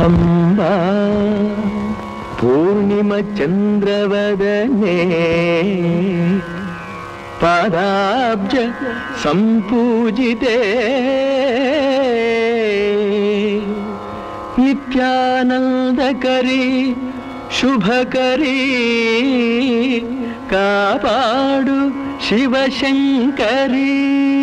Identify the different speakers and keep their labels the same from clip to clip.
Speaker 1: ಅಂಬಾ ಪೂರ್ಣಿಮ ಚಂದ್ರವದನೆ ಪಾದಾಬ್ಜ ಸಂಪೂಜಿತೆ ನಿತ್ಯಾನಂದಕರಿ ಶುಭಕರಿ ಕಾಪಾಡು ಶಿವಶಂಕರಿ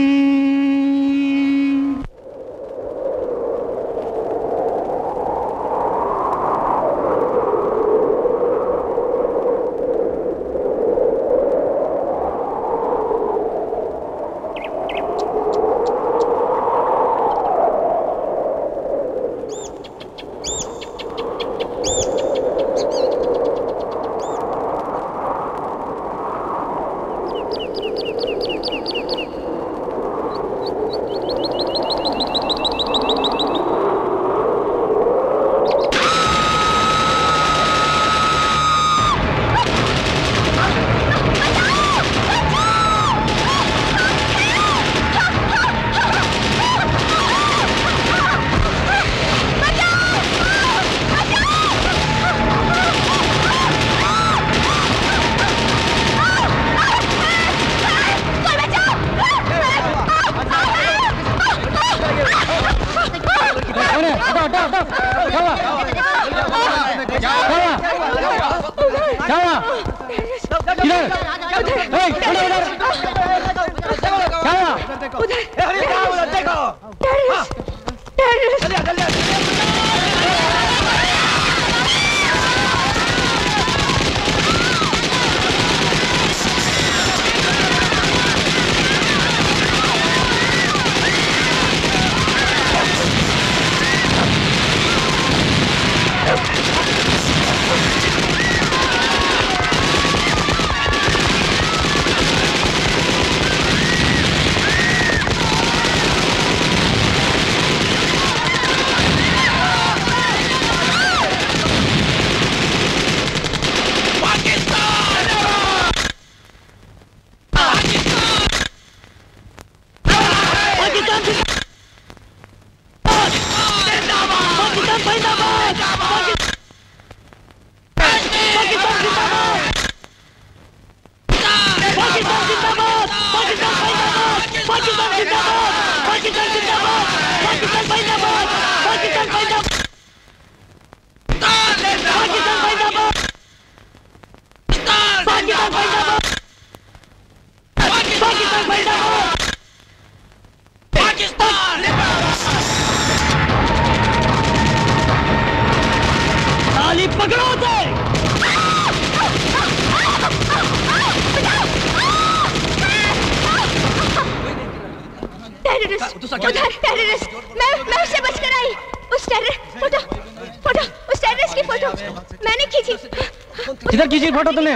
Speaker 2: टेररिस्ट उधर टेररिस्ट मैं मैं उससे बचकर आई उस टेरर फोटो फोटो उस टेररिस्ट की फोटो मैंने खींची
Speaker 3: किधर खींची फोटो तुमने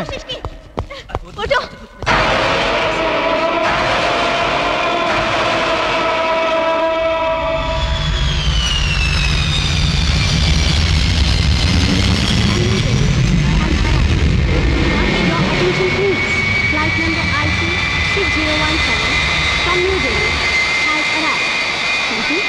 Speaker 2: photo
Speaker 4: Flight number IC 6017 from New Delhi has arrived. Thank you.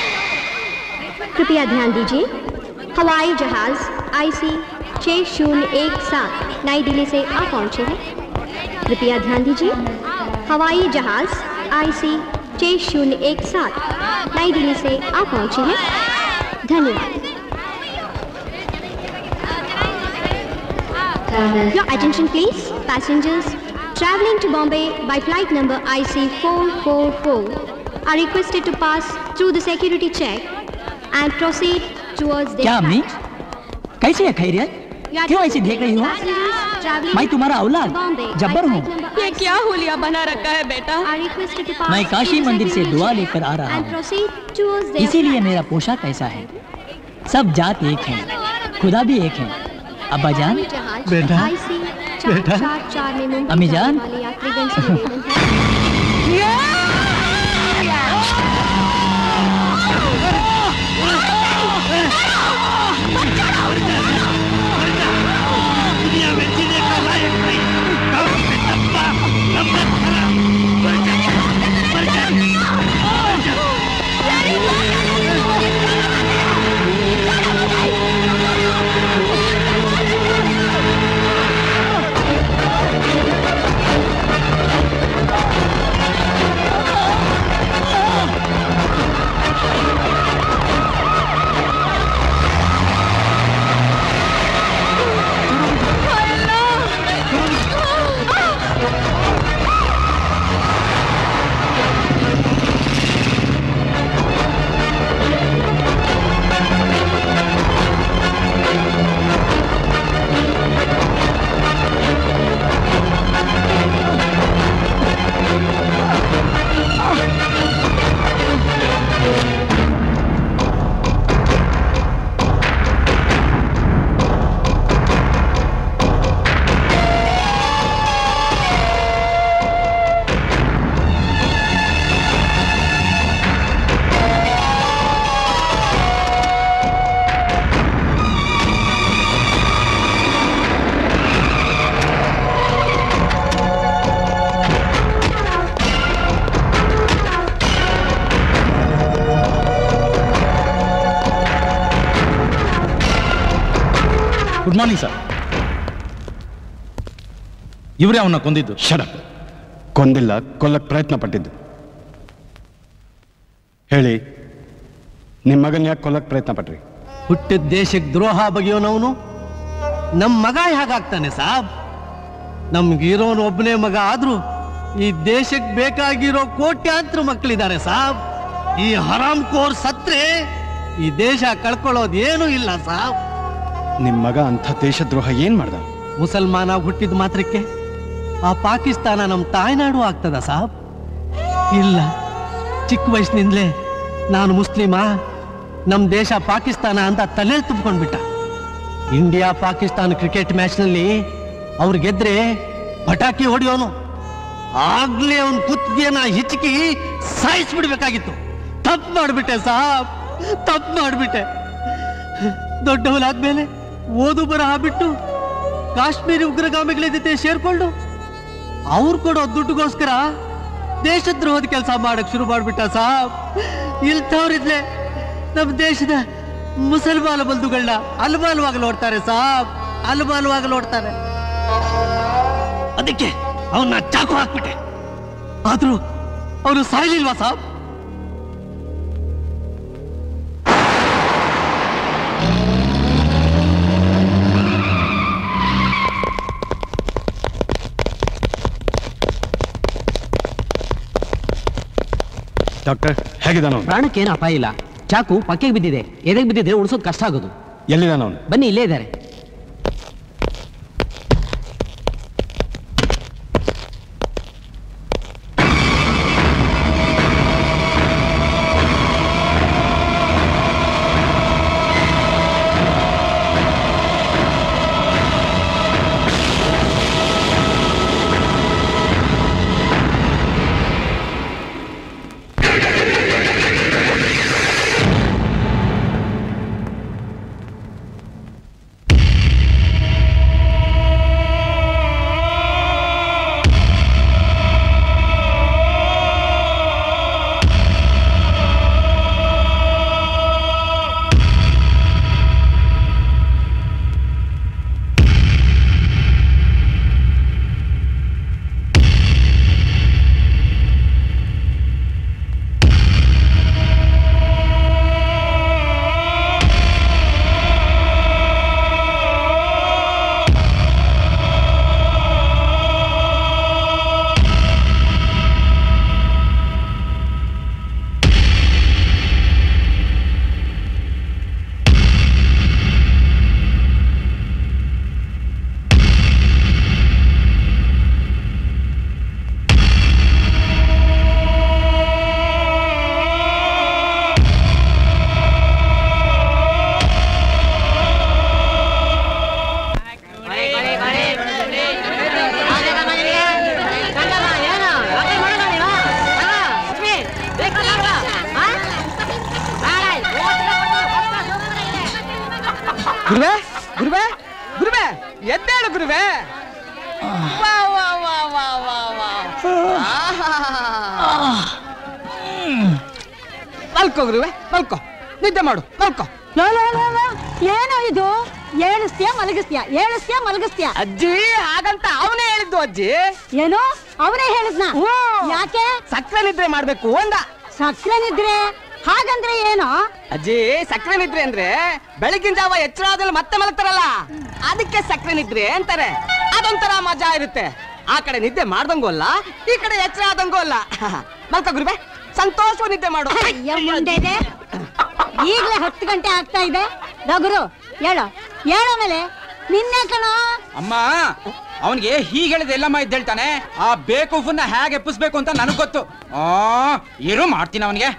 Speaker 4: कृपया ध्यान दीजिए हवाई जहाज आईसी छः शून्य एक सात नई दिल्ली से आ पहुंचे हैं कृपया ध्यान दीजिए हवाई जहाज आईसी छः शून्य एक सात नई दिल्ली से आ पहुंचे हैं धन्यवाद Your attention please, passengers traveling to Bombay by flight number IC444 are requested to pass through the security check and proceed towards their
Speaker 3: क्या अम्मी
Speaker 4: flight.
Speaker 3: कैसी है खैरियत
Speaker 4: Your
Speaker 3: क्यों ऐसी देख रही हो
Speaker 4: passengers traveling
Speaker 3: मैं तुम्हारा
Speaker 4: to
Speaker 3: औलाद
Speaker 4: Bombay by
Speaker 3: जब्बर हूँ
Speaker 4: flight number
Speaker 2: ये क्या हुलिया बना रखा है बेटा
Speaker 4: are requested to pass
Speaker 3: मैं काशी
Speaker 4: through the
Speaker 3: मंदिर से
Speaker 4: security
Speaker 3: दुआ
Speaker 4: check
Speaker 3: लेकर आ रहा
Speaker 4: and
Speaker 3: हूँ
Speaker 4: proceed towards their
Speaker 3: इसीलिए
Speaker 4: flight.
Speaker 3: मेरा पोशाक ऐसा है सब जात एक है खुदा भी एक है अब्बा जान
Speaker 4: हवाई जहाज
Speaker 3: बेटा,
Speaker 4: IC
Speaker 3: बेटा।
Speaker 4: 444 में मुंबई
Speaker 3: अम्मी
Speaker 4: जाने
Speaker 3: जान।
Speaker 4: वाले यात्रीगण से निवेदन है
Speaker 2: Daddy!
Speaker 5: ಮಾರ್ನಿಂಗ್ ಸರ್ ಇವರೇ ಅವನ್ನ ಕೊಂದಿದ್ದು
Speaker 6: ಶಡಪ್ ಕೊಂದಿಲ್ಲ ಕೊಲ್ಲಕ್ ಪ್ರಯತ್ನ ಪಟ್ಟಿದ್ದು ಹೇಳಿ ನಿಮ್ಮ ಮಗನ ಯಾಕೆ ಕೊಲ್ಲಕ್ ಪ್ರಯತ್ನ ಪಟ್ರಿ
Speaker 7: ಹುಟ್ಟಿದ ದೇಶಕ್ಕೆ ದ್ರೋಹ ಬಗೆಯೋನವನು ನಮ್ಮ ಮಗ ಹೇಗಾಗ್ತಾನೆ ಸಾಬ್ ನಮ್ಗಿರೋನು ಒಬ್ಬನೇ ಮಗ ಆದ್ರೂ ಈ ದೇಶಕ್ಕೆ ಬೇಕಾಗಿರೋ ಕೋಟ್ಯಾಂತರ ಮಕ್ಕಳಿದ್ದಾರೆ ಸಾಬ್ ಈ ಹರಾಮ್ ಕೋರ್ ಸತ್ರೆ ಈ ದೇಶ ಕಳ್ಕೊಳ್ಳೋದು ಏನೂ ಇಲ್ಲ ಸಾಬ್
Speaker 6: ನಿಮ್ಮ ಮಗ ಅಂಥ ದೇಶದ್ರೋಹ ಏನ್ ಮಾಡ್ದ
Speaker 7: ಮುಸಲ್ಮಾನ ಹುಟ್ಟಿದ ಮಾತ್ರಕ್ಕೆ ಆ ಪಾಕಿಸ್ತಾನ ನಮ್ಮ ತಾಯ್ನಾಡು ಆಗ್ತದ ಸಾಬ್ ಇಲ್ಲ ಚಿಕ್ಕ ವಯಸ್ಸಿನಿಂದಲೇ ನಾನು ಮುಸ್ಲಿಮಾ ನಮ್ಮ ದೇಶ ಪಾಕಿಸ್ತಾನ ಅಂತ ತಲೆ ತುಂಬಿಕೊಂಡ್ಬಿಟ್ಟ ಇಂಡಿಯಾ ಪಾಕಿಸ್ತಾನ ಕ್ರಿಕೆಟ್ ಮ್ಯಾಚ್ನಲ್ಲಿ ಅವ್ರು ಗೆದ್ರೆ ಪಟಾಕಿ ಹೊಡೆಯೋನು ಆಗ್ಲೇ ಅವನ್ ಕುತ್ತಿಗೆನ ಹಿಚಕಿ ಸಾಯಿಸ್ಬಿಡ್ಬೇಕಾಗಿತ್ತು ತಪ್ಪು ಮಾಡ್ಬಿಟ್ಟೆ ಸಾಬ್ ತಪ್ಪು ಮಾಡ್ಬಿಟ್ಟೆ ದೊಡ್ಡವನಾದ್ಮೇಲೆ ಓದು ಬರಹ ಬಿಟ್ಟು ಕಾಶ್ಮೀರಿ ಉಗ್ರಗಾಮಿಗಳ ಜೊತೆ ಸೇರ್ಕೊಂಡು ಅವ್ರು ಕೊಡೋ ದುಡ್ಡುಗೋಸ್ಕರ ದೇಶದ್ರೋಹದ ಕೆಲಸ ಮಾಡಕ್ ಶುರು ಮಾಡ್ಬಿಟ್ಟ ಸಾಬ್ ಇಲ್ತವ್ರಿದ್ಲೆ ನಮ್ಮ ದೇಶದ ಮುಸಲ್ಮಾನ ಬಂಧುಗಳನ್ನ ಅಲ್ಮಾಲ್ವಾಗಿ ನೋಡ್ತಾರೆ ಸಾಬ್ ಅಲ್ಮಾಲ್ವಾಗಿ ನೋಡ್ತಾರೆ ಅದಕ್ಕೆ ಅವನ್ನ ಚಾಕು ಹಾಕ್ಬಿಟ್ಟೆ ಆದ್ರೂ ಅವನು ಸಾಯ್ಲಿಲ್ವಾ ಸಾಬ್
Speaker 6: ಡಾಕ್ಟರ್ ಹೇಗಿದ್ದಾನ ಅವನು
Speaker 3: ಪ್ರಾಣಕ್ಕೇನು ಅಪಾಯ ಇಲ್ಲ ಚಾಕು ಪಕ್ಕೆಗೆ ಬಿದ್ದಿದೆ ಎದೆಗೆ ಬಿದ್ದಿದ್ರೆ ಉಳಿಸೋದು ಕಷ್ಟ ಆಗೋದು
Speaker 6: ಎಲ್ಲಿದ್ದಾನ ಅವನು
Speaker 3: ಬನ್ನಿ ಇಲ್ಲೇ ಇದ್ದಾರೆ
Speaker 8: ಗುರುವೆ ಗುರುವೆ ಗುರುವೆ ಎದ್ದೇಳು ಗುರುವೆ ವಾ, ವಾ, ವಾ, ವಾ, ವಾ, ವಾ. ಆಹಾ. ಮಲ್ಕೋ ಗುರುವೆ ಮಲ್ಕೋ ನಿದ್ದೆ ಮಾಡು ಮಲ್ಕೋ
Speaker 9: ಏನೋ ಇದು ಏಳಿಸ್ತೀಯ ಮಲಗಿಸ್ತೀಯ ಏಳಿಸ್ತೀಯ ಮಲಗಿಸ್ತೀಯ
Speaker 8: ಅಜ್ಜಿ ಹಾಗಂತ ಅವನೇ ಹೇಳಿದ್ದು ಅಜ್ಜಿ
Speaker 9: ಏನು ಅವನೇ ಹೇಳಿದ್ನ ಯಾಕೆ
Speaker 8: ಸಕ್ಕರೆ ನಿದ್ರೆ ಮಾಡ್ಬೇಕು ಅಂದ
Speaker 9: ಸಕ್ಕರೆ ನಿದ್ರೆ ಹಾಗಂದ್ರೆ ಏನು
Speaker 8: ಅಜ್ಜಿ ಸಕ್ಕರೆ ನಿದ್ರೆ ಅಂದ್ರೆ ಬೆಳಗಿನ ಜಾವ ಎಚ್ಚರ ಆದ್ಮೇಲೆ ಮತ್ತೆ ಮಲಗ್ತಾರಲ್ಲ ಅದಕ್ಕೆ ಸಕ್ಕರೆ ನಿದ್ರೆ ಅಂತಾರೆ ಅದೊಂಥರ ಮಜಾ ಇರುತ್ತೆ ಆ ಕಡೆ ನಿದ್ದೆ ಮಾಡ್ದಂಗೂ ಅಲ್ಲ ಈ ಕಡೆ ಎಚ್ಚರ ಆದಂಗೂ ಅಲ್ಲ ಮಲ್ಕ ಗುರುವೆ ಸಂತೋಷವ ನಿದ್ದೆ ಮಾಡು
Speaker 9: ಅಯ್ಯ ಮುಂದೆ ಇದೆ ಈಗಲೇ ಹತ್ತು ಗಂಟೆ ಆಗ್ತಾ ಇದೆ ರಘುರು ಹೇಳೋ ಹೇಳೋ ಮೇಲೆ ನಿನ್ನೆ ಕಣೋ
Speaker 10: ಅಮ್ಮ ಅವನಿಗೆ ಹೀಗೆ ಹೇಳಿದ ಎಲ್ಲಮ್ಮ ಇದ್ದೇಳ್ತಾನೆ ಆ ಬೇಕೂಫನ್ನ ಹೇಗೆ ಎಪ್ಪಿಸ್ಬೇಕು ಅಂತ ನನಗ್ ಗೊತ್ತು ಆ ಇರು ಮಾಡ್ತೀನಿ ಅವನಿಗೆ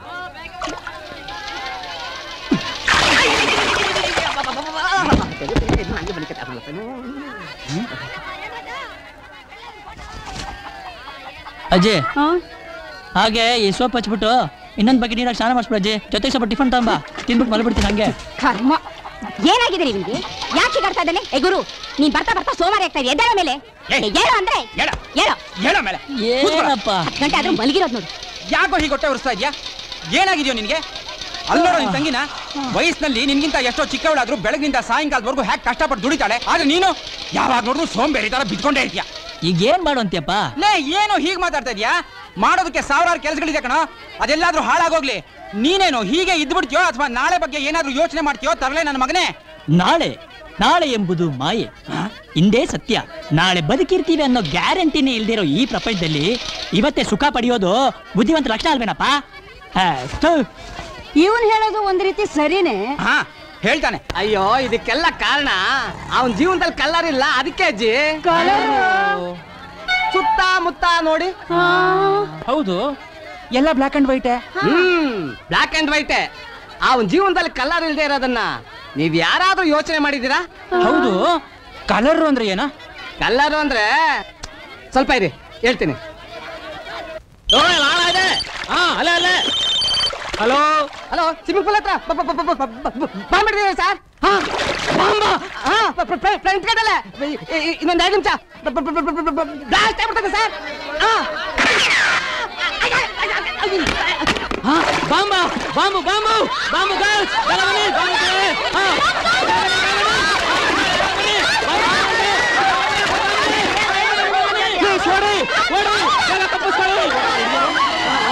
Speaker 3: ಅಜ್ಜಿ ಹಾಗೆ ಈ ಸೋಪ್ ಹಚ್ಬಿಟ್ಟು ಇನ್ನೊಂದು ಬಕೆಟ್ ನೀರಾಗಿ ಸ್ನಾನ ಮಾಡಿಸ್ಬಿಡು ಅಜ್ಜಿ ಜೊತೆಗೆ ಸ್ವಲ್ಪ ಟಿಫನ್ ತಗೊಂಬ ತಿನ್ಬಿಟ್ಟು ಮಲ್ಬಿಡ್ತೀನಿ ಹಂಗೆ
Speaker 2: ಕರ್ಮ ಏನಾಗಿದೆ ನಿಮ್ಗೆ ಯಾಕೆ ಹೀಗಾಡ್ತಾ ಇದ್ದಾನೆ ಏ ಗುರು ನೀನ್ ಬರ್ತಾ ಬರ್ತಾ ಸೋಮಾರಿ ಆಗ್ತಾ ಇದೆ ಎದ್ದೇಳ ಮೇಲೆ
Speaker 10: ಏಯ್.
Speaker 2: ಏ, ಹೇಳು ಅಂದ್ರೆ
Speaker 10: ಹೇಳ
Speaker 2: ಹೇಳು
Speaker 10: ಹೇಳ ಮೇಲೆ
Speaker 3: ಏನಪ್ಪ
Speaker 2: ಹತ್ತು ಗಂಟೆ ಆದ್ರೂ ಮಲಗಿರೋದು ನೋಡು
Speaker 10: ಯಾಕೋ ಹೀಗೆ ಹೊಟ್ಟೆ ಉರಿಸ್ತಾ ಇದ್ಯಾ ಏನಾಗಿದ್ಯೋ ನಿನ್ಗೆ ಅಲ್ಲೋಡೋ ನಿನ್ ತಂಗಿನ ವಯಸ್ಸಿನಲ್ಲಿ ನಿನ್ಗಿಂತ ಎಷ್ಟೋ ಚಿಕ್ಕವಳಾದ್ರೂ ಬೆಳಗಿನಿಂದ ಸಾಯಂಕಾಲದವರೆಗೂ ಹ್ಯಾಕ್ ಕಷ್ಟಪಟ್ಟು ದುಡಿತಾಳೆ ಆದ್ರೆ ನೀನು ಯಾವಾಗ ನೋಡಿದ್ರು ಸೋಂಬೇರಿ ತರ ಬಿದ್ಕೊಂಡೇ ಇರ್ತೀಯ
Speaker 3: ಈಗ ಏನ್ ಮಾಡು ಅಂತ್ಯಪ್ಪ
Speaker 10: ಲೇ ಏನು ಹೀಗ್ ಮಾತಾಡ್ತಾ ಇದೀಯಾ ಮಾಡೋದಕ್ಕೆ ಸಾವಿರಾರು ಕೆಲಸಗಳಿದೆ ಕಣ ಅದೆಲ್ಲಾದ್ರೂ ಹಾಳಾಗೋಗ್ಲಿ ನೀನೇನು ಹೀಗೆ ಇದ್ಬಿಡ್ತೀಯೋ ಅಥವಾ ನಾಳೆ ಬಗ್ಗೆ ಏನಾದ್ರೂ ಯೋಚನೆ ಮಾಡ್ತೀಯೋ ತರಲೆ ನನ್ನ ಮಗನೇ
Speaker 3: ನಾಳೆ ನಾಳೆ ಎಂಬುದು ಮಾಯೆ ಇಂದೇ ಸತ್ಯ ನಾಳೆ ಬದುಕಿರ್ತೀವಿ ಅನ್ನೋ ಗ್ಯಾರಂಟಿನೇ ಇಲ್ದಿರೋ ಈ ಪ್ರಪಂಚದಲ್ಲಿ ಇವತ್ತೇ ಸುಖ ಪಡೆಯೋದು ಬುದ್ಧಿವಂತ ಲಕ್ಷಣ ಅಲ್ವೇನಪ್ಪ ಹಾ, ಥು.
Speaker 9: ಇವನ್ ಹೇಳೋದು ಒಂದ್ ರೀತಿ ಸರಿನೇ
Speaker 10: ಹಾ ಹೇಳ್ತಾನೆ
Speaker 8: ಅಯ್ಯೋ ಇದಕ್ಕೆಲ್ಲ ಕಾರಣ ಅವನ್ ಜೀವನದಲ್ಲಿ ಕಲ್ಲರ್ ಇಲ್ಲ ಅದಕ್ಕೆ ಅಜ್ಜಿ ಸುತ್ತ ಮುತ್ತ ನೋಡಿ
Speaker 10: ಹೌದು ಎಲ್ಲ black and white
Speaker 8: hmm black and white ಅವನ್ ಜೀವನದಲ್ಲಿ ಕಲ್ಲರ್ ಇಲ್ದೇ ಇರೋದನ್ನ ನೀವ್ ಯಾರಾದ್ರೂ ಯೋಚನೆ ಮಾಡಿದೀರಾ
Speaker 10: ಹೌದು ಕಲರ್ ಅಂದ್ರೆ ಏನ
Speaker 8: ಕಲ್ಲರ್ ಅಂದ್ರೆ ಸ್ವಲ್ಪ ಇರಿ ಹೇಳ್ತೀನಿ ಹಲೋ ಹಲೋ ಸ್ವಿಮ್ಮಿಂಗ್ ಪೂಲ್ ಹತ್ರ ಬಾಂಬ್ ಹಿಡಿದಿದೆ ಸರ್ ಹಾ ಬಾಂಬ ಹಾ ಫ್ರೆಂಡ್ ಕಡಲೆ ಇನ್ನೊಂದು ಎರಡು ನಿಮಿಷ ಬ್ಲಾಸ್ಟ್ ಆಗ್ಬಿಡ್ತದೆ ಸರ್ ಹಾ
Speaker 3: bomb bomb bomb bomb girls ಎಲ್ಲ ಬನ್ನಿ, ಬಾಂಬು girls. ಹಾ. Please, ಓಡಿ, ಓಡಿ, ಎಲ್ಲ ತಪ್ಪಿಸ್ಕೊಳ್ಳಿ.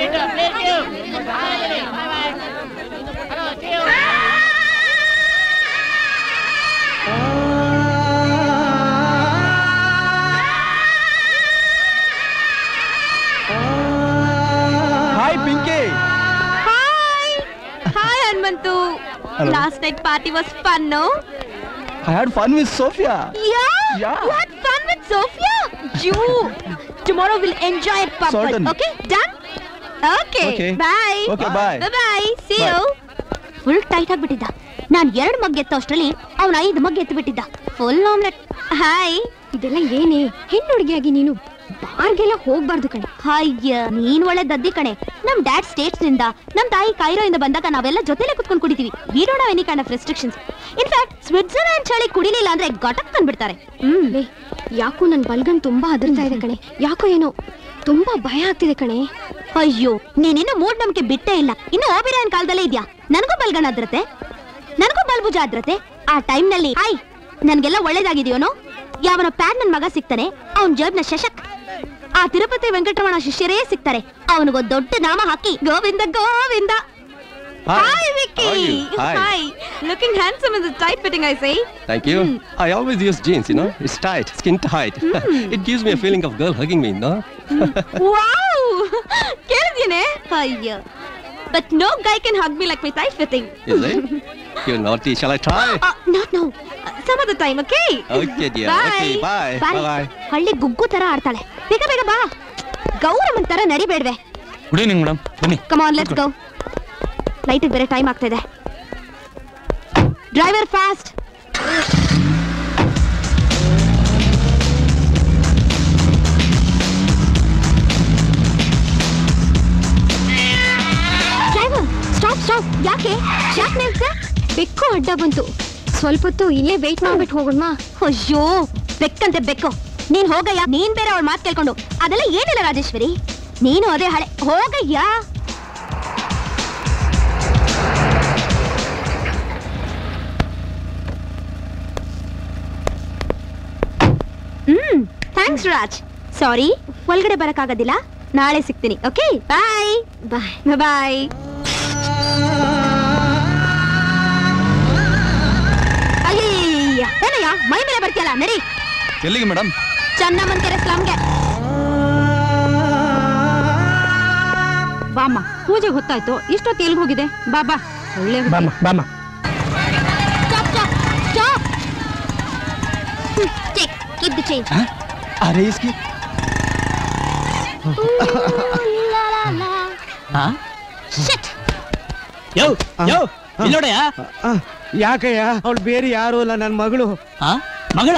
Speaker 1: Hi Pinky
Speaker 2: Hi! Hi, Hanmantu.
Speaker 1: Hello.
Speaker 2: Last night party was fun, no?
Speaker 1: I had fun with Sophia
Speaker 2: Yeah?
Speaker 1: Yeah.
Speaker 2: You had fun with Sophia? You! Tomorrow we'll enjoy it, Papa.
Speaker 1: Certain.
Speaker 2: Okay? Done? Okay.
Speaker 1: Okay.
Speaker 2: Bye.
Speaker 1: Okay, bye.
Speaker 2: Bye bye. See
Speaker 1: Bye.
Speaker 2: you. Full tight ಆಗ್ಬಿಟ್ಟಿದ್ದ ನಾನ್ ಎರಡು mug ಎತ್ತೋ ಅಷ್ಟ್ರಲ್ಲಿ ಅವ್ನ ಐದು ಮಗ್ ಎತ್ತು ಬಿಟ್ಟಿದ್ದ full omelette hi
Speaker 4: ಇದೆಲ್ಲ ಏನೇ ಹೆಣ್ಣು ಹುಡುಗಿಯಾಗಿ ನೀನು ಬಾರ್ಗೆಲ್ಲ ಹೋಗ್ಬಾರ್ದು ಕಣೆ
Speaker 2: ಅಯ್ಯ ನೀನ್ ಒಳ್ಳೆ ದದ್ದಿ ಕಣೆ ನಮ್ ಡ್ಯಾಡ್ ಸ್ಟೇಟ್ಸ್ ನಿಂದ ನಮ್ ತಾಯಿ ಕೈರೋ ಇಂದ ಬಂದಾಗ ನಾವೆಲ್ಲ ಜೊತೆಲೆ ಕುತ್ಕೊಂಡು ಕುಡಿತೀವಿ we don't any kind of restrictions in fact Switzerland ಚಳಿ ಕುಡಿಲಿಲ್ಲ ಅಂದ್ರೆ ಗಟಕ್ ತಂದ್ಬಿಡ್ತಾರೆ
Speaker 4: ಹ್ಮ್ ಲೇ ಯಾಕೋ ನನ್ ಬಲ್ಗನ್ ತುಂಬಾ ಅದರ್ತಾ ಇದೆ ಕಣೆ ಯಾಕೋ ಏನೋ ತುಂಬಾ ಭಯ ಆಗ್ತಿದೆ ಕಣೆ
Speaker 2: ಅಯ್ಯೋ ನೀನಿನ್ನು ಮೂಡ್ ನಂಬಿಕೆ ಬಿಟ್ಟೇ ಇಲ್ಲ ಇನ್ನು ಓಬಿರಾಯನ್ ಕಾಲದಲ್ಲೇ ಇದ್ಯಾ ನನಗೂ ಬಲ್ಗಣ ಆದ್ರತೆ ನನಗೂ ಬಲ್ಭುಜ ಆದ್ರತೆ ಆ ಟೈಮ್ ನಲ್ಲಿ ಹಾಯ್ ನನ್ಗೆಲ್ಲ ಒಳ್ಳೇದಾಗಿದೆಯೋನೋ ಯಾವನ ಪ್ಯಾಡ್ ನನ್ ಮಗ ಸಿಗ್ತಾನೆ ಅವನ್ ಜೇಬ್ನ ಶಶಕ್ ಆ ತಿರುಪತಿ ವೆಂಕಟರಮಣ ಶಿಷ್ಯರೇ ಸಿಗ್ತಾರೆ ಅವನಿಗೊಂದ್ ದೊಡ್ಡ ನಾಮ ಹಾಕಿ Govinda Govinda hi Vicky
Speaker 11: How are you? Hi.
Speaker 2: Hi looking handsome in the tight fitting I say
Speaker 11: Thank you. I always use jeans, you know. It's tight, skin tight. it gives me a feeling of girl hugging me, no?
Speaker 2: Wow ಕೇಳಿದ್ಯೇನೆ ಅಯ್ಯೋ but no guy can hug me like my tight fitting
Speaker 11: Is it? You're naughty. Shall I try?
Speaker 2: Not no some of the time okay
Speaker 11: Okay, dear. Okay, bye. Bye-bye.
Speaker 2: ಹಳ್ಳಿ ಗುಗ್ಗು ತರ ಆಡ್ತಾಳೆ ಬೇಗ ಬೇಗ ಬಾ ಗೌರಮ್ಮನ್ ತರ ನಡಿಬೇಡ್ವೆ
Speaker 5: ಗುಡ್ ಈವ್ನಿಂಗ್ ಮೇಡಮ್ ಬನ್ನಿ
Speaker 2: come on let's go light ಬೇರೆ ಟೈಮ್ ಆಗ್ತಿದೆ driver fast
Speaker 4: driver stop stop ಯಾಕೆ ಯಾಕೆ ನಿಲ್ಸೆ ಬೆಕ್ಕು ಅಡ್ಡ ಬಂತು ಸ್ವಲ್ಪ ಹೊತ್ತು ಇಲ್ಲೇ ವೇಟ್ ಮಾಡ್ಬಿಟ್ಟು ಹೋಗೋಣ
Speaker 2: ಅಯ್ಯೋ ಬೆಕ್ಕಂತೆ ಬೆಕ್ಕು ನೀನ್ ಹೋಗಯ್ಯ ನೀನ್ ಬೇರೆ ಅವಳ ಮಾತು ಕೇಳ್ಕೊಂಡು ಅದೆಲ್ಲ ಏನಿಲ್ಲ ರಾಜೇಶ್ವರಿ ನೀನು ಅದೇ ಹಳೆ ಹೋಗಯ್ಯ ಹ್ಮ್ ಥ್ಯಾಂಕ್ಸ್ ರಾಜ್ ಸಾರಿ ಒಳಗಡೆ ಬರಕ್ಕಾಗೋದಿಲ್ಲ ನಾಳೆ ಸಿಗ್ತೀನಿ ಓಕೆ ಬಾಯ್
Speaker 4: ಬಾಯ್
Speaker 2: ಬಾಯ್ ಅಯ್ಯಯ್ಯ ಏನಯ್ಯ ಮೈ ಮೇಲೆ ಬರ್ತೀಯಲ್ಲ ನಡಿ
Speaker 5: ಎಲ್ಲಿಗೆ ಮೇಡಮ್
Speaker 2: ಚೆನ್ನಮ್ಮನ್ ಕೆರೆ ಸ್ಲಮ್ಗೆ
Speaker 9: ಬಾಮ್ಮ ಪೂಜೆ ಹೊತ್ತಾಯ್ತು ಇಷ್ಟೊತ್ತು ಎಲ್ಗ್ ಹೋಗಿದೆ ಬಾ ಬಾ ಒಳ್ಳೆ
Speaker 1: ಬಾಮ ಬಾಮ
Speaker 2: stop stop stop take keep the change
Speaker 1: ಅರೆ ಇಸ್ಕಿ
Speaker 3: ಹಾ
Speaker 2: ಶಿಟ್
Speaker 3: ಯೋ ಯೋ ಇಲ್ಲಿ ನೋಡಯ್ಯ
Speaker 7: ಯಾಕಯ್ಯ ಅವಳು ಬೇರೆ ಯಾರು ಅಲ್ಲ ನನ್ನ ಮಗಳು
Speaker 3: ಹಾ ಮಗಳ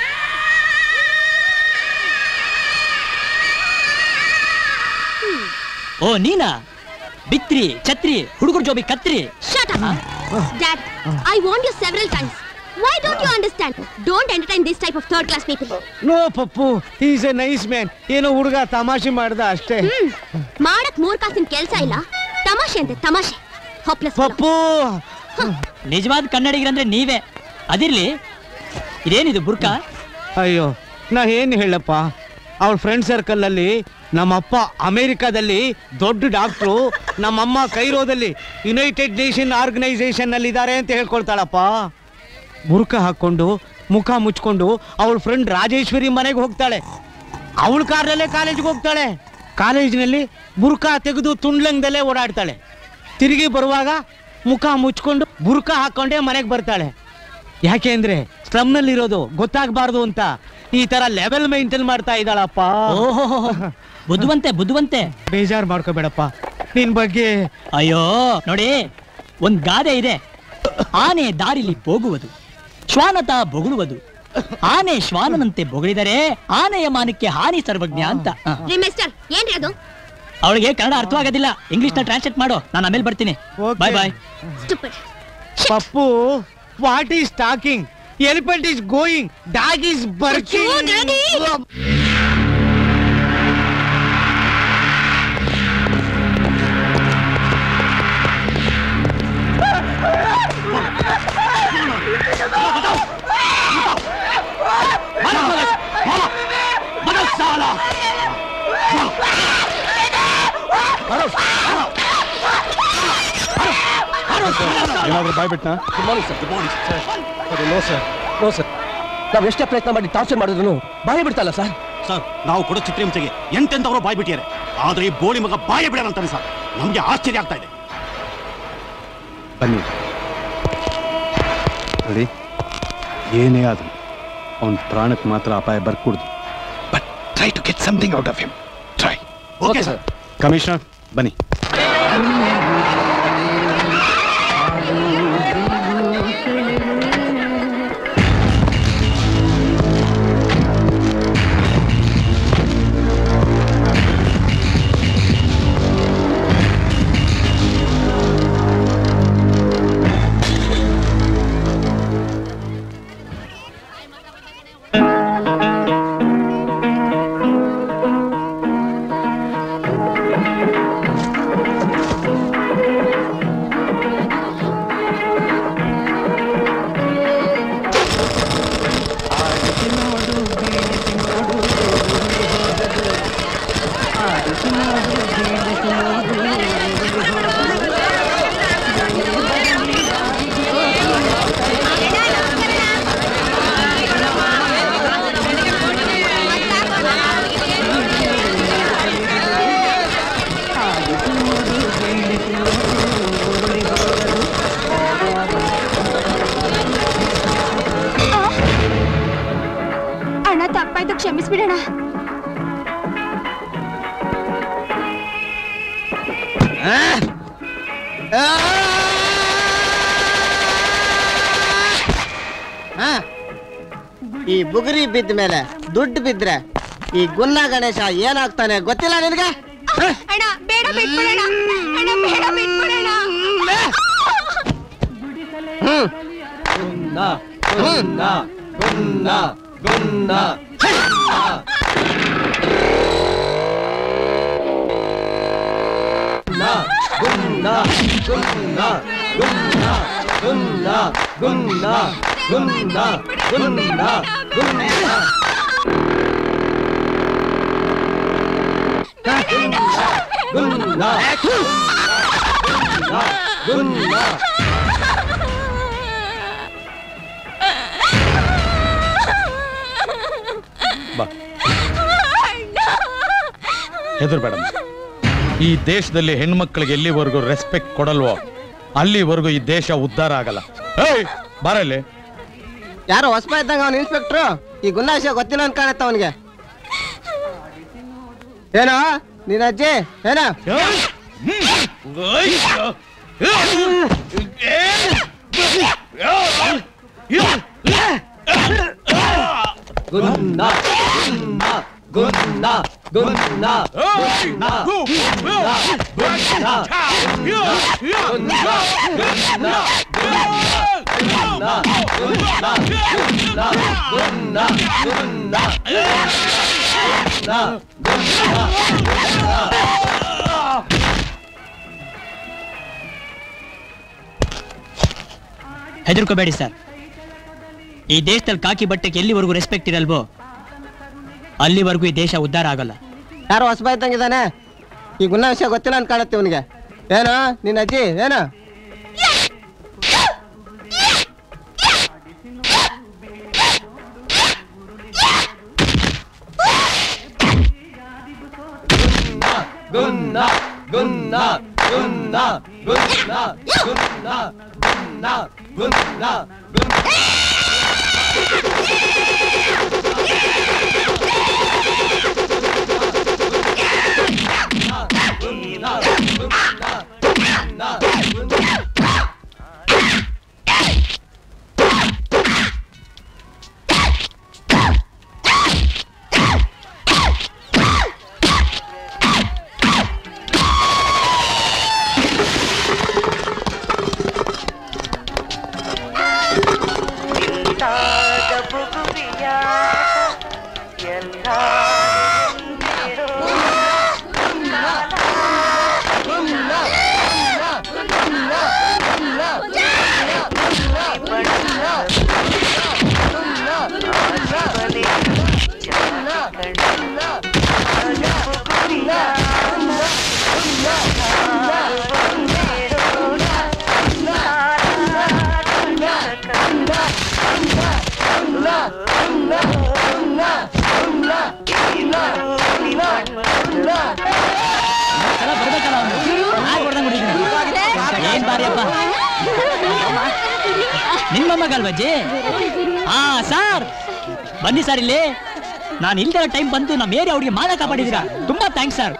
Speaker 3: ಓ ನೀನಾ ಬಿತ್ರಿ ಛತ್ರಿ ಹುಡುಗರು ಜೋಬಿ ಕತ್ರಿ
Speaker 2: Shut up! Dad, I warned you several times. Why don't you understand? Don't entertain this type of third class people.
Speaker 7: No Pappu is a nice man ಏನೋ ಹುಡುಗ ತಮಾಷೆ ಮಾಡ್ದ ಅಷ್ಟೇ
Speaker 2: ಹ್ಮ್ ಮಾಡಕ್ ಮೂರ್ ಕಾಸಿನ ಕೆಲ್ಸ ಇಲ್ಲ ತಮಾಷೆ ಅಂತೆ ತಮಾಷೆ ಹೋಪ್ಲೆಸ್
Speaker 7: ಪಪ್ಪು
Speaker 3: ನಿಜವಾದ ಕನ್ನಡಿಗರಂದ್ರೆ ನೀವೇ ಅದಿರ್ಲಿ ಇದೇನಿದು ಬುರ್ಕ
Speaker 7: ಅಯ್ಯೋ ನಾ ಏನ್ ಹೇಳಪ್ಪ ಅವಳ ಫ್ರೆಂಡ್ ಸರ್ಕಲ್ ಅಲ್ಲಿ ನಮ್ಮಪ್ಪ ಅಮೆರಿಕಾದಲ್ಲಿ ದೊಡ್ಡ ಡಾಕ್ಟ್ರು ನಮ್ಮಮ್ಮ ಕೈರೋದಲ್ಲಿ ಯುನೈಟೆಡ್ ನೇಷನ್ ಆರ್ಗನೈಸೇಷನ್ ಅಲ್ಲಿ ಇದ್ದಾರೆ ಅಂತ ಹೇಳ್ಕೊಳ್ತಾಳಪ್ಪ ಬುರ್ಕ ಹಾಕೊಂಡು ಮುಖ ಮುಚ್ಕೊಂಡು ಅವಳ ಫ್ರೆಂಡ್ ರಾಜೇಶ್ವರಿ ಮನೆಗೆ ಹೋಗ್ತಾಳೆ ಅವಳ ಕಾರ್ನಲ್ಲೇ ಕಾಲೇಜ್ಗೆ ಹೋಗ್ತಾಳೆ ಕಾಲೇಜಿನಲ್ಲಿ ಬುರ್ಕ ತೆಗೆದು ತುಂಡ್ಲಂಗದಲ್ಲೇ ಓಡಾಡ್ತಾಳೆ ತಿರುಗಿ ಬರುವಾಗ ಮುಖ ಮುಚ್ಕೊಂಡು ಬುರ್ಕ ಹಾಕೊಂಡೇ ಮನೆಗೆ ಬರ್ತಾಳೆ ಯಾಕೆ ಅಂದ್ರೆ ಸ್ಲಮ್ನಲ್ಲಿರೋದು ಗೊತ್ತಾಗಬಾರ್ದು ಅಂತ ಈ ತರ ಲೆವೆಲ್ ಮೈಂಟೈನ್ ಮಾಡ್ತಾ ಇದ್ದಾಳಪ್ಪ
Speaker 3: ಓಹೋ ಬುದ್ಧಿವಂತೆ ಬುದ್ಧಿವಂತೆ
Speaker 7: ಬೇಜಾರ್ ಮಾಡ್ಕೋಬೇಡಪ್ಪ ನಿನ್ ಬಗ್ಗೆ
Speaker 3: ಅಯ್ಯೋ ನೋಡಿ ಒಂದ್ ಗಾದೆ ಇದೆ ಆನೆ ದಾರಿಲಿ ಹೋಗುವುದು ಶ್ವಾನತ ಬೊಗಳುವುದು ಆನೆ ಶ್ವಾನನಂತೆ ಬೊಗಳಿದರೆ ಆನೆಯ ಮಾನಕ್ಕೆ ಹಾನಿ ಸರ್ವಜ್ಞ ಅಂತ
Speaker 2: ರೀ ಮಿಸ್ಟರ್ ಏನ್ರಿ ಅದು
Speaker 3: ಅವಳಿಗೆ ಕನ್ನಡ ಅರ್ಥವಾಗೋದಿಲ್ಲ ಇಂಗ್ಲಿಷ್ ನ ಟ್ರಾನ್ಸ್ಲೇಟ್ ಮಾಡು ನಾನು ಆಮೇಲೆ ಬರ್ತೀನಿ bye bye
Speaker 2: stupid
Speaker 7: Pappu what is talking elephant is going dog is barking
Speaker 1: ಸಾಲ
Speaker 6: ಏನಾದ್ರೂ ಬಾಯ್ಬಿಟ್ನಾ
Speaker 11: good morning sir good morning sir no sir no sir ನಾವು ಎಷ್ಟೇ ಪ್ರಯತ್ನ ಮಾಡಿ ಟಾರ್ಚರ್ ಮಾಡಿದ್ರು ಬಾಯಿ ಬಿಡ್ತಲ್ಲ ಸರ್
Speaker 12: ಸರ್ ನಾವು ಕೊಡೋ ಚಿತ್ರಹಿಂಸೆಗೆ ಎಂತೆಂತವರು ಬಾಯ್ ಬಿಟ್ಟಿದ್ದಾರೆ ಆದ್ರೆ ಈ ಬೋಳಿ ಮಗ ಬಾಯ ಬಿಡಲ್ಲ ಸರ್ ನಮ್ಗೆ ಆಶ್ಚರ್ಯ ಆಗ್ತಾ ಇದೆ
Speaker 6: ಬನ್ನಿ ನೋಡಿ ಏನೇ ಆದ್ರೂ ಅವನ ಪ್ರಾಣಕ್ಕೆ ಮಾತ್ರ ಅಪಾಯ ಬರ್ಕೂಡ್ದು but try to get something out of him try
Speaker 12: okay sir
Speaker 6: commissioner ಬನ್ನಿ
Speaker 2: ಅಣ್ಣ ತಪ್ಪಾಯ್ತು ಕ್ಷಮಿಸ್ಬಿಡೋಣ
Speaker 8: ಹಾ? ಈ ಬುಗುರಿ ಬಿದ್ದ ಮೇಲೆ ದುಡ್ಡು ಬಿದ್ರೆ ಈ ಗುನ್ನ ಗಣೇಶ ಏನಾಗ್ತಾನೆ ಗೊತ್ತಿಲ್ಲ ನಿನಗೆ
Speaker 2: ಅಣ್ಣ ಬೇಡ ಬಿಟ್ಬಿಡೋಣ ಅಣ್ಣ ಬೇಡ ಬಿಟ್ಬಿಡೋಣ
Speaker 8: ಹ್ಮ್
Speaker 6: ಬಾ ಹೆದರ್ಬೇಡಮ್ಮ ಈ ದೇಶದಲ್ಲಿ ಹೆಣ್ಮಕ್ಳಿಗೆ ಎಲ್ಲಿವರೆಗೂ ರೆಸ್ಪೆಕ್ಟ್ ಕೊಡಲ್ವೋ ಅಲ್ಲಿವರೆಗೂ ಈ ದೇಶ ಉದ್ಧಾರ ಆಗಲ್ಲ ಏಯ್ ಬಾರಲ್ಲಿ
Speaker 8: ಯಾರೋ ಹೊಸಬ ಇದ್ದಂಗ ಅವನ್ ಇನ್ಸ್ಪೆಕ್ಟ್ರು ಈ ಗುನ್ನ ವಿಷಯ ಗೊತ್ತಿಲ್ಲ ಅಂತ ಕಾಣತ್ತ ಅವನಿಗೆ ಏನೋ ನಿನ್ನ ಅಜ್ಜಿ ಏನೋ
Speaker 3: ಹೆದರ್ಕೋಬೇಡಿ ಸರ್ ಈ ದೇಶದಲ್ಲಿ ಕಾಕಿ ಬಟ್ಟೆಗೆ ಎಲ್ಲಿವರೆಗೂ ರೆಸ್ಪೆಕ್ಟ್ ಇರಲ್ವೋ ಅಲ್ಲಿವರೆಗೂ ಈ ದೇಶ ಉದ್ಧಾರ ಆಗಲ್ಲ
Speaker 8: ಯಾರೋ ಹೊಸಬ ಇದ್ದಂಗಿದ್ದಾನೆ ಈ ಗುನ್ನ ವಿಷಯ ಗೊತ್ತಿಲ್ಲ ಅಂತ ಕಾಣತ್ತೆ ಇವನಿಗೆ ಏನೋ ನಿನ್ನ ಅಜ್ಜಿ ಏನೋ
Speaker 13: ನಿಂತಾಗ ಬುಗುರಿಯ
Speaker 3: ನಡಿಯಪ್ಪ ನಿಮ್ಮ ಮಗಲ್ವಜ್ಜಿ ಹಾ ಸರ್ ಬನ್ನಿ ಸರ್ ಇಲ್ಲಿ ನಾನು ಇಲ್ದಿರೋ ಟೈಮ್ ಬಂದು ನಮ್ಮ ಏರಿಯಾ ಅವ್ರಿಗೆ ಮಾನ ಕಾಪಾಡಿದ್ದೀರಾ ತುಂಬಾ ಥ್ಯಾಂಕ್ಸ್ ಸರ್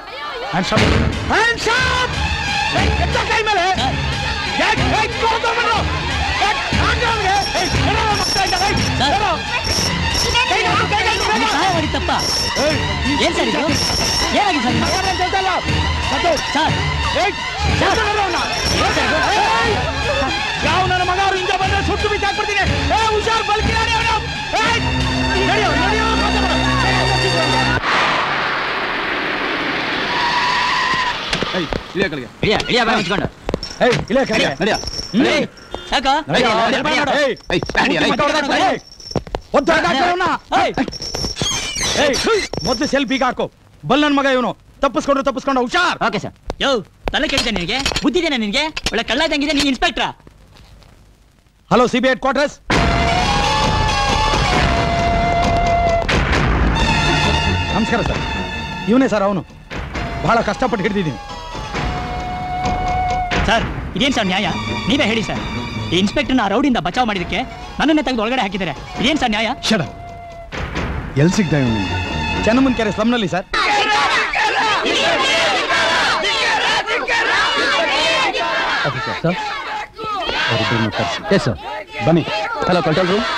Speaker 3: ಸಹಾಯ ಮಾಡಿ ತಪ್ಪ ಏನ್ ಸರ್ ಇದು ಏನಾಗಿದೆ ಸರ್ ಸರ್
Speaker 6: ಯಾವ ನನ್ನ ಮಗ ಅವ್ರು ಹಿಂದೆ ಬಂದ್ರೆ ಸುಟ್ಟು ಬಿಚ್ಚಾಕ್ಬಿಡ್ತೀನಿ ಏ ಹುಷಾರ್ ಬಲ್ಕಿರಾಣಿ ಅವನು ನಡೆಯೋ ನಡೆಯೋ
Speaker 10: ಇಳಿಯ ಕಡೆಗೆ
Speaker 3: ಇಳಿಯ ಇಳಿಯ ಬಾಯ್ ಮುಚ್ಕೊಂಡು
Speaker 6: ಏಯ್ ಇಲ್ಲೇ ಕಡೆ
Speaker 10: ನಡೆಯ
Speaker 3: ಯಾಕ
Speaker 6: ನಡೆಯೋ, ನಡೆಯೋ,
Speaker 3: ಮಾಡು, ಮಾಡು.
Speaker 6: ಏಯ್,
Speaker 10: ಏಯ್, ನಡೆಯ,
Speaker 6: ಮುಟ್ಟಿ
Speaker 10: ನಡೆಯ.
Speaker 6: ಮಾತಾಡ್ಬೇಡ, ಏಯ್. ಒದ್ದು ಹಾಕು ಅವ್ನ.
Speaker 3: ಏಯ್,
Speaker 6: ಏಯ್ ಮೊದ್ಲು ಸೆಲ್ಫಿಗೆ ಹಾಕು ಬಲ್ ನನ್ ಮಗ ಇವನು ತಪ್ಪಿಸ್ಕೊಂಡ್ರು ತಪ್ಪಿಸ್ಕೊಂಡು ಹುಷಾರ್
Speaker 3: ಓಕೆ ಸರ್ ಯೋ ತಲೆ ಕೆಟ್ಟಿದೆ ನಿನಗೆ ಬುದ್ಧಿದೇನೆ ನಿನಗೆ ಒಳ್ಳೆ ಕಳ್ಳ ಇದ್ದಂಗಿದೆ ನೀನು ಇನ್ಸ್ಪೆಕ್ಟ್ರಾ
Speaker 6: hello C B headquarters ನಮಸ್ಕಾರ ಸರ್ ಇವನೇ ಸರ್ ಅವನು ಬಹಳ ಕಷ್ಟಪಟ್ಟು ಹಿಡಿದಿದ್ದೀನಿ
Speaker 3: ಸರ್ ಇದೇನ್ ಸರ್ ನ್ಯಾಯ ನೀವೇ ಹೇಳಿ ಸರ್ ಈ ಇನ್ಸ್ಪೆಕ್ಟರ್ನ ಆ ರೌಡಿಂದ ಬಚಾವ್ ಮಾಡಿದಕ್ಕೆ ನನ್ನನ್ನೇ ತೆಗೆದು ಒಳಗಡೆ ಹಾಕಿದ್ದಾರೆ ಇದೇನ್ ಸರ್ ನ್ಯಾಯ
Speaker 6: ಶಡ ಎಲ್ಲಿ ಸಿಗ್ದ ಇವನು ಚೆನ್ನಮ್ಮನ ಕೆರೆ ಸ್ಲಮ್ನಲ್ಲಿ ಸರ್
Speaker 11: ಸರ್ ಎಸ್ ಸರ್
Speaker 6: ಬನ್ನಿ
Speaker 11: ಹಲೋ ಕಂಟ್ರೋಲ್ ರೂಮ್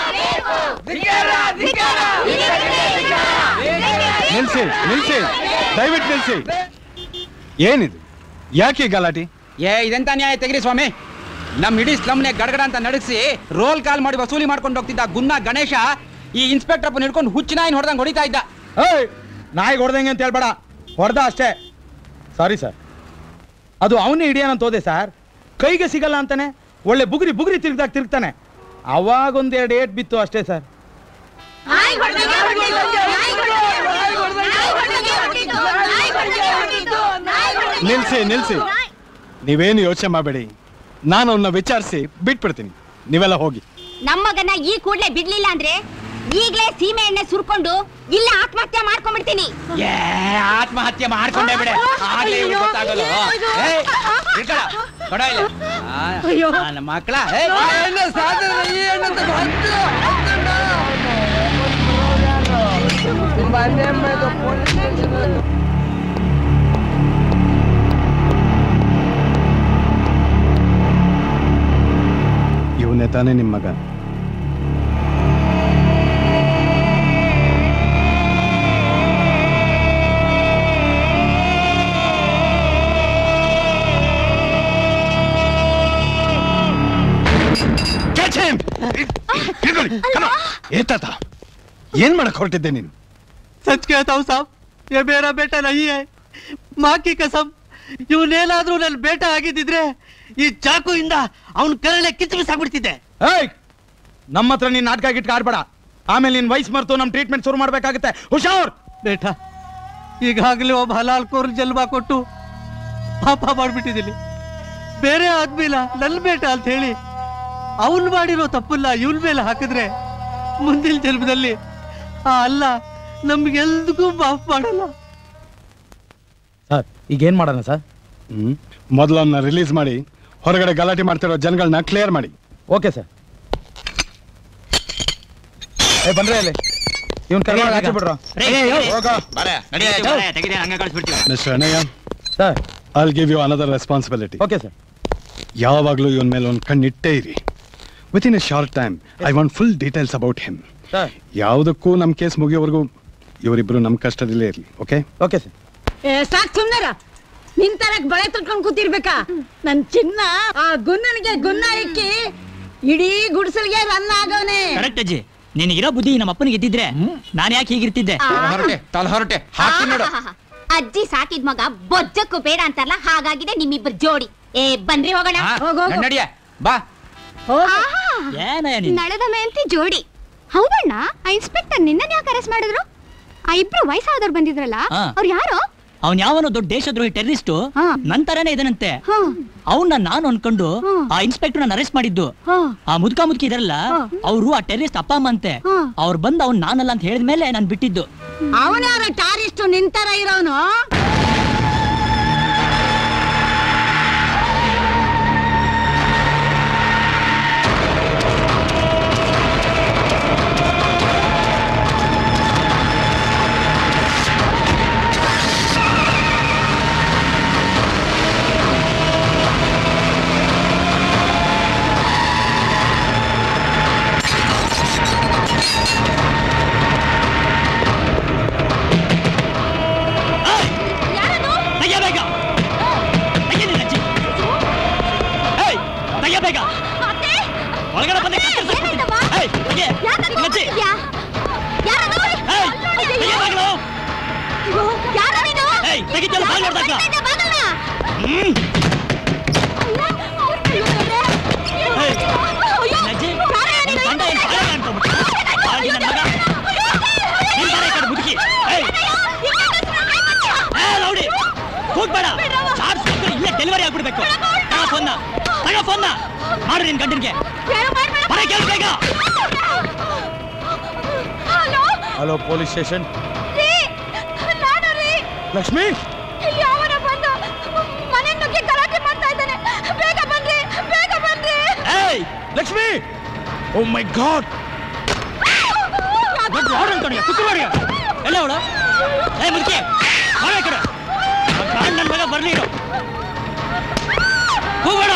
Speaker 6: ನಿಲ್ಸಿ ನಿಲ್ಸಿ ದಯವಿಟ್ಟು ನಿಲ್ಸಿ ಏನಿದು ಯಾಕೆ ಈ ಗಲಾಟಿ
Speaker 10: ಏ ಇದೆಂತ ನ್ಯಾಯ ತೆಗಿರಿ ಸ್ವಾಮಿ ನಮ್ ಇಡೀ ಸ್ಲಮ್ನೆ ಗಡಗಡ ಅಂತ ನಡೆಸಿ ರೋಲ್ ಕಾಲ್ ಮಾಡಿ ವಸೂಲಿ ಮಾಡ್ಕೊಂಡು ಹೋಗ್ತಿದ್ದ ಗುನ್ನ ಗಣೇಶ ಈ ಇನ್ಸ್ಪೆಕ್ಟರ್ ಅಪ್ಪ ಹಿಡ್ಕೊಂಡು ಹುಚ್ಚು ನಾಯಿನ ಹೊಡೆದಂಗೆ ಹೊಡಿತಾ ಇದ್ದ
Speaker 6: ಏಯ್ ನಾಯಿಗೆ ಹೊಡೆದಂಗೆ ಅಂತ ಹೇಳ್ಬೇಡ ಹೊಡೆದ ಅಷ್ಟೇ ಸಾರಿ ಸರ್ ಅದು ಅವನೇ ಹಿಡಿಯೋಣಂತ ಹೋದೆ ಸರ್ ಕೈಗೆ ಸಿಗಲ್ಲ ಅಂತಾನೆ ಒಳ್ಳೆ ಬುಗುರಿ ಬುಗುರಿ ತಿರುಗ್ದಾಗ ತಿರುಗ್ತಾನೆ ಅವಾಗೊಂದೆರಡು ಏಟ್ ಬಿತ್ತು ಅಷ್ಟೇ ಸರ್
Speaker 13: ನಿಲ್ಸಿ ನಿಲ್ಸಿ ನೀವೇನು ಯೋಚನೆ ಮಾಡಬೇಡಿ ನಾನು ಅವನ್ನ ವಿಚಾರಿಸಿ ಬಿಟ್ಬಿಡ್ತೀನಿ ನೀವೆಲ್ಲ ಹೋಗಿ
Speaker 2: ನಮ್ಮ ಮಗನ ಈ ಕೂಡ್ಲೆ ಬಿಡ್ಲಿಲ್ಲ ಅಂದ್ರೆ ಈಗ್ಲೇ ಸೀಮೆ ಎಣ್ಣೆ ಸುರ್ಕೊಂಡು ಇಲ್ಲ ಆತ್ಮಹತ್ಯೆ ಮಾಡ್ಕೊಂಡ್ಬಿಡ್ತೀನಿ
Speaker 10: ಏ ಆತ್ಮಹತ್ಯೆ ಮಾಡ್ಕೊಂಡೇ ಬಿಡೆ ಆಗ್ಲೇ ಇವ್ನಿಗೆ ಗೊತ್ತಾಗಲ್ಲ ಏಯ್, ಇಟ್ಕೊಳ, ಕೊಡ ಇಲ್ಲಿ. ಆ, ಆ, ನಮ್ಮ ಮಕ್ಕಳ
Speaker 13: ಇವನೇ ತಾನೇ ನಿಮ್ಮ ಮಗ Catch him! ಹಿಡ್ಕೊಳ್ಳಿ, come on. ಏ ತಾತ ಏನ್ ಮಾಡಕ್ ಹೊರಟಿದ್ದೆ ನೀನು
Speaker 7: सच कहता हूँ साहब ये मेरा बेटा नहीं है माँ की कसम ಇವನೇನಾದ್ರೂ ನನ್ನ ಬೇಟ ಆಗಿದ್ದಿದ್ರೆ ಈ ಚಾಕುಯಿಂದ ಅವನ ಕರಳೆ ಕಿತ್ತು ಬಿಸಾಕ್ಬಿಡ್ತಿದ್ದೆ
Speaker 6: ಏಯ್ ನಮ್ಮ ಹತ್ರ ನೀನ್ ನಾಟಕ ಗಿಟ್ಕ ಆಡ್ಬೇಡ ಆಮೇಲೆ ನಿನ್ ವಯಸ್ಸು ಮರೆತು ನಮ್ ಟ್ರೀಟ್ಮೆಂಟ್ ಶುರು ಮಾಡ್ಬೇಕಾಗುತ್ತೆ ಹುಷಾರ್
Speaker 7: ಬೇಟ ಈಗಾಗಲೇ ಒಬ್ಬ ಹಲಾಲ್ ಕೋರ್ ಜನ್ಮ ಕೊಟ್ಟು ಪಾಪ ಮಾಡ್ಬಿಟ್ಟಿದ್ದೀನಿ ಬೇರೆ ಆದ್ಮೇಲ ನನ್ನ ಬೇಟ ಅಂತ ಹೇಳಿ ಅವನ್ ಮಾಡಿರೋ ತಪ್ಪಲ್ಲ ಇವನ್ ಮೇಲೆ ಹಾಕಿದ್ರೆ ಮುಂದಿನ ಜನ್ಮದಲ್ಲಿ ಆ ಅಲ್ಲ ನಮ್ಗೆಲ್ದಿಗೂ ಮಾಫ್ ಮಾಡಲ್ಲ
Speaker 6: ಸರ್ ಈಗ ಏನ್ ಮಾಡೋಣ ಸರ್
Speaker 13: ಹ್ಮ್ ಮೊದಲು ಅವನ್ನ ರಿಲೀಸ್ ಮಾಡಿ ಹೊರಗಡೆ ಗಲಾಟೆ ಮಾಡ್ತಿರೋ ಜನಗಳನ್ನ ಕ್ಲಿಯರ್ ಮಾಡಿ
Speaker 6: ಓಕೆ ಸರ್ ಏ ಬಂದ್ರೆ ಅಲ್ಲಿ ಇವನ್ ಕರ್ಕೊಂಡು ಆಚೆ ಬಿಡ್ರೋ ಹೋಗೋ
Speaker 3: ತೆಗಿದೆ ಹಂಗ ಕಳಿಸ್ಬಿಡ್ತೀವಿ
Speaker 13: mister Annayya
Speaker 6: sir
Speaker 13: I'll give you another responsibility
Speaker 6: okay sir
Speaker 13: ಯಾವಾಗಲೂ ಇವನ್ ಮೇಲೆ ಒಂದು ಕಣ್ಣಿಟ್ಟೇ ಇರಿ within a short time I want full details about him
Speaker 6: sir
Speaker 13: ಯಾವುದಕ್ಕೂ ನಮ್ಮ ಕೇಸ್ ಮುಗಿಯೋವರೆಗೂ ಇವರಿಬ್ರು ನಮ್ಮ ಕಷ್ಟದಲ್ಲೇ ಇರಲಿ ಓಕೆ
Speaker 6: ಓಕೆ ಸರ್
Speaker 9: ಏ ಸಾಕ್ ಸುಮ್ನರ ನಿನ್ ತರಕ್ ಬಳೆ ತುಟ್ಕೊಂಡ್ ಕೂತಿರ್ಬೇಕಾ ನನ್ ಚಿನ್ನ ಆ ಗುನ್ನನಿಗೆ ಗುನ್ನ ಇಕ್ಕಿ ಇಡೀ ಗುಡ್ಸಲ್ಗೆ ರನ್ ಆಗವನೆ
Speaker 3: ಕರೆಕ್ಟ್ ಅಜ್ಜಿ ನಿನಗಿರೋ ಬುದ್ಧಿ ನಮ್ಮ ಅಪ್ಪನಿಗೆ ಇದ್ದಿದ್ರೆ ನಾನು ಯಾಕೆ ಹೀಗಿರ್ತಿದ್ದೆ
Speaker 10: ಹೊರಟೆ ತಲೆ ಹೊರಟೆ ಹಾಕ್ತೀನಿ ನೋಡು
Speaker 2: ಅಜ್ಜಿ ಸಾಕಿದ್ ಮಗ ಬೊಜ್ಜಕ್ಕೂ ಬೇಡ ಅಂತಾರಲ್ಲ ಹಾಗಾಗಿದೆ ನಿಮ್ಮಿಬ್ಬರು ಜೋಡಿ ಏ ಬನ್ರಿ ಹೋಗೋಣ
Speaker 10: ಹಾ,
Speaker 9: ಹೋಗು, ಹೋಗು.
Speaker 10: ನಡಿಯ ಬಾ
Speaker 3: ಏನಯ್ಯ ನೀನು
Speaker 2: ನಳದ ಮೇಲ್ತಿ ಜೋಡಿ ಹೌದಣ್ಣ ಆ ಇನ್ಸ್ಪೆಕ್ಟರ್ ನಿನ್ನ ಯಾಕೆ ಅರೆಸ್ಟ್ ಮಾಡಿದ್ರು ಆ ಇಬ್ರು ವಯಸ್ಸಾದವ್ರು ಬಂದಿದ್ರಲ್ಲ
Speaker 3: ಹಾ.
Speaker 2: ಅವ್ರು ಯಾರು
Speaker 3: ಅವ್ನ್ ಯಾವನೋ ದೊಡ್ಡ ದೇಶದ್ರೋಹಿ ಟೆರರಿಸ್ಟ್
Speaker 2: ಹಾ.
Speaker 3: ನಂತರನೇ ಇದನಂತೆ
Speaker 2: ಹಾ.
Speaker 3: ಅವನ್ನ ನಾನು ಅನ್ಕೊಂಡು
Speaker 2: ಹಾ.
Speaker 3: ಆ ಇನ್ಸ್ಪೆಕ್ಟರ್ ನನ್ನ ಅರೆಸ್ಟ್ ಮಾಡಿದ್ದು
Speaker 2: ಹಾ.
Speaker 3: ಆ ಮುದ್ಕ ಮುದ್ಕಿ ಇದಾರಲ್ಲ ಅವರು ಆ ಟೆರರಿಸ್ಟ್ ಅಪ್ಪ ಅಮ್ಮ ಅಂತೆ
Speaker 2: ಹಾ.
Speaker 3: ಅವ್ರು ಬಂದು ಅವ್ನ್ ನಾನಲ್ಲ ಅಂತ ಹೇಳಿದ್ಮೇಲೆ ನಾನು ಬಿಟ್ಟಿದ್ದು
Speaker 9: ಅವನ್ಯಾರ ಟಾರಿಸ್ಟ್ ನಿಂತರ ಇರೋನು
Speaker 3: ತೆಗೆ ಬೇಗ ಒಳಗಡೆ ಬಂದೆ ಕತ್ತರಿಸ್ಬಿಡ್ತೀನಿ. ಏಯ್, ತೆಗೆ. ಲಚ್ಚಿ. ಏಯ್, ತೆಗೆ ಬಾಗ್ಲು. ಏಯ್, ತೆಗಿತಿಯಲ್ಲ, ಬಾಗ್ಲು ಹೊಡ್ದಾಕ್ಲ. ಹ್ಮ್. ಏಯ್, ಲಜ್ಜಿ, ನಿನ್ ಗಂಡ ಏನ್ ಬಾಳೆ ಅನ್ಕೊಂಬಿಟ್ಟ? ಬಾಗಿ ನನ್ ಮಗ. ನೀನ್ ಬಾರೆ ಈ ಕಡೆ ಮುದುಕಿ. ಏಯ್, ಏ, ರೌಡಿ, ಕೂಗ್ಬೇಡ. ಚಾರ್ಜ್ ಕೊಟ್ಟು ಇಲ್ಲೇ ಡೆಲಿವರಿ ಆಗ್ಬಿಡ್ಬೇಕು ತಗ ಫೋನ್ನ ತಗ ಫೋನ್ನ ಮಾಡು ನಿನ್ ಗಂಡನ್ಗೆ ಬರ ಕೇಳು ಬೇಗ
Speaker 6: ಹಲೋ ಪೊಲೀಸ್ ಸ್ಟೇಷನ್ ಲಕ್ಷ್ಮಿ
Speaker 2: ಇಲ್ಲಿ ಅವನ ಬಂದು ಮನೆ ನುಗ್ಗಿ ಗಲಾಟೆ ಮಾಡ್ತಾ ಇದ್ದಾನೆ ಬೇಗ ಬನ್ರಿ ಬೇಗ ಬನ್ರಿ
Speaker 6: ಏಯ್ ಲಕ್ಷ್ಮಿ ಓ ಮೈ ಗಾಡ್
Speaker 3: ದೊಡ್ಡ ಆರ್ಡರ್ ಅನ್ಕೊಂಡಿಯ ಕುತ್ತು ಮಾಡಿ ಎಲ್ಲ ಅವಳು ಏ ಮುದುಕಿ ಬರ ಈ ಕಡೆ ನನ್ನ ಮಗ ಬರ್ಲಿ ಇರು ಕೂಗ್ಬೇಡ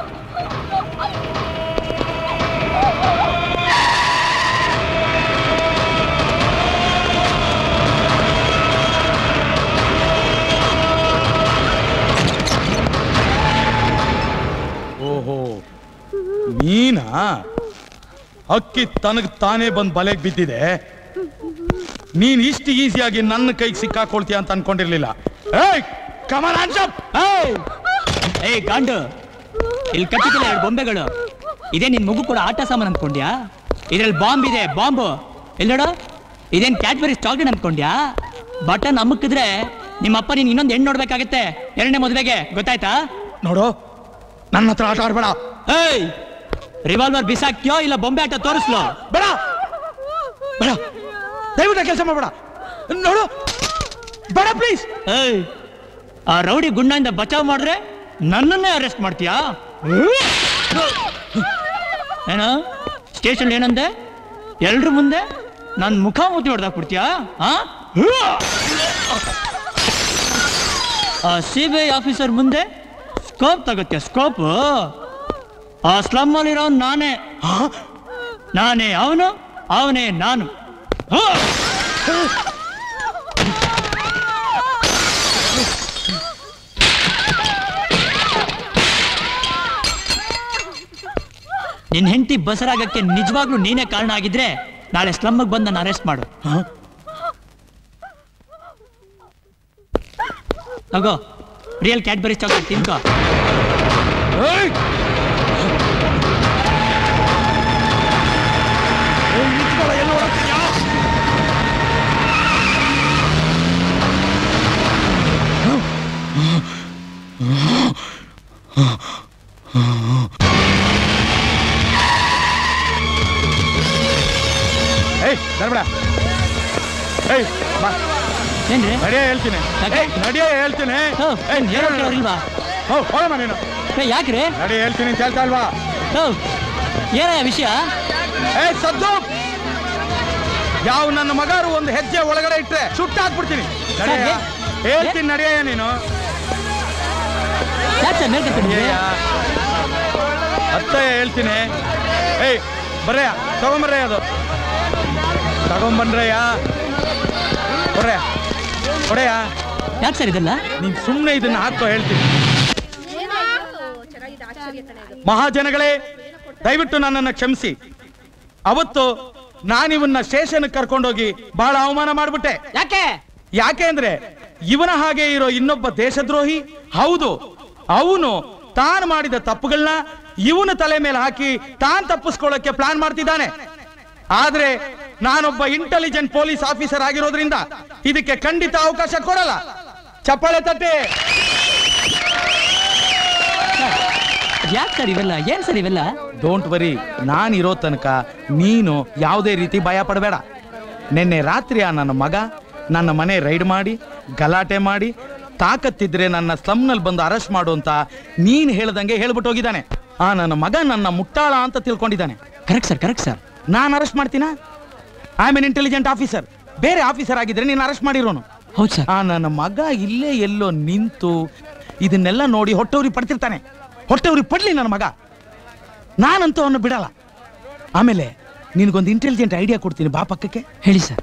Speaker 6: ಓಹೋ ನೀನಾ ಅಕ್ಕಿ ತನಗ್ ತಾನೇ ಬಂದ್ ಬಲೆಗ್ ಬಿದ್ದಿದೆ ನೀನ್ ಇಷ್ಟು ಈಸಿಯಾಗಿ ನನ್ನ ಕೈಗೆ ಸಿಕ್ಕಾಕೊಳ್ತೀಯ ಅಂತ ಅನ್ಕೊಂಡಿರ್ಲಿಲ್ಲ ಏಯ್ ಕಮಲ್ ಅನ್ಸಪ್
Speaker 3: ಏಯ್ ಏಯ್ ಗಾಂಡು ಇಲ್ಲಿ ಕಟ್ಟಿದಿಲ್ಲ ಎರಡು ಬೊಂಬೆಗಳು ಇದೇ ನಿನ್ ಮಗು ಕೂಡ ಆಟ ಸಾಮಾನು ಅನ್ಕೊಂಡ್ಯಾ ಇದ್ರಲ್ಲಿ ಬಾಂಬ್ ಇದೆ ಬಾಂಬು ಎಲ್ಲೋಡ ಇದೇನ್ ಕ್ಯಾಡ್ಬರೀಸ್ ಚಾಕ್ಲೇಟ್ ಅನ್ಕೊಂಡ್ಯಾ ಬಟನ್ ಅಮ್ಮಕ್ಕಿದ್ರೆ ನಿಮ್ಮಪ್ಪ ನೀನ್ ಇನ್ನೊಂದು ಹೆಣ್ಣು ನೋಡ್ಬೇಕಾಗತ್ತೆ ಎರಡನೇ ಮದುವೆಗೆ ಗೊತ್ತಾಯ್ತಾ
Speaker 6: ನೋಡು ನನ್ನ ಹತ್ರ ಆಟ ಆಡ್ಬೇಡ
Speaker 3: ಏಯ್ ರಿವಾಲ್ವರ್ ಬಿಸಾಕ್ಯೋ ಇಲ್ಲ ಬೊಂಬೆ ಆಟ ತೋರಿಸ್ಲೋ
Speaker 6: ಬೇಡ ಬೇಡ ದಯವಿಟ್ಟು ಕೆಲಸ ಮಾಡಬೇಡ ನೋಡು ಬೇಡ ಪ್ಲೀಸ್
Speaker 3: ಏಯ್ ಆ ರೌಡಿ ಗುಂಡದಿಂದ ಬಚಾವ್ ಮಾಡ್ರೆ ನನ್ನನ್ನೇ ಅರೆಸ್ಟ್ ಮಾಡ್ತೀಯಾ ಏನ ಸ್ಟೇಷನ್ ಏನಂದೆ ಎಲ್ರ ಮುಂದೆ ನನ್ನ ಮುಖ ಮುತ್ತಿ ಹೊಡೆದಾಕ್ಬಿಡ್ತೀಯಾ ಆ ಆ ಸಿ ಬಿ ಐ ಆಫೀಸರ್ ಮುಂದೆ ಸ್ಕೋಪ್ ತಗೋತ್ಯ ಸ್ಕೋಪ್ ಆ ಸ್ಲಮ್ ಅಲ್ಲಿರೋ ನಾನೇ ನಾನೇ ಅವನು ಅವನೇ ನಾನು ಹಾ! ನಿನ್ ಹೆಂಡತಿ ಬಸರಾಗಕ್ಕೆ ನಿಜವಾಗ್ಲೂ ನೀನೇ ಕಾರಣ ಆಗಿದ್ರೆ ನಾಳೆ ಸ್ಲಮ್ಗೆ ಬಂದು ನನ್ನ ಅರೆಸ್ಟ್ ಮಾಡು ತಗೋ ರಿಯಲ್ ಕ್ಯಾಡ್ಬರಿ ಚಾಕ್ಲೇಟ್ ತಿನ್ಕೋ
Speaker 6: ಏಯ್ ಬರ್ಬೇಡ ಏಯ್ ಬಾ
Speaker 3: ಏನ್ರಿ
Speaker 6: ನಡಿಯ ಹೇಳ್ತೀನಿ ಏಯ್ ನಡಿಯ ಹೇಳ್ತೀನಿ ಏಯ್
Speaker 3: ಇಲ್ವಾ
Speaker 6: ಹೋ ಹೋಗಮ್ಮ ನೀನು
Speaker 3: ಯಾಕ್ರಿ
Speaker 6: ನಡಿ ಹೇಳ್ತೀನಿ ಅಂತ ಹೇಳ್ತಾ ಇಲ್ವಾ
Speaker 3: ಏನ ವಿಷಯ
Speaker 6: ಏ ಸದ್ದು ಯಾವ ನನ್ನ ಮಗಾರು ಒಂದು ಹೆಜ್ಜೆ ಒಳಗಡೆ ಇಟ್ರೆ ಸುಟ್ಟು ಹಾಕ್ಬಿಡ್ತೀನಿ ನಡಿಯ ಹೇಳ್ತೀನಿ ನಡಿಯ ನೀನು
Speaker 3: ಯಾಕೆ ಸರ್ ಮೇಲ್ ಕರ್ಕೊಂಡಿದ್ದೀರಿ?
Speaker 6: ಅತ್ತಯ್ಯ ಹೇಳ್ತೀನಿ ಏಯ್ ಬರ್ರಯ್ಯ ತಗೊಂಬರ್ರಯ್ಯ ಅದು ತಗೊಂಬನ್ರಯ್ಯ ಕೊಡ್ರಯ್ಯ ಕೊಡೆಯ
Speaker 3: ಯಾಕೆ ಸರ್ ಇದೆಲ್ಲ
Speaker 6: ನೀನ್ ಸುಮ್ಮನೆ ಇದನ್ನ ಹಾಕೋ ಹೇಳ್ತೀನಿ ಮಹಾಜನಗಳೇ ದಯವಿಟ್ಟು ನನ್ನನ್ನು ಕ್ಷಮಿಸಿ ಅವತ್ತು ನಾನಿವನ್ನ ಸ್ಟೇಷನ್ ಕರ್ಕೊಂಡೋಗಿ ಬಹಳ ಅವಮಾನ ಮಾಡ್ಬಿಟ್ಟೆ
Speaker 8: ಯಾಕೆ
Speaker 6: ಯಾಕೆ ಅಂದ್ರೆ ಇವನ ಹಾಗೆ ಇರೋ ಇನ್ನೊಬ್ಬ ದೇಶದ್ರೋಹಿ ಹೌದು ಅವನು ತಾನು ಮಾಡಿದ ತಪ್ಪುಗಳನ್ನ ಇವನ ತಲೆ ಮೇಲೆ ಹಾಕಿ ತಾನ್ ತಪ್ಪಿಸ್ಕೊಳ್ಳೋಕೆ ಪ್ಲಾನ್ ಮಾಡ್ತಿದ್ದಾನೆ ಆದ್ರೆ ನಾನೊಬ್ಬ ಇಂಟೆಲಿಜೆಂಟ್ ಪೊಲೀಸ್ ಆಫೀಸರ್ ಆಗಿರೋದ್ರಿಂದ ಇದಕ್ಕೆ ಖಂಡಿತ ಅವಕಾಶ ಕೊಡಲ್ಲ ಚಪ್ಪಾಳೆ ತಟ್ಟೆ
Speaker 3: ಯಾಕೆ ಸರ್ ಇವೆಲ್ಲ ಏನ್ ಸರ್ ಇವೆಲ್ಲ
Speaker 6: ಡೋಂಟ್ ವರಿ ನಾನಿರೋ ತನಕ ನೀನು ಯಾವುದೇ ರೀತಿ ಭಯ ಪಡಬೇಡ ನಿನ್ನೆ ರಾತ್ರಿ ಆ ನನ್ನ ಮಗ ನನ್ನ ಮನೆ ರೈಡ್ ಮಾಡಿ ಗಲಾಟೆ ಮಾಡಿ ತಾಕತ್ತಿದ್ರೆ ನನ್ನ ಸ್ಲಮ್ನಲ್ಲಿ ಬಂದು ಅರೆಸ್ಟ್ ಮಾಡು ಅಂತ ನೀನು ಹೇಳ್ದಂಗೆ ಹೇಳ್ಬಿಟ್ಟು ಹೋಗಿದ್ದಾನೆ ಆ ನನ್ನ ಮಗ ನನ್ನ ಮುಟ್ಟಾಳ ಅಂತ ತಿಳ್ಕೊಂಡಿದ್ದಾನೆ
Speaker 3: ಕರೆಕ್ಟ್ ಸರ್ ಕರೆಕ್ಟ್ ಸರ್
Speaker 6: ನಾನು ಅರೆಸ್ಟ್ ಮಾಡ್ತೀನಾ I am an intelligent officer ಬೇರೆ ಆಫೀಸರ್ ಆಗಿದ್ರೆ ನೀನು ಅರೆಸ್ಟ್ ಮಾಡಿರೋನು
Speaker 3: ಹೌದು ಸರ್
Speaker 6: ಆ ನನ್ನ ಮಗ ಇಲ್ಲೇ ಎಲ್ಲೋ ನಿಂತು ಇದನ್ನೆಲ್ಲ ನೋಡಿ ಹೊಟ್ಟೆವ್ರಿ ಪಡ್ತಿರ್ತಾನೆ ಹೊಟ್ಟೆವ್ರಿ ಪಡ್ಲಿ ನನ್ನ ಮಗ ನಾನಂತೂ ಅವನು ಬಿಡಲ್ಲ ಆಮೇಲೆ ನಿನಗೊಂದು ಇಂಟೆಲಿಜೆಂಟ್ ಐಡಿಯಾ ಕೊಡ್ತೀನಿ ಬಾ ಪಕ್ಕಕ್ಕೆ
Speaker 3: ಹೇಳಿ ಸರ್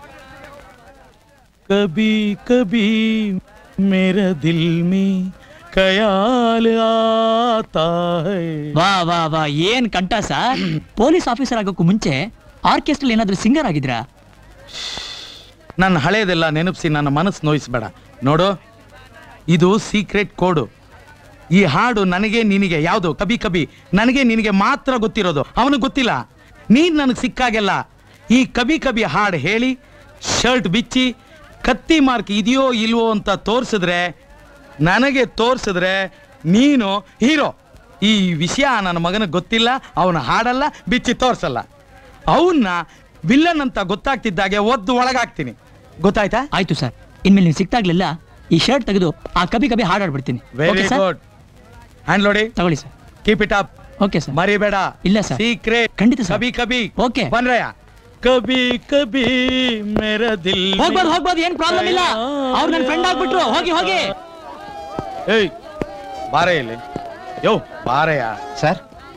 Speaker 6: ಕಬಿ ಕಬಿ ಮೇರ ದಿಲ್ ಮೇ ಕಯಾಲ್ ಆತಾ ಹೈ
Speaker 3: ವಾ ವಾ ವಾ ಏನ್ ಕಂಠ ಸರ್ ಪೊಲೀಸ್ ಆಫೀಸರ್ ಆಗೋಕ್ಕೂ ಮುಂಚೆ ಆರ್ಕೆಸ್ಟ್ರಲ್ಲಿ ಏನಾದ್ರೂ ಸಿಂಗರ್ ಆಗಿದ್ರಾ
Speaker 6: ನನ್ನ ಹಳೇದೆಲ್ಲ ನೆನಪಿಸಿ ನನ್ನ ಮನಸ್ಸು ನೋಯಿಸ್ಬೇಡ ನೋಡು ಇದು ಸೀಕ್ರೆಟ್ ಕೋಡು ಈ ಹಾಡು ನನಗೆ ನಿನಗೆ ಯಾವುದು ಕಬಿ ಕಬಿ ನನಗೆ ನಿನಗೆ ಮಾತ್ರ ಗೊತ್ತಿರೋದು ಅವನಿಗೆ ಗೊತ್ತಿಲ್ಲ ನೀನ್ ನನಗೆ ಸಿಕ್ಕಾಗೆಲ್ಲ ಈ ಕಬಿ ಕಬಿ ಹಾಡು ಹೇಳಿ ಶರ್ಟ್ ಬಿಚ್ಚಿ ಕತ್ತಿ ಮಾರ್ಕ್ ಇದೆಯೋ ಇಲ್ವೋ ಅಂತ ತೋರಿಸಿದ್ರೆ ನನಗೆ ತೋರಿಸಿದ್ರೆ ನೀನು ಹೀರೋ ಈ ವಿಷಯ ನನ್ನ ಮಗನಿಗೆ ಗೊತ್ತಿಲ್ಲ ಅವನು ಹಾಡಲ್ಲ ಬಿಚ್ಚಿ ತೋರಿಸಲ್ಲ ಅವನ್ನ ವಿಲ್ಲನ್ ಅಂತ ಗೊತ್ತಾಗ್ತಿದ್ದಾಗೆ ಒದ್ದು ಒಳಗಾಗ್ತೀನಿ ಗೊತ್ತಾಯ್ತಾ
Speaker 3: ಆಯ್ತು ಸರ್ ಇನ್ಮೇಲೆ ನೀವು ಸಿಕ್ತಾಗ್ಲೆಲ್ಲ ಈ ಶರ್ಟ್ ತೆಗೆದು ಆ ಕಬಿ ಕಬಿ ಹಾಡಾಡ್ಬಿಡ್ತೀನಿ
Speaker 6: ವೆರಿ ಗುಡ್ ಹ್ಯಾಂಡ್ ಲೋಡಿ
Speaker 3: ತಗೊಳ್ಳಿ sir
Speaker 6: keep it up
Speaker 3: okay sir
Speaker 6: ಮರಿಬೇಡ
Speaker 3: ಇಲ್ಲ ಸರ್
Speaker 6: ಸೀಕ್ರೆಟ್
Speaker 3: ಖಂಡಿತ ಸರ್
Speaker 6: ಕಬಿ ಕಬಿ
Speaker 3: ಓಕೆ
Speaker 6: ಬನ್ರಯ್ಯ ಕಬಿ ಕಬಿ ಮೇರ ದಿಲ್
Speaker 3: ಹೋಗ್ಬೋದು ಹೋಗ್ಬೋದು ಏನ್ ಪ್ರಾಬ್ಲಮ್ ಇಲ್ಲ ಅವ್ರು ನನ್ನ ಫ್ರೆಂಡ್ ಆಗ್ಬಿಟ್ರು ಹೋಗಿ ಹೋಗಿ
Speaker 6: ಏಯ್ ಬಾರೆ ಇಲ್ಲಿ ಯೋ ಬಾರಯ್ಯ
Speaker 10: ಸರ್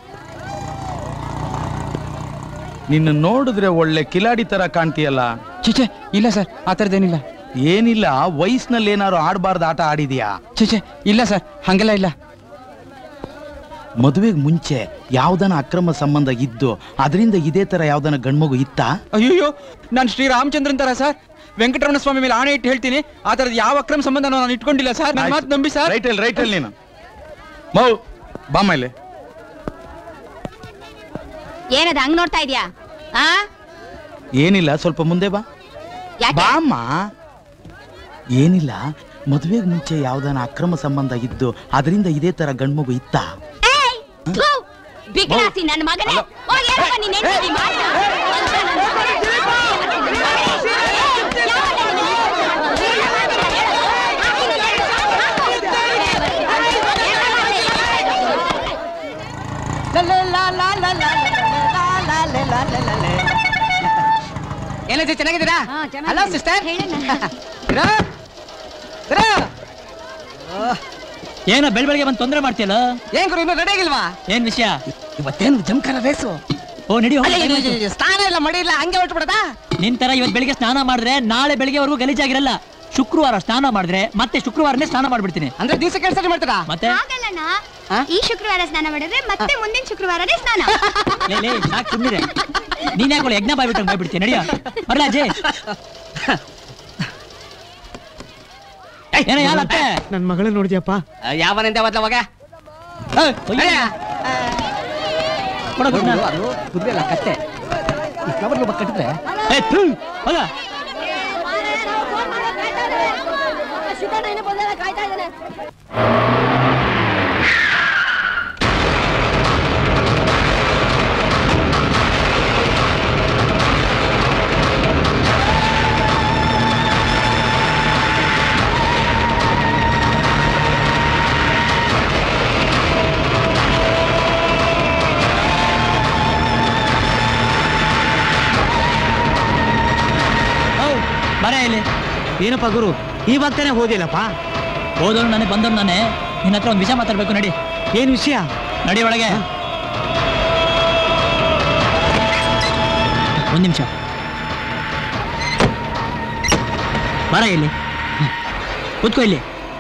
Speaker 6: ನಿನ್ನ ನೋಡಿದ್ರೆ ಒಳ್ಳೆ ಕಿಲಾಡಿ ತರ ಕಾಣ್ತೀಯಲ್ಲ
Speaker 10: ಚಿಚೆ ಇಲ್ಲ ಸರ್ ಆ ಥರದ್ದೇನಿಲ್ಲ
Speaker 6: ಏನಿಲ್ಲ ವಯಸ್ಸಿನಲ್ಲಿ ಏನಾರು ಆಡಬಾರ್ದು ಆಟ ಆಡಿದ್ಯಾ
Speaker 10: ಚಿಚೆ ಇಲ್ಲ ಸರ್ ಹಂಗೆಲ್ಲ ಇಲ್ಲ
Speaker 6: ಮದುವೆಗೆ ಮುಂಚೆ ಯಾವ್ದನ ಅಕ್ರಮ ಸಂಬಂಧ ಇದ್ದು ಅದರಿಂದ ಇದೇ ತರ ಯಾವ್ದನ ಗಂಡ್ಮಗು ಇತ್ತಾ
Speaker 10: ಅಯ್ಯೋ ನಾನು ಶ್ರೀರಾಮಚಂದ್ರನ್ ತರ ಸರ್ ವೆಂಕಟರಮಣ ಸ್ವಾಮಿ ಮೇಲೆ ಆಣೆ ಇಟ್ಟು ಹೇಳ್ತೀನಿ ಆ ಥರದ ಯಾವ ಅಕ್ರಮ ಸಂಬಂಧ ನಾನು ಇಟ್ಕೊಂಡಿಲ್ಲ ಸರ್ ನನ್ನ ಮಾತು ನಂಬಿ ಸರ್
Speaker 6: ರೈಟ್ ಅಲ್ಲಿ ರೈಟ್ ಅಲ್ಲಿ ನೀನು ಮೌ ಬಾಮ್ಮ ಇಲ್ಲಿ
Speaker 2: ಏನದ ಹಂಗ್ ನೋಡ್ತಾ ಇದ್ಯಾ ಆ
Speaker 6: ಏನಿಲ್ಲ ಸ್ವಲ್ಪ ಮುಂದೆ ಬಾ
Speaker 2: ಯಾಕೆ
Speaker 6: ಬಾಮ್ಮ ಏನಿಲ್ಲ ಮದುವೆಗೆ ಮುಂಚೆ ಯಾವ್ದಾನ ಅಕ್ರಮ ಸಂಬಂಧ ಇದ್ದು ಅದರಿಂದ ಇದೇ ತರ ಗಂಡ್ಮಗು ಇತ್ತಾ
Speaker 2: ಏಯ್! ಥು! ಬಿಗ್ಲಾಸಿ ನನ್ನ ಮಗನೇ ಹೋಗ್ ಏನಪ್ಪ ನೀನ್ ಹೆಂಡ್ತಿ ಮಾತ್ರ?
Speaker 8: ಏನೈತೆ ಚೆನ್ನಾಗಿದ್ದೀರಾ ಹಲೋ ಸಿಸ್ಟರ್
Speaker 3: ಏನೋ ಬೆಳ್ ಬೆಳಗ್ಗೆ ಬಂದು ತೊಂದರೆ ಮಾಡ್ತೀಯಲ್ಲ
Speaker 8: ಏನ್ ಗುರು ಇನ್ನೂ ರೆಡಿ ಆಗಿಲ್ವಾ
Speaker 3: ಏನ್ ವಿಷಯ
Speaker 8: ಇವತ್ತೇನು ಜಮಖಾನ ರೇಸು
Speaker 3: ಓ ನಡಿ ಹೋಗು.
Speaker 8: ಸ್ನಾನ ಇಲ್ಲ ಮಡಿ ಇಲ್ಲ ಹಂಗೆ ಹೊರಟ್ಬಿಡದಾ
Speaker 3: ನಿನ್ ತರ ಇವತ್ ಬೆಳಿಗ್ಗೆ ಸ್ನಾನ ಮಾಡಿದ್ರೆ ನಾಳೆ ಬೆಳಿಗ್ಗೆವರೆಗೂ ಗಲೀಜಾಗಿರಲ್ಲ ಶುಕ್ರವಾರ ಸ್ನಾನ ಮಾಡಿದ್ರೆ ಮತ್ತೆ ಶುಕ್ರವಾರನೇ ಸ್ನಾನ ಮಾಡ್ಬಿಡ್ತೀನಿ
Speaker 8: ಅಂದ್ರೆ ದಿವಸ ಕೆಲಸ ಮಾಡ್ತೀರಾ
Speaker 3: ಮತ್ತೆ
Speaker 2: ಹಾಗಲ್ಲಣ್ಣ ಈ ಶುಕ್ರವಾರ ಸ್ನಾನ ಮಾಡಿದ್ರೆ ಮತ್ತೆ ಮುಂದಿನ ಶುಕ್ರವಾರನೇ ಸ್ನಾನ
Speaker 3: ಲೇ ಲೇ ಸಾಕು ಸುಮ್ಮನೆ ನೀನ್ ಯಾಕೆ ಯಜ್ಞ ಬಾಯ್ಬಿಟ್ಟು ಬಾಯ್ಬಿಡ್ತೀನಿ ನಡಿಯ ಬರ್ಲ ಅಜ್ಜಿ ಏನೋ ಯಾರ ಅತ್ತೆ
Speaker 7: ನನ್ ಮಗಳ ನೋಡಿದ್ಯಪ್ಪ
Speaker 8: ಯಾವನಿಂದ ಬದ್ಲವಾಗ
Speaker 3: ಕೊಡ ಕೊಡ
Speaker 8: ಕುದುರೆ ಅಲ್ಲ ಕತ್ತೆ ಫ್ಲವರ್ ಕಟ್ಟಿದ್ರೆ
Speaker 3: ಏ ಥು ಹೋಗ ಹೌ ಬರ ಇಲ್ಲಿ
Speaker 7: ಏನಪ್ಪ ಗುರು ಇವಾಗ ತಾನೇ ಹೋದಿಲ್ಲಪ್ಪ
Speaker 3: ಹೋದವ್ರು ನನಗೆ ಬಂದವ್ರು ನಾನೇ ನಿನ್ನ ಹತ್ರ ಒಂದು ವಿಷಯ ಮಾತಾಡ್ಬೇಕು ನಡಿ
Speaker 7: ಏನ್ ವಿಷಯ
Speaker 3: ನಡಿ ಒಳಗೆ ಒಂದ್ ನಿಮಿಷ ಬರ ಇಲ್ಲಿ ಕೂತ್ಕೋ ಇಲ್ಲಿ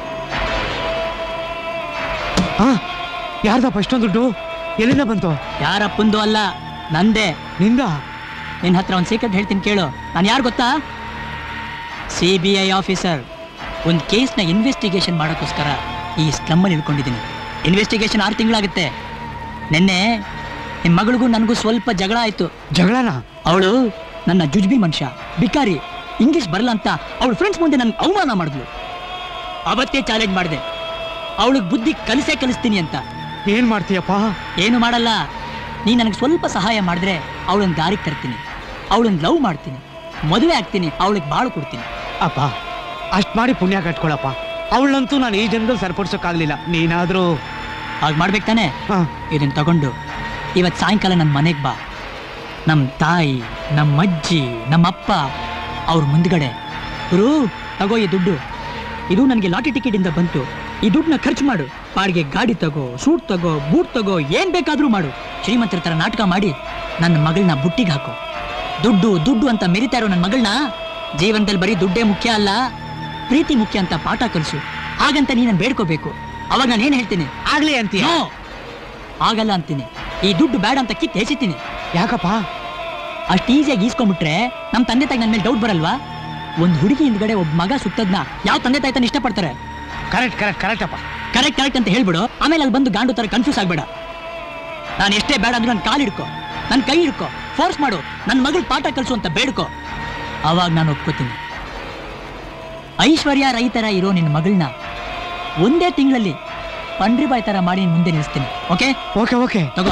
Speaker 7: ಹಾ ಯಾರ್ದಪ್ಪ ಇಷ್ಟೊಂದು ದುಡ್ಡು ಎಲ್ಲಿಂದ ಬಂತು
Speaker 3: ಯಾರಪ್ಪಂದು ಅಲ್ಲ ನಂದೇ
Speaker 7: ನಿಂದ
Speaker 3: ನಿನ್ನ ಹತ್ರ ಒಂದು ಸೀಕ್ರೆಟ್ ಹೇಳ್ತೀನಿ ಕೇಳು ನಾನು ಯಾರು ಗೊತ್ತಾ ಸಿ ಬಿ ಐ ಆಫೀಸರ್ ಒಂದು ಕೇಸ್ನ ಇನ್ವೆಸ್ಟಿಗೇಷನ್ ಮಾಡೋಕ್ಕೋಸ್ಕರ ಈ ಸ್ಲಮ್ಮಲ್ಲಿ ಇಳ್ಕೊಂಡಿದ್ದೀನಿ ಇನ್ವೆಸ್ಟಿಗೇಷನ್ ಆರು ತಿಂಗಳಾಗುತ್ತೆ ನಿನ್ನೆ ನಿಮ್ಮ ಮಗಳಿಗೂ ನನಗೂ ಸ್ವಲ್ಪ ಜಗಳ ಆಯಿತು
Speaker 7: ಜಗಳನ
Speaker 3: ಅವಳು ನನ್ನ ಜುಜ್ಬಿ ಮನುಷ್ಯ ಬಿಕಾರಿ ಇಂಗ್ಲಿಷ್ ಬರಲ್ಲ ಅಂತ ಅವಳ ಫ್ರೆಂಡ್ಸ್ ಮುಂದೆ ನನ್ಗೆ ಅವಮಾನ ಮಾಡಿದ್ಲು ಅವತ್ತೇ ಚಾಲೆಂಜ್ ಮಾಡಿದೆ ಅವಳಿಗೆ ಬುದ್ಧಿ ಕಲಿಸೇ ಕಲಿಸ್ತೀನಿ ಅಂತ
Speaker 7: ಏನ್ ಮಾಡ್ತೀಯಪ್ಪ
Speaker 3: ಏನು ಮಾಡಲ್ಲ ನೀ ನನಗೆ ಸ್ವಲ್ಪ ಸಹಾಯ ಮಾಡಿದ್ರೆ ಅವಳನ್ನ ದಾರಿಗೆ ತರ್ತೀನಿ ಅವಳನ್ನ ಲವ್ ಮಾಡ್ತೀನಿ ಮದುವೆ ಆಗ್ತೀನಿ ಅವಳಿಗೆ ಬಾಳು ಕೊಡ್ತೀನಿ
Speaker 7: ಅಪ್ಪ ಅಷ್ಟ್ ಮಾಡಿ ಪುಣ್ಯ ಕಟ್ಕೊಳಪ್ಪ ಅವಳಂತೂ ನಾನು ಈ ಜನ್ಮದಲ್ಲಿ ಸರಿಪಡಿಸೋಕ್ಕಾಗ್ಲಿಲ್ಲ ನೀನಾದ್ರೂ
Speaker 3: ಹಾಗೆ ಮಾಡ್ಬೇಕು ತಾನೆ
Speaker 7: ಹಾ
Speaker 3: ಇದನ್ನ ತಗೊಂಡು ಇವತ್ತು ಸಾಯಂಕಾಲ ನನ್ನ ಮನೆಗೆ ಬಾ ನಮ್ಮ ತಾಯಿ ನಮ್ಮ ಅಜ್ಜಿ ನಮ್ಮ ಅಪ್ಪ ಅವ್ರ ಮುಂದ್ಗಡೆ ಗುರು ತಗೋ ಈ ದುಡ್ಡು ಇದು ನನಗೆ ಲಾಟರಿ ಟಿಕೆಟಿಂದ ಬಂತು ಈ ದುಡ್ಡನ್ನ ಖರ್ಚು ಮಾಡು ಬಾಡಿಗೆ ಗಾಡಿ ತಗೋ ಸೂಟ್ ತಗೋ ಬೂಟ್ ತಗೋ ಏನ್ ಬೇಕಾದ್ರೂ ಮಾಡು ಶ್ರೀಮಂತರ ತರ ನಾಟಕ ಮಾಡಿ ನನ್ನ ಮಗಳನ್ನ ಬುಟ್ಟಿಗೆ ಹಾಕು ದುಡ್ಡು ದುಡ್ಡು ಅಂತ ಮೆರಿತಾ ಇರೋ ನನ್ನ ಮಗಳನ್ನ ಜೀವನದಲ್ಲಿ ಬರೀ ದುಡ್ಡೇ ಮುಖ್ಯ ಅಲ್ಲ ಪ್ರೀತಿ ಮುಖ್ಯ ಅಂತ ಪಾಠ ಕಲಿಸು ಹಾಗಂತ ನೀನನ್ನು ಬೇಡ್ಕೋಬೇಕು ಅವಾಗ ನಾನು ಏನ್ ಹೇಳ್ತೀನಿ
Speaker 7: ಆಗ್ಲಿ ಅಂತೀಯ
Speaker 3: No. ಆಗಲ್ಲ ಅಂತೀನಿ ಈ ದುಡ್ಡು ಬೇಡ ಅಂತ ಕಿತ್ತು ಎಸಿತೀನಿ
Speaker 7: ಯಾಕಪ್ಪ
Speaker 3: ಅಷ್ಟು ಈಸಿಯಾಗಿ ಈಸ್ಕೊಂಡ್ಬಿಟ್ರೆ ನಮ್ ತಂದೆ ತಾಯಿ ನನ್ನ ಮೇಲೆ ಡೌಟ್ ಬರಲ್ವಾ ಒಂದ್ ಹುಡುಗಿ ಹಿಂದ್ಗಡೆ ಒಬ್ಬ ಮಗ ಸುತ್ತದ್ನ ಯಾವ ತಂದೆ ತಾಯಿ ತಾನು ಇಷ್ಟಪಡ್ತಾರೆ
Speaker 7: ಕರೆಕ್ಟ್ ಕರೆಕ್ಟ್ ಕರೆಕ್ಟ್ ಅಪ್ಪ
Speaker 3: ಕರೆಕ್ಟ್ ಕರೆಕ್ಟ್ ಅಂತ ಹೇಳ್ಬಿಡು ಆಮೇಲೆ ಅಲ್ಲಿ ಬಂದು ಗಾಂಡು ತರ ಕನ್ಫ್ಯೂಸ್ ಆಗ್ಬೇಡ ನಾನು ಎಷ್ಟೇ ಬೇಡ ಅಂದ್ರೆ ನನ್ನ ಕಾಲು ಹಿಡ್ಕೊ ನನ್ನ ಕೈ ಹಿಡ್ಕೊ ಫೋರ್ಸ್ ಮಾಡು ನನ್ನ ಮಗಳು ಪಾಠ ಕಲಿಸು ಅಂತ ಬೇಡ್ಕೊ ಅವಾಗ ನಾನು ಒಪ್ಕೋತೀನಿ ಐಶ್ವರ್ಯ ರೈತರ ಇರೋ ನಿನ್ನ ಮಗಳನ್ನ ಒಂದೇ ತಿಂಗಳಲ್ಲಿ ಪಂಡ್ರಿಬಾಯ್ ತರ ಮಾಡಿ ನಿನ್ ಮುಂದೆ ನಿಲ್ಲಿಸ್ತೀನಿ ಓಕೆ
Speaker 7: ಓಕೆ ಓಕೆ
Speaker 3: ತಗೋ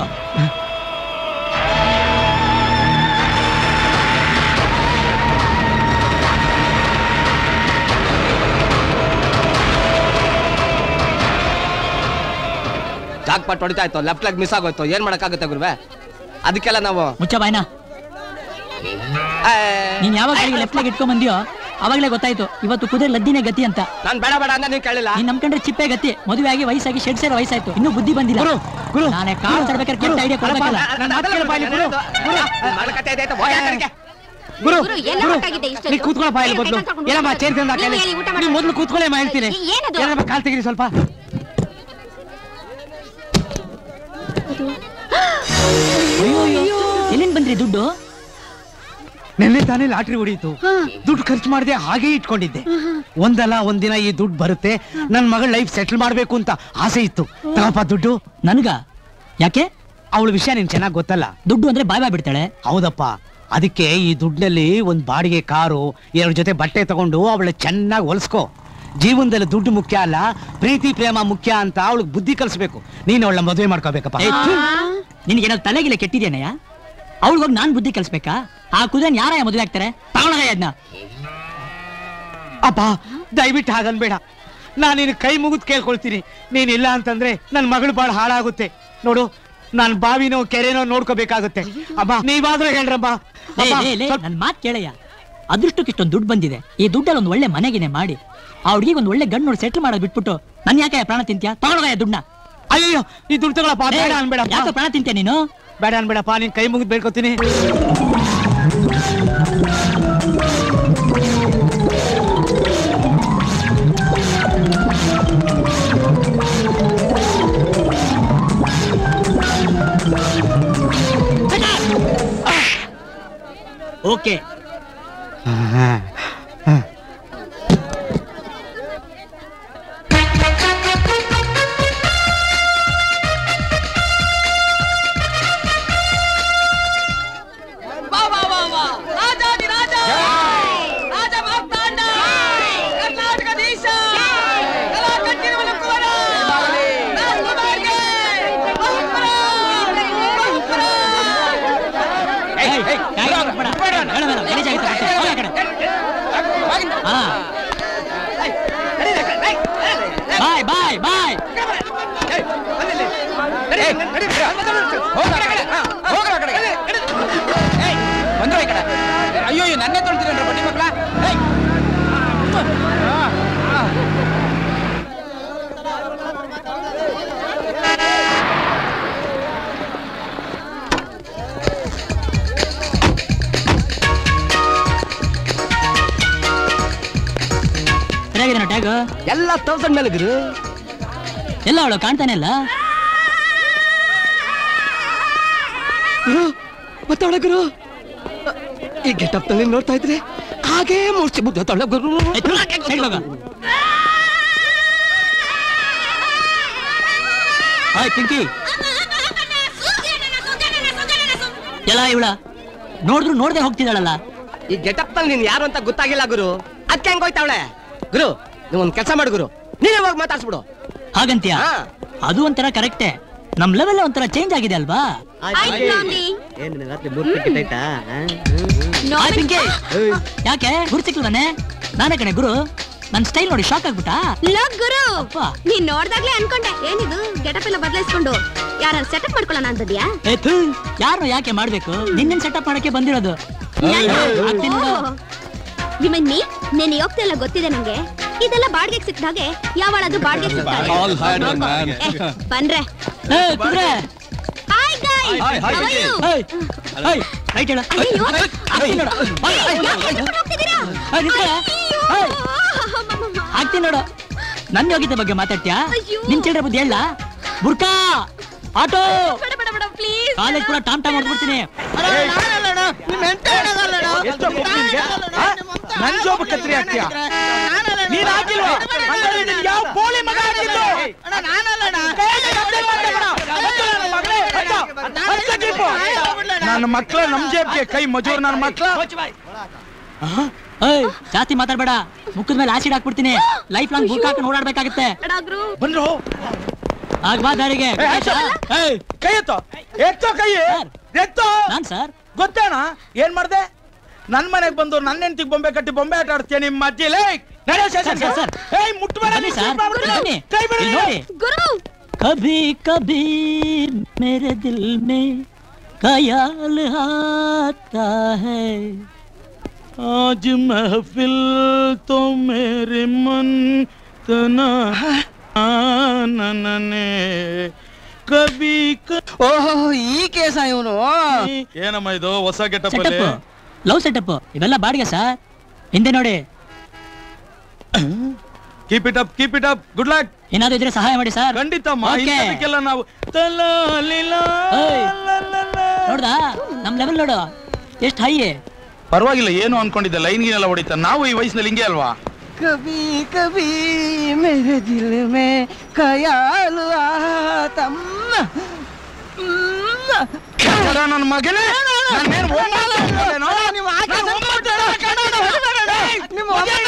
Speaker 8: ಜಾಕ್ ಪಟ್ ಹೊಡಿತಾ ಇತ್ತು ಲೆಫ್ಟ್ ಲೆಗ್ ಮಿಸ್ ಆಗೋಯ್ತು ಏನ್ ಮಾಡಕ್ಕಾಗುತ್ತೆ ಗುರುವೆ ಅದಕ್ಕೆಲ್ಲ ನಾವು
Speaker 3: ಮುಚ್ಚ ಬಾಯ್ನ ನೀನ್ ಯಾವಾಗ ಲೆಫ್ಟ್ ಲೆಗ್ ಇಟ್ಕೊಂಡ್ ಬಂದಿಯೋ ಅವಾಗಲೇ ಗೊತ್ತಾಯ್ತು ಇವತ್ತು ಕುದುರೆ ಲದ್ದಿನೇ ಗತಿ ಅಂತ
Speaker 8: ನಾನ್ ಬೇಡ ಬೇಡ ಅಂತ ನೀವು ಕೇಳಿಲ್ಲ
Speaker 3: ನೀನ್ ನಂಬ್ಕೊಂಡ್ರೆ ಚಿಪ್ಪೆ ಗತಿ ಮದುವೆ ಆಗಿ ವಯಸ್ಸಾಗಿ ಶೆಡ್ ಸೇರೋ ವಯಸ್ಸಾಯ್ತು ಇನ್ನೂ ಬುದ್ಧಿ ಬಂದಿಲ್ಲ
Speaker 7: ಗುರು, ಗುರು.
Speaker 3: ನಾನೇ ಕಾಳು ತರ್ಬೇಕಾದ್ರೆ ಕೆಟ್ಟ ಐಡಿಯಾ ಕೊಡ್ಬೇಕಲ್ಲ
Speaker 7: ನನ್ನ ಮಾತು ಕೇಳಪ್ಪ ಇಲ್ಲಿ, ಗುರು.
Speaker 8: ಮಾಡಕತ್ತೆ ಇದೈತೆ, ಹೋಗಿ ಆ ಕಡೆಗೆ.
Speaker 7: ಗುರು
Speaker 2: ಗುರು, ಎಲ್ಲ
Speaker 7: ಗುರು,
Speaker 2: ಹೊತ್ತಾಗಿದೆ ಇಷ್ಟೊತ್ತು.
Speaker 7: ನೀ ಕೂತ್ಕೊಳ್ಳಪ್ಪ ಇಲ್ಲಿ
Speaker 2: ಏನ್
Speaker 7: ಮೊದ್ಲು
Speaker 2: ಕೈ ಕಾಲ್
Speaker 7: ಏನಮ್ಮ
Speaker 2: ತಗೊಂಡು
Speaker 7: ಚೇರ್ ತಂದ
Speaker 2: ನೀವು ಹೇಳಿ, ಊಟ ಮಾಡಿ.
Speaker 7: ನೀ ಮೊದ್ಲು ಕೂತ್ಕೊಳ್ಳೇಮ್ಮ ಹೇಳ್ತೀನಿ
Speaker 2: ಏನದು?
Speaker 7: ಏನಮ್ಮ ಕಾಲ್ ತೆಗೀರಿ ಸ್ವಲ್ಪ
Speaker 3: ಎಲ್ಲಿಂದ ಬಂದ್ರಿ ದುಡ್ಡು
Speaker 7: ನಿನ್ನೆ ತಾನೇ ಲಾಟ್ರಿ ಹೊಡೀತು ದುಡ್ಡು ಖರ್ಚು ಮಾಡದೆ ಹಾಗೆ ಇಟ್ಕೊಂಡಿದ್ದೆ ಒಂದಲ್ಲ ಒಂದಿನ ಈ ದುಡ್ಡು ಬರುತ್ತೆ ನನ್ನ ಮಗಳ ಲೈಫ್ ಸೆಟ್ಲ್ ಮಾಡ್ಬೇಕು ಅಂತ ಆಸೆ ಇತ್ತು ತಗಪ್ಪ ದುಡ್ಡು
Speaker 3: ನನ್ಗ ಯಾಕೆ
Speaker 7: ಅವಳ ವಿಷಯ ನಿನ್ ಚೆನ್ನಾಗಿ ಗೊತ್ತಲ್ಲ
Speaker 3: ದುಡ್ಡು ಅಂದ್ರೆ ಬಾಯ್ ಬಾಯ್ ಬಿಡ್ತಾಳೆ
Speaker 7: ಹೌದಪ್ಪ ಅದಕ್ಕೆ ಈ ದುಡ್ಡಲ್ಲಿ ಒಂದ್ ಬಾಡಿಗೆ ಕಾರು ಎರಡು ಜೊತೆ ಬಟ್ಟೆ ತಗೊಂಡು ಅವಳ ಚೆನ್ನಾಗಿ ಹೊಲ್ಸ್ಕೋ ಜೀವನದಲ್ಲಿ ದುಡ್ಡು ಮುಖ್ಯ ಅಲ್ಲ ಪ್ರೀತಿ ಪ್ರೇಮ ಮುಖ್ಯ ಅಂತ ಅವಳಿಗೆ ಬುದ್ಧಿ ಕಲಿಸ್ಬೇಕು ನೀನು ಅವಳ ಮದುವೆ ಮಾಡ್ಕೋಬೇಕಪ್ಪ
Speaker 3: ನಿನಗೇನಾದ್ರು ತಲೆಗಿಲ್ಲ ಕೆಟ್ಟಿದ್ದೇನೆಯ ಅವಳಿಗೆ ಹೋಗಿ ನಾನ್ ಬುದ್ಧಿ ಕಲಿಸ್ಬೇಕಾ ಆ ಕುದುರೆನ್ ಯಾರ ಮದುವೆ ಆಗ್ತಾರೆ ತಗೊಳಗ ಅದನ್ನ
Speaker 7: ಅಪ್ಪ ದಯವಿಟ್ಟು ಹಾಗನ್ಬೇಡ ನಾನು ನಿನ್ನ ಕೈ ಮುಗಿದು ಕೇಳ್ಕೊಳ್ತೀನಿ ನೀನ್ ಇಲ್ಲ ಅಂತಂದ್ರೆ ನನ್ನ ಮಗಳು ಬಾಳ ಹಾಳಾಗುತ್ತೆ ನೋಡು ನಾನ್ ಬಾವಿನೋ ಕೆರೆನೋ ನೋಡ್ಕೋಬೇಕಾಗುತ್ತೆ ಅಮ್ಮ ನೀವಾದ್ರೂ ಹೇಳ್ರಮ್ಮ
Speaker 3: ಲೇ,
Speaker 7: ಅಮ್ಮ,
Speaker 3: ಲೇ, ಲೇ,
Speaker 7: ಸ್ವಲ್ಪ-
Speaker 3: ನನ್ ಮಾತ್ ಕೇಳಯ್ಯ ಅದೃಷ್ಟಕ್ಕೆ ಇಷ್ಟೊಂದು ದುಡ್ಡು ಬಂದಿದೆ ಈ ದುಡ್ಡಲ್ಲಿ ಒಂದು ಒಳ್ಳೆ ಮನೆಗಿನೇ ಮಾಡಿ ಆ ಹುಡುಗಿಗೆ ಒಂದು ಒಳ್ಳೆ ಗಂಡು ನೋಡಿ ಸೆಟ್ಲ್ ಮಾಡೋದು ಬಿಟ್ಬಿಟ್ಟು ನನ್ ಯಾಕೆ ಪ್ರಾಣ ತಿಂತ್ಯಾ ತಗೊಳಗಯ್ಯ ದುಡ್ಡನ್ನ
Speaker 7: ಅಯ್ಯೋ ಈ ದುಡ್ಡು ತಗೊಳಪ್ಪ ಬೇಡ ಅನ್ಬೇಡಪ್ಪ
Speaker 3: ಯಾಕೆ ಪ್ರಾಣ ತಿಂತ್ಯಾ ನೀನು
Speaker 7: ಬೇಡ ಅನ್ಬೇಡಪ್ಪ ನಿನ್ ಕೈ ಮುಗಿದು ಬೇಡ್ಕೊತೀನಿ
Speaker 3: ಓಕೆ
Speaker 8: ವಾ, ವಾ, ವಾ, ವಾ. ರಾಜಾದಿ ರಾಜ ರಾಜ ಮಾರ್ತಾಂಡ ಕರ್ನಾಟಕದೀಶ ಕಲಾ ಕಂಠೀರವನ ಕುವರ ರಾಜಕುಮಾರ್ಗೆ ಬಹುಪುರ, ಬಹುಪುರ.
Speaker 3: ಏಯ್, ಏಯ್, ಕಾಯ್ಗೆ ಹೋಗ್ಬೇಡ. ಬೇಡ, ಬೇಡ, ಗಲೀಜ್ ಆಗುತ್ತೆ ಮತ್ತೆ. ಹೋಗ್ ಆ ಕಡೆ. ಹಾ. ಬಾಯ್ ಬಾಯ್ ಬಾಯ್
Speaker 10: ಬಂದ್ರು ಈ ಕಡೆ ಅಯ್ಯೋ ಅಯ್ಯೋ, ನನ್ನೇ ತೊಳ್ತೀರೇನ್ರ ಬಡ್ಡಿ ಮಕ್ಳ ಏಯ್
Speaker 3: ಸರಿಯಾಗಿದೇನೋ ಟ್ಯಾಗ್
Speaker 8: ಎಲ್ಲ ತೌಸಂಡ್ ಮೇಲೆ ಗುರು
Speaker 3: ಎಲ್ಲ ಅವಳು ಕಾಣ್ತಾನೆ ಅಲ್ಲ
Speaker 8: ಮತ್ತವಳ ಗುರು ಈ ಗೆಟಪ್ ನಲ್ಲಿ ನೋಡ್ತಾ ಇದ್ರೆ ಹಾಗೇ ಮೂರ್ಛೆ ಬುದ್ಧ ತೊಳ ಗುರು
Speaker 3: ಸೈಡ್ ಹೋಗ ಹಾಯ್ ಪಿಂಕಿ ಎಲ್ಲ ಇವಳ ನೋಡಿದ್ರು ನೋಡ್ದೆ ಹೋಗ್ತಿದ್ದಾಳಲ್ಲ
Speaker 8: ಈ ಗೆಟಪ್ ನಲ್ಲಿ ನೀನ್ ಯಾರು ಅಂತ ಗೊತ್ತಾಗಿಲ್ಲ ಗುರು ಅದಕ್ಕೆ ಹೆಂಗ್ ಹೋಯ್ತಾವಳೆ ಗುರು ನೀವ್ ಒಂದ್ ಕೆಲಸ ಮಾಡು ಗುರು ನೀನೇ ಹೋಗಿ ಮಾತಾಡ್ಸ್ಬಿಡು
Speaker 3: ಹಾಗಂತೀಯ ಅದು ಒಂಥರ ಕರೆಕ್ಟೇ ನಮ್ ಲೆವೆಲ್ ಒಂಥರ ಚೇಂಜ್ ಆಗಿದೆ ಅಲ್ವಾ
Speaker 2: ಆಯ್ತು ನಾಂದಿ.
Speaker 8: ಏನ್ ರಾತ್ರಿ ಮೂರ್ ಟಿಕೆಟ್ ಆಯ್ತಾ
Speaker 3: ಹಾಯ್ ಪಿಂಕಿ ಯಾಕೆ ಗುರು ಸಿಕ್ಲ್ವನೆ ನಾನೇ ಕಣೆ ಗುರು ನನ್ ಸ್ಟೈಲ್ ನೋಡಿ ಶಾಕ್ ಆಗ್ಬಿಟ್ಟ
Speaker 2: ಲೋಕ್ ಗುರು ನೀನ್ ನೋಡ್ದಾಗ್ಲೇ ಅನ್ಕೊಂಡೆ ಏನಿದು ಗೆಟಪ್ ಎಲ್ಲ ಬದಲಾಯಿಸ್ಕೊಂಡು ಯಾರು ಸೆಟಪ್ ಮಾಡ್ಕೊಳ್ಳೋಣ ಅಂತದ್ಯಾ
Speaker 3: ಯಾರು ಯಾಕೆ ಮಾಡ್ಬೇಕು ನಿನ್ನ ಸೆಟಪ್ ಮಾಡಕ್ಕೆ ಬಂದಿರೋದು ಆಗ್ತೀನಿ ನೋಡು.
Speaker 2: ವಿಮನ್ ಮೀ ನೆನೆ ಹೋಗ್ತಾ ಎಲ್ಲ ಗೊತ್ತಿದೆ ನಂಗೆ ಇದೆಲ್ಲ ಬಾಡ್ಗೆಗೆ ಸಿಕ್ಕ ಹಾಗೆ ಯಾವಾಳದು ಬಾಡ್ಗೆ ಸಿಗ್ತಾರೆ
Speaker 5: All hired one, man.
Speaker 2: ಏ, ಬನ್ರೆ
Speaker 3: ಏ, ಕುದ್ರೆ
Speaker 2: hi guys
Speaker 5: Hi, hi,
Speaker 2: How are you?
Speaker 3: ಏಯ್, ಏಯ್, ರೈಟ್ ಹೇಳು
Speaker 2: ಅಯ್ಯೋ.
Speaker 3: ಹಾಕ್ತೀನಿ ನೋಡು.
Speaker 2: ಯಾಕೆ ಎತ್ಕೊಂಡು ಹೋಗ್ತಿದ್ದೀರಾ?
Speaker 3: ಏಯ್, ನಿಂತ್ಕೊಳ್ಳ. ಏಯ್, ಹಾಕ್ತೀನಿ ನೋಡು ನನ್ನ ಯೋಗ್ಯತೆ ಬಗ್ಗೆ ಮಾತಾಡ್ತೀಯಾ ನಿನ್ ಚಿಲ್ಡ್ರೆ ಬುದ್ಧಿ ಹೇಳ ಬುರ್ಕಾ ಆಟೋ ಕಾಲೇಜ್ ಕೂಡ ಟಾಮ್ ಟಾಮ್ ಹೊಡ್ಬಿಡ್ತೀನಿ
Speaker 6: ಎಷ್ಟೋ ಕೊಟ್ಟು ನಿನ್ಗೆ? ಆ? ನನ್ ಜೋಬ್ ಕತ್ರಿ ಹಾಕ್ತೀಯ ನೀನ್ ಹಾಕಿಲ್ವಾ ಹಂಗಾದ್ರೆ ನಿನ್ಗೆ ಯಾವ ಬೋಳಿ ಮಗ ಹಾಕಿದ್ದು ಕೈಯಲ್ಲಿ ನಮ್ದೇ ಮಾಡ್ಬೇಡ. ಹಚ್ಚು ನನ್ನ ಮಗಳೇ, ಹಚ್ಚು. ಹಚ್ಚು ಜೀಪು. ನನ್ನ ಮಕ್ಳ ನಮ್ ಜೇಬ್ಗೆ ಕೈ ಮಜೂರ್ ನನ್ನ ಮಕ್ಳ
Speaker 3: ಏಯ್ ಜಾಸ್ತಿ ಮಾತಾಡ್ಬೇಡ ಮುಖದ ಮೇಲೆ ಆಸಿಡ್ ಹಾಕ್ಬಿಡ್ತೀನಿ ಲೈಫ್ ಲಾಂಗ್ ಬುರ್ಕ ಹಾಕೊಂಡು ಓಡಾಡ್ಬೇಕಾಗತ್ತೆ
Speaker 6: ಬಂದ್ರು
Speaker 3: ಆಗ ಬಾ ದಾರಿಗೆ
Speaker 6: ಏ, ಹಚ್ಚು. ಏಯ್, ಕೈ ಎತ್ತೋ ಎತ್ತೋ ಕೈ ಎತ್ತೋ
Speaker 3: ನಾನ್ ಸರ್
Speaker 6: ಗೊತ್ತೇನ ಏನ್ ಮಾಡ್ದೆ ನನ್ ಮನೆಗ್ ಬಂದು ನನ್ನ ಹೆಂಡತಿಗೆ ಬೊಂಬೆ ಕಟ್ಟಿ ಬೊಂಬೆ ಆಟ ಆಡ್ತೀಯ ನಿಮ್ಮ ಅಜ್ಜಿ ಲೇ ನಡೆಯೋ ಸ್ಟೇಷನ್
Speaker 3: ಸರ್, ಸರ್.
Speaker 6: ಏಯ್ ಮುಟ್ಬೇಡ
Speaker 3: ಬನ್ನಿ
Speaker 6: ನೀನ್
Speaker 3: ಸರ್,
Speaker 6: ಶೂಟ್ ಮಾಡ್ಬಿಡ್ತೀನಿ.
Speaker 3: ಬನ್ನಿ.
Speaker 6: ಕೈ ಬಿಡು
Speaker 3: ಇಲ್ಲಿ
Speaker 6: ನೀನು.
Speaker 3: ನೋಡಿ.
Speaker 2: ಗುರು
Speaker 3: कभी कभी मेरे दिल में ख्याल आता है
Speaker 6: आज महफिल तो मेरे मन तना ಆನನನೆ ಕವಿ
Speaker 8: ಓಹೋ ಈ ಕೇಸ ಇವನು
Speaker 6: ಏನಮ್ಮ ಇದು ಹೊಸ ಗೆಟಪ್
Speaker 3: ಸೆಟಪ್ ಲವ್ ಸೆಟಪ್ ಇವೆಲ್ಲ ಬಾಡಿಗೆ ಸರ್ ಹಿಂದೆ ನೋಡಿ
Speaker 6: keep it up keep it up good luck
Speaker 3: ಏನಾದ್ರು ಇದ್ರೆ ಸಹಾಯ ಮಾಡಿ ಸರ್
Speaker 6: ಖಂಡಿತಮ್ಮ
Speaker 3: Okay.
Speaker 6: ಇಂಥದಕ್ಕೆಲ್ಲ ನಾವು ತಲಾಲಿಲಾ
Speaker 3: ಏಯ್, ನೋಡ್ದಾ ನಮ್ ಲೆವೆಲ್ ನೋಡು ಎಷ್ಟು ಹೈ
Speaker 6: ಪರವಾಗಿಲ್ಲ ಏನು ಅನ್ಕೊಂಡಿದ್ದೆ ಲೈನ್ ಗೀನೆಲ್ಲ ಹೊಡಿತ ನಾವು ಈ ವಯಸ್ಸಿನಲ್ಲಿ ಹಿಂಗೆ ಅಲ್ವಾ
Speaker 8: ಕವಿ ಕವಿ ಮೇರೆ ದಿಲ್ ಮೇ ಖಯಾಲ್ ಆತಾ
Speaker 6: ನನ್ನ ಮಗನೇ ನಾನೇನ್ ಒಮ್ಮತ ಅನ್ಕೊಂಡೇನೋ? ನಾನ್ ಒಮ್ಮತ
Speaker 8: ನಿಮ್ಮ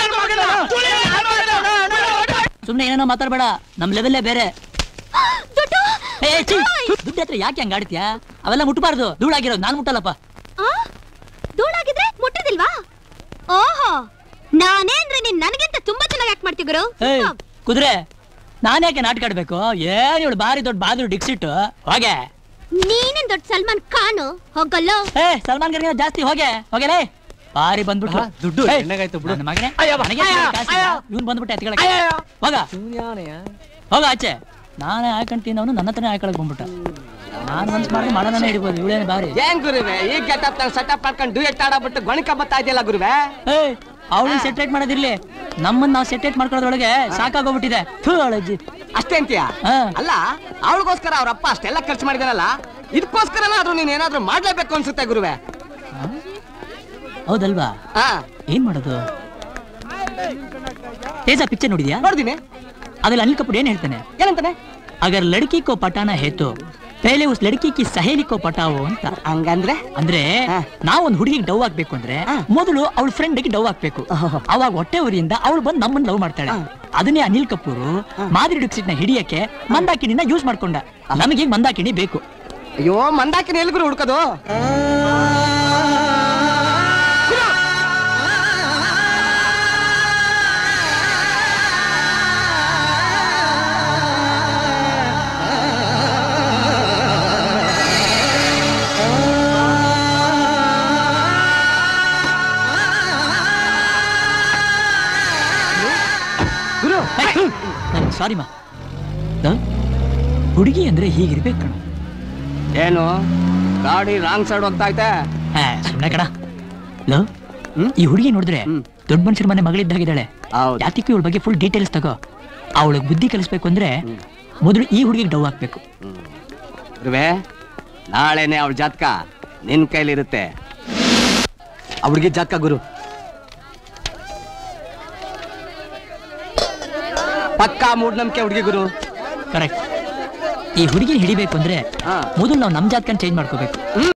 Speaker 3: ಸುಮ್ನೆ ಏನೇನೋ ಮಾತಾಡ್ಬೇಡ ನಮ್ ಲೆವೆಲ್ಲೇ ಬೇರೆ ಏ, ಛೀ, ದುಡ್ಡು ಹತ್ರ ಯಾಕೆ ಹಂಗ ಆಡ್ತೀಯಾ ಅವೆಲ್ಲ ಮುಟ್ಬಾರ್ದು ಧೂಳಾಗಿರೋದು ನಾನ್ ಮುಟ್ಟಲ್ಲಪ್ಪ
Speaker 2: ಆ? ಧೂಳಾಗಿದ್ರೆ ಮುಟ್ಟದಿಲ್ವಾ ಓಹೋ ನಾನೇನ್ರಿ ನೀನ್ ನನಗಿಂತ ತುಂಬಾ ಚೆನ್ನಾಗಿ ಆಕ್ಟ್ ಮಾಡ್ತೀವಿ ಗುರು
Speaker 3: ಏಯ್ ಕುದುರೆ ನಾನ್ ಯಾಕೆ ನಾಟಕ ಆಡ್ಬೇಕು ಏನ್ ಇವಳು ಬಾರಿ ದೊಡ್ಡ ಬಾದ್ರು ಡಿಕ್ಸಿಟ್ಟು ಹೋಗೆ
Speaker 2: ನೀನೇನ್ ದೊಡ್ಡ ಸಲ್ಮಾನ್ ಖಾನು ಹೋಗಲ್ಲೋ
Speaker 3: ಏ ಸಲ್ಮಾನ್ ಖಾನ್ ಜಾಸ್ತಿ ಹೋಗೆ ಹೋಗೆಲೇ ಬಾರಿ ಬಂದ್ಬಿಟ್ರು
Speaker 7: ದುಡ್ಡು
Speaker 3: ಏಯ್,
Speaker 7: ಎಣ್ಣೆಗಾಯ್ತು ಬಿಡು.
Speaker 3: ನನ್ನ ಮಗನೇ
Speaker 7: ಅಯ್ಯೋ,
Speaker 3: ನನಗೆ
Speaker 7: ಅಯ್ಯೋ,
Speaker 3: ಕಾಸಿಲ್ಲ.
Speaker 7: ಅಯ್ಯೋ.
Speaker 3: ಇವ್ನ್ ಬಂದ್ಬಿಟ್ಟೆ ಎತ್ಕೊಳಕ್ಕೆ ಹೋಗ ಹೋಗ ಆಚೆ ನಾನೇ ಹಾಕೊಂತೀನಿ ನನ್ನ ಹತ್ರನೇ ಹಾಕೊಳಕ್ ಬಂದ್ಬಿಟ್ಟ ನಾನ್ ಮನ್ಸ್ ಮಾಡಿ ಮಾಡೋಣ ಹಿಡಿಬೋದು ಇವಳೇನು ಬಾರಿ
Speaker 8: ಏನ್ ಗುರುವೆ ಈ ಗೆಟಪ್ ನಾಗ ಸೆಟಪ್ ಮಾಡ್ಕೊಂಡು ಡ್ಯೂಯೆಟ್ ಆಡಬಿಟ್ಟು ಗೊಣಕ ಬತ್ತಾ ಇದೆಯಲ್ಲ ಗುರುವೆ
Speaker 3: ಏಯ್ ಅವಳನ್ನ ಸೆಟ್ರೇಟ್ ಮಾಡೋದಿರ್ಲಿ ನಮ್ಮನ್ನ ನಾವು ಸೆಟ್ರೇಟ್ ಮಾಡ್ಕೊಳ್ಳೋದ್ರೊಳಗೆ ಸಾಕಾಗೋಗ್ಬಿಟ್ಟಿದೆ ಥೂ ಅವಳಜ್ಜಿ
Speaker 8: ಅಷ್ಟೇ ಅಂತೀಯ ಅಲ್ಲ ಅವಳಿಗೋಸ್ಕರ ಅವ್ರ ಅಪ್ಪ ಅಷ್ಟೆಲ್ಲ ಖರ್ಚು ಮಾಡಿದಾನಲ್ಲ ಇದಕ್ಕೋಸ್ಕರನಾದ್ರೂ ನೀನ್ ಏನಾದ್ರೂ ಮಾಡ್ಲೇಬೇಕು ಅನ್ಸುತ್ತೆ ಗುರುವೆ
Speaker 3: ಹೌದಲ್ವಾ
Speaker 8: ಹಾ
Speaker 3: ಏನ್ ಮಾಡೋದು ತೇಜ ಪಿಕ್ಚರ್ ನೋಡಿದ್ಯಾ
Speaker 8: ನೋಡಿದೀನಿ
Speaker 3: ಅದ್ರಲ್ಲಿ ಅನಿಲ್ ಕಪೂರ್ ಏನ್ ಹೇಳ್ತಾನೆ
Speaker 8: ಏನಂತಾನೆ
Speaker 3: ಅಗರ್ ಲಡ್ಕಿ ಕೋ ಪಟಾನ ಹೇತು ಪೇಲೆ ಉಸ್ ಲಡ್ಕಿ ಕಿ ಸಹೇಲಿ ಕೋ ಪಟಾವೋ ಅಂತ
Speaker 8: ಹಂಗಂದ್ರೆ
Speaker 3: ಅಂದ್ರೆ ನಾವೊಂದ್ ಹುಡುಗಿಗೆ ಡವ್ ಆಗ್ಬೇಕು ಅಂದ್ರೆ ಮೊದಲು ಅವಳ ಫ್ರೆಂಡ್ಗೆ ಡವ್ ಆಗ್ಬೇಕು ಅವಾಗ ಹೊಟ್ಟೆ ಉರಿಯಿಂದ ಅವಳು ಬಂದು ನಮ್ಮನ್ನ ಲವ್ ಮಾಡ್ತಾಳೆ ಅದನ್ನೇ ಅನಿಲ್ ಕಪೂರ್ ಮಾದರಿ ಡಿಕ್ಸಿಟ್ ನ ಹಿಡಿಯಕ್ಕೆ ಮಂದಾಕಿಣಿನ ಯೂಸ್ ಮಾಡ್ಕೊಂಡ ನಮಗೆ ಮಂದಾಕಿಣಿ ಬೇಕು
Speaker 8: ಅಯ್ಯೋ ಮಂದಾಕಿನ ಎಲ್ಗುರು ಹುಡ್ಕೋದು
Speaker 3: ಗುರು ಸಾರಿ ಮಾ ಹುಡುಗಿ ಅಂದ್ರೆ ಹೀಗಿರ್ಬೇಕು ಕಣ
Speaker 8: ಏನು ಗಾಡಿ ರಾಂಗ್ ಸೈಡ್ ಹೋಗ್ತಾ ಐತೆ
Speaker 3: ಸುಮ್ಮನೆ ಕಣ ಲೋ ಈ ಹುಡುಗಿ ನೋಡಿದ್ರೆ ದೊಡ್ಡ ಮನುಷ್ಯರ ಮನೆ ಮಗಳಿದ್ದಾಗಿದ್ದಾಳೆ ಜಾತಿಗೂ ಇವಳ ಬಗ್ಗೆ ಫುಲ್ ಡೀಟೇಲ್ಸ್ ತಗೋ ಅವಳಿಗೆ ಬುದ್ಧಿ ಕಲಿಸ್ಬೇಕು ಅಂದ್ರೆ ಮೊದಲು ಈ ಹುಡುಗಿಗೆ ಡವ್ ಹಾಕ್ಬೇಕು
Speaker 8: ಗುರುವೆ ನಾಳೆನೆ ಅವಳ ಜಾತಕ ನಿನ್ ಕೈಲಿರುತ್ತೆ ಅವ್ಳಿಗೆ ಜಾತಕ ಗುರು ಪಕ್ಕಾ ಮೂಢನಂಬಿಕೆ ಹುಡುಗಿ ಗುರು
Speaker 3: ಕರೆಕ್ಟ್ ಈ ಹುಡುಗಿ ಹಿಡಿಬೇಕು ಅಂದ್ರೆ ಮೊದಲು ನಾವು ನಮ್ ಜಾತಕನ ಚೇಂಜ್ ಮಾಡ್ಕೋಬೇಕು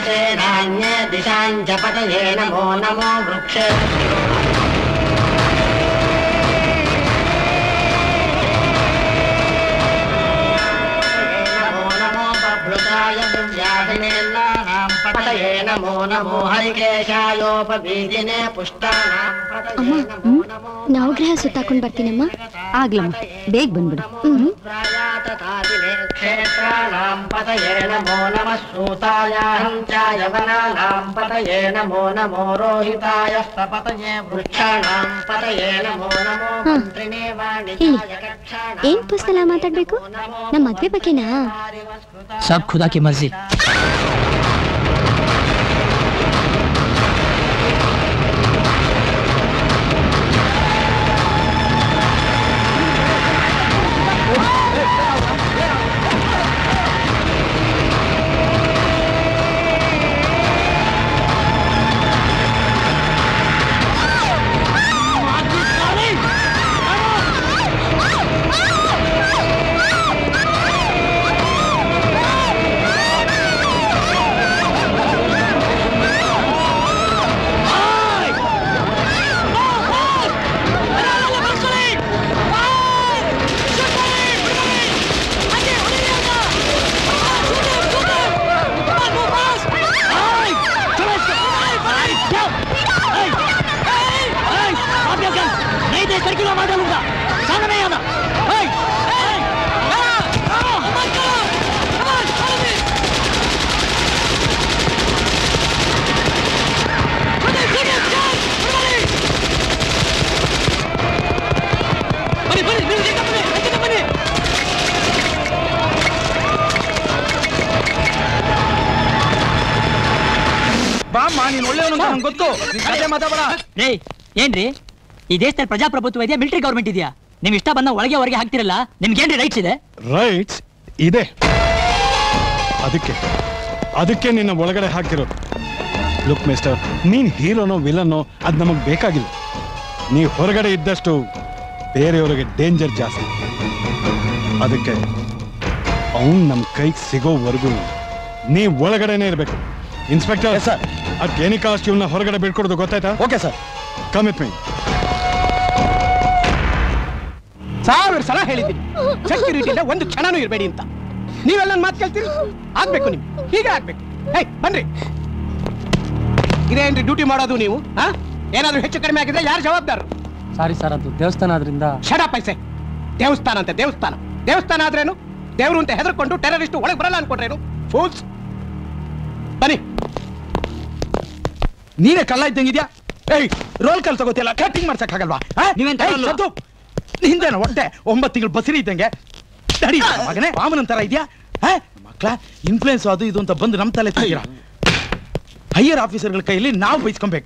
Speaker 14: नान्ये दिशाञ्च पतये नमो नमो वृक्षे नमो नमो बभ्रुताय दिव्याहिनेन्नानां पतये नमो नमो हरिकेशायोपबीजिने पुष्टानां
Speaker 4: ಅಮ್ಮ ನವಗ್ರಹ ಸುತ್ತಾಕೊಂಡು ಬರ್ತೀನಮ್ಮ
Speaker 9: ಆಗ್ಲಮ್ಮ ಬೇಗ ಬಂದ್ಬಿಡು
Speaker 14: प्रायाततादिने क्षेत्राणां पतये नमो नमः सूतायाहं च यवनानां पतये नमो नमो रोहिताय पतये वृक्षाणां पतये नमो नमो
Speaker 4: ಹಾ.
Speaker 14: मन्त्रिणे
Speaker 4: ಹೇಳಿ
Speaker 14: वाणिज्याय रक्षाणां
Speaker 4: ಏನ್ ಪುಸ್ತಕ ಮಾತಾಡ್ಬೇಕು ನಮ್ಮ ಮದ್ವೆ ಬಗ್ಗೆನಾ
Speaker 3: सब खुदा की मर्जी नहीं दे सर किलो मार डालूंगा सामने नहीं आना hey! ಬನ್ನಿ ಬನ್ನಿ ನೀವು ಬೇಗ ಬನ್ನಿ ಬೇಗ ಬನ್ನಿ
Speaker 6: ಬಾಮ್ಮ ನೀನ್ ಒಳ್ಳೆಯವನು ಅಂತ ನಂಗೆ ಗೊತ್ತು ನೀನ್ ಕತೆ ಮಾತಾಡ
Speaker 3: ರೇ ಏನ್ರಿ ಈ ದೇಶದಲ್ಲಿ ಪ್ರಜಾಪ್ರಭುತ್ವ ಇದೆಯಾ ಮಿಲಿಟರಿ ಗೌರ್ಮೆಂಟ್ ಇದೆಯಾ ನಿಮ್ ಇಷ್ಟ ಬಂದ ಒಳಗೆ ಹೊರಗೆ ಹಾಕ್ತಿರಲ್ಲ ನಿಮ್ಗೇನ್ರಿ ರೈಟ್ಸ್ ಇದೆ
Speaker 13: ರೈಟ್ಸ್ ಇದೆ ಅದಕ್ಕೆ ಅದಕ್ಕೆ ನಿನ್ನ ಒಳಗಡೆ ಹಾಕಿರೋದು ಲುಕ್ ಮಿಸ್ಟರ್ ನೀನ್ ಹೀರೋನೋ ವಿಲನ್ನೋ ಅದು ನಮಗ್ ಬೇಕಾಗಿಲ್ಲ ನೀ ಹೊರಗಡೆ ಇದ್ದಷ್ಟು ಬೇರೆಯವರಿಗೆ ಡೇಂಜರ್ ಜಾಸ್ತಿ ಅದಕ್ಕೆ ಅವನ್ ನಮ್ ಕೈಗೆ ಸಿಗೋವರೆಗೂ ನೀ ಒಳಗಡೆನೆ ಇರ್ಬೇಕು inspector sir at any cost ಇವನ್ನ ಹೊರಗಡೆ ಬಿಟ್ಕೊಡೋದು ಗೊತ್ತಾಯ್ತಾ
Speaker 6: ಓಕೆ ಸರ್
Speaker 13: ಕಮಿಟ್ ಮೀ
Speaker 15: ಸಾವಿರ ಸಲ ಹೇಳಿದ್ದೀನಿ ಸೆಕ್ಯೂರಿಟಿಯಿಂದ ಒಂದು ಕ್ಷಣನೂ ಇರಬೇಡಿ ಅಂತ ನೀವೆಲ್ಲ ನನ್ನ ಮಾತು ಕೇಳ್ತೀರಿ ಆಗ್ಬೇಕು ನಿಮ್ಗೆ ಹೀಗೆ ಆಗ್ಬೇಕು ಹೇ ಬನ್ರಿ ಇದೇನ್ರಿ ಡ್ಯೂಟಿ ಮಾಡೋದು ನೀವು ಹಾ ಏನಾದ್ರೂ ಹೆಚ್ಚು ಕಡಿಮೆ ಆಗಿದ್ರೆ ಯಾರು ಜವಾಬ್ದಾರರು
Speaker 7: ಸಾರಿ ಸರ್ ಅದು ದೇವಸ್ಥಾನ ಆದ್ರಿಂದ
Speaker 15: ಶಡ ಪೈಸೆ ದೇವಸ್ಥಾನ ಅಂತೆ ದೇವಸ್ಥಾನ ದೇವಸ್ಥಾನ ಆದ್ರೇನು ದೇವ್ರು ಅಂತ ಹೆದರ್ಕೊಂಡು ಟೆರರಿಸ್ಟ್ ಒಳಗೆ ಬರಲ್ಲ ಅನ್ಕೊಂಡ್ರೇನು ಫೂಲ್ಸ್ ಬನ್ನಿ
Speaker 6: ನೀನೇ ಕಳ್ಳ ಇದ್ದಂಗಿದ್ಯಾ ಏಯ್ ರೋಲ್ ಕಾಲ್ ತಗೋತಿಯಲ್ಲ ಕಟಿಂಗ್ ಮಾಡ್ಸಕ್ ಆಗಲ್ವಾ ಹಿಂದೇನ ಹೊಟ್ಟೆ ಒಂಬತ್ತು ತಿಂಗಳು ಬಸಿರಿ ಇದ್ದಂಗೆ ತಡಿ ಮಗನೇ ವಾಮನನ್ ತರ ಇದೆಯಾ ಮಕ್ಳ ಇನ್ಫ್ಲೂಯೆನ್ಸ್ ಅದು ಇದು ಅಂತ ಬಂದು ನಮ್ ತಲೆ ತೆಗೀರಾ ಹೈಯರ್ ಆಫೀಸರ್ಗಳ ಕೈಯಲ್ಲಿ ನಾವು ಬೈಸ್ಕೊಬೇಕು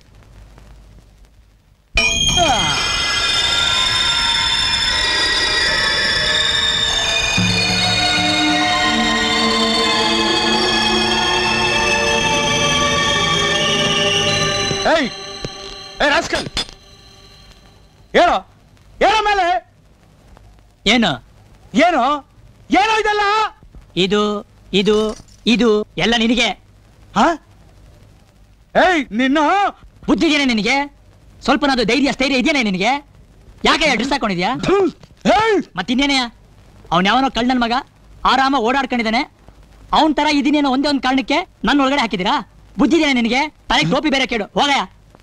Speaker 6: ಏಯ್ ಏ ರಾಸ್ಕಲ್ ಹೇಳೋ ಹೇಳೋ ಮೇಲೆ
Speaker 3: ಏನು
Speaker 6: ಏನು ಏನೋ ಇದೆಲ್ಲ
Speaker 3: ಇದು ಇದು ಇದು ಎಲ್ಲ ನಿನಗೆ
Speaker 6: ಏಯ್ ನಿನ್ನ
Speaker 3: ಬುದ್ಧಿಗೇನೆ ನಿನಗೆ ಸ್ವಲ್ಪನಾದ್ರು ಧೈರ್ಯ ಸ್ಥೈರ್ಯ ಇದೆಯೇನೆ ನಿನಗೆ ಯಾಕೆ ಡ್ರೆಸ್ ಹಾಕೊಂಡಿದ್ಯಾ ಮತ್ತಿನ್ನೇನೆಯ ಅವ್ನ ಯಾವನೋ ಕಳ್ಳನ್ ಮಗ ಆರಾಮ ಓಡಾಡ್ಕೊಂಡಿದ್ದಾನೆ ಅವನ್ ತರ ಇದೀನೇನೋ ಒಂದೇ ಒಂದು ಕಾರಣಕ್ಕೆ ನನ್ನ ಒಳಗಡೆ ಹಾಕಿದ್ದೀರಾ ಬುದ್ಧಿದೇನೆ ನಿನಗೆ ತಲೆಗೆ ಟೋಪಿ ಬೇರೆ ಕೇಳು ಹೋಗಯ್ಯ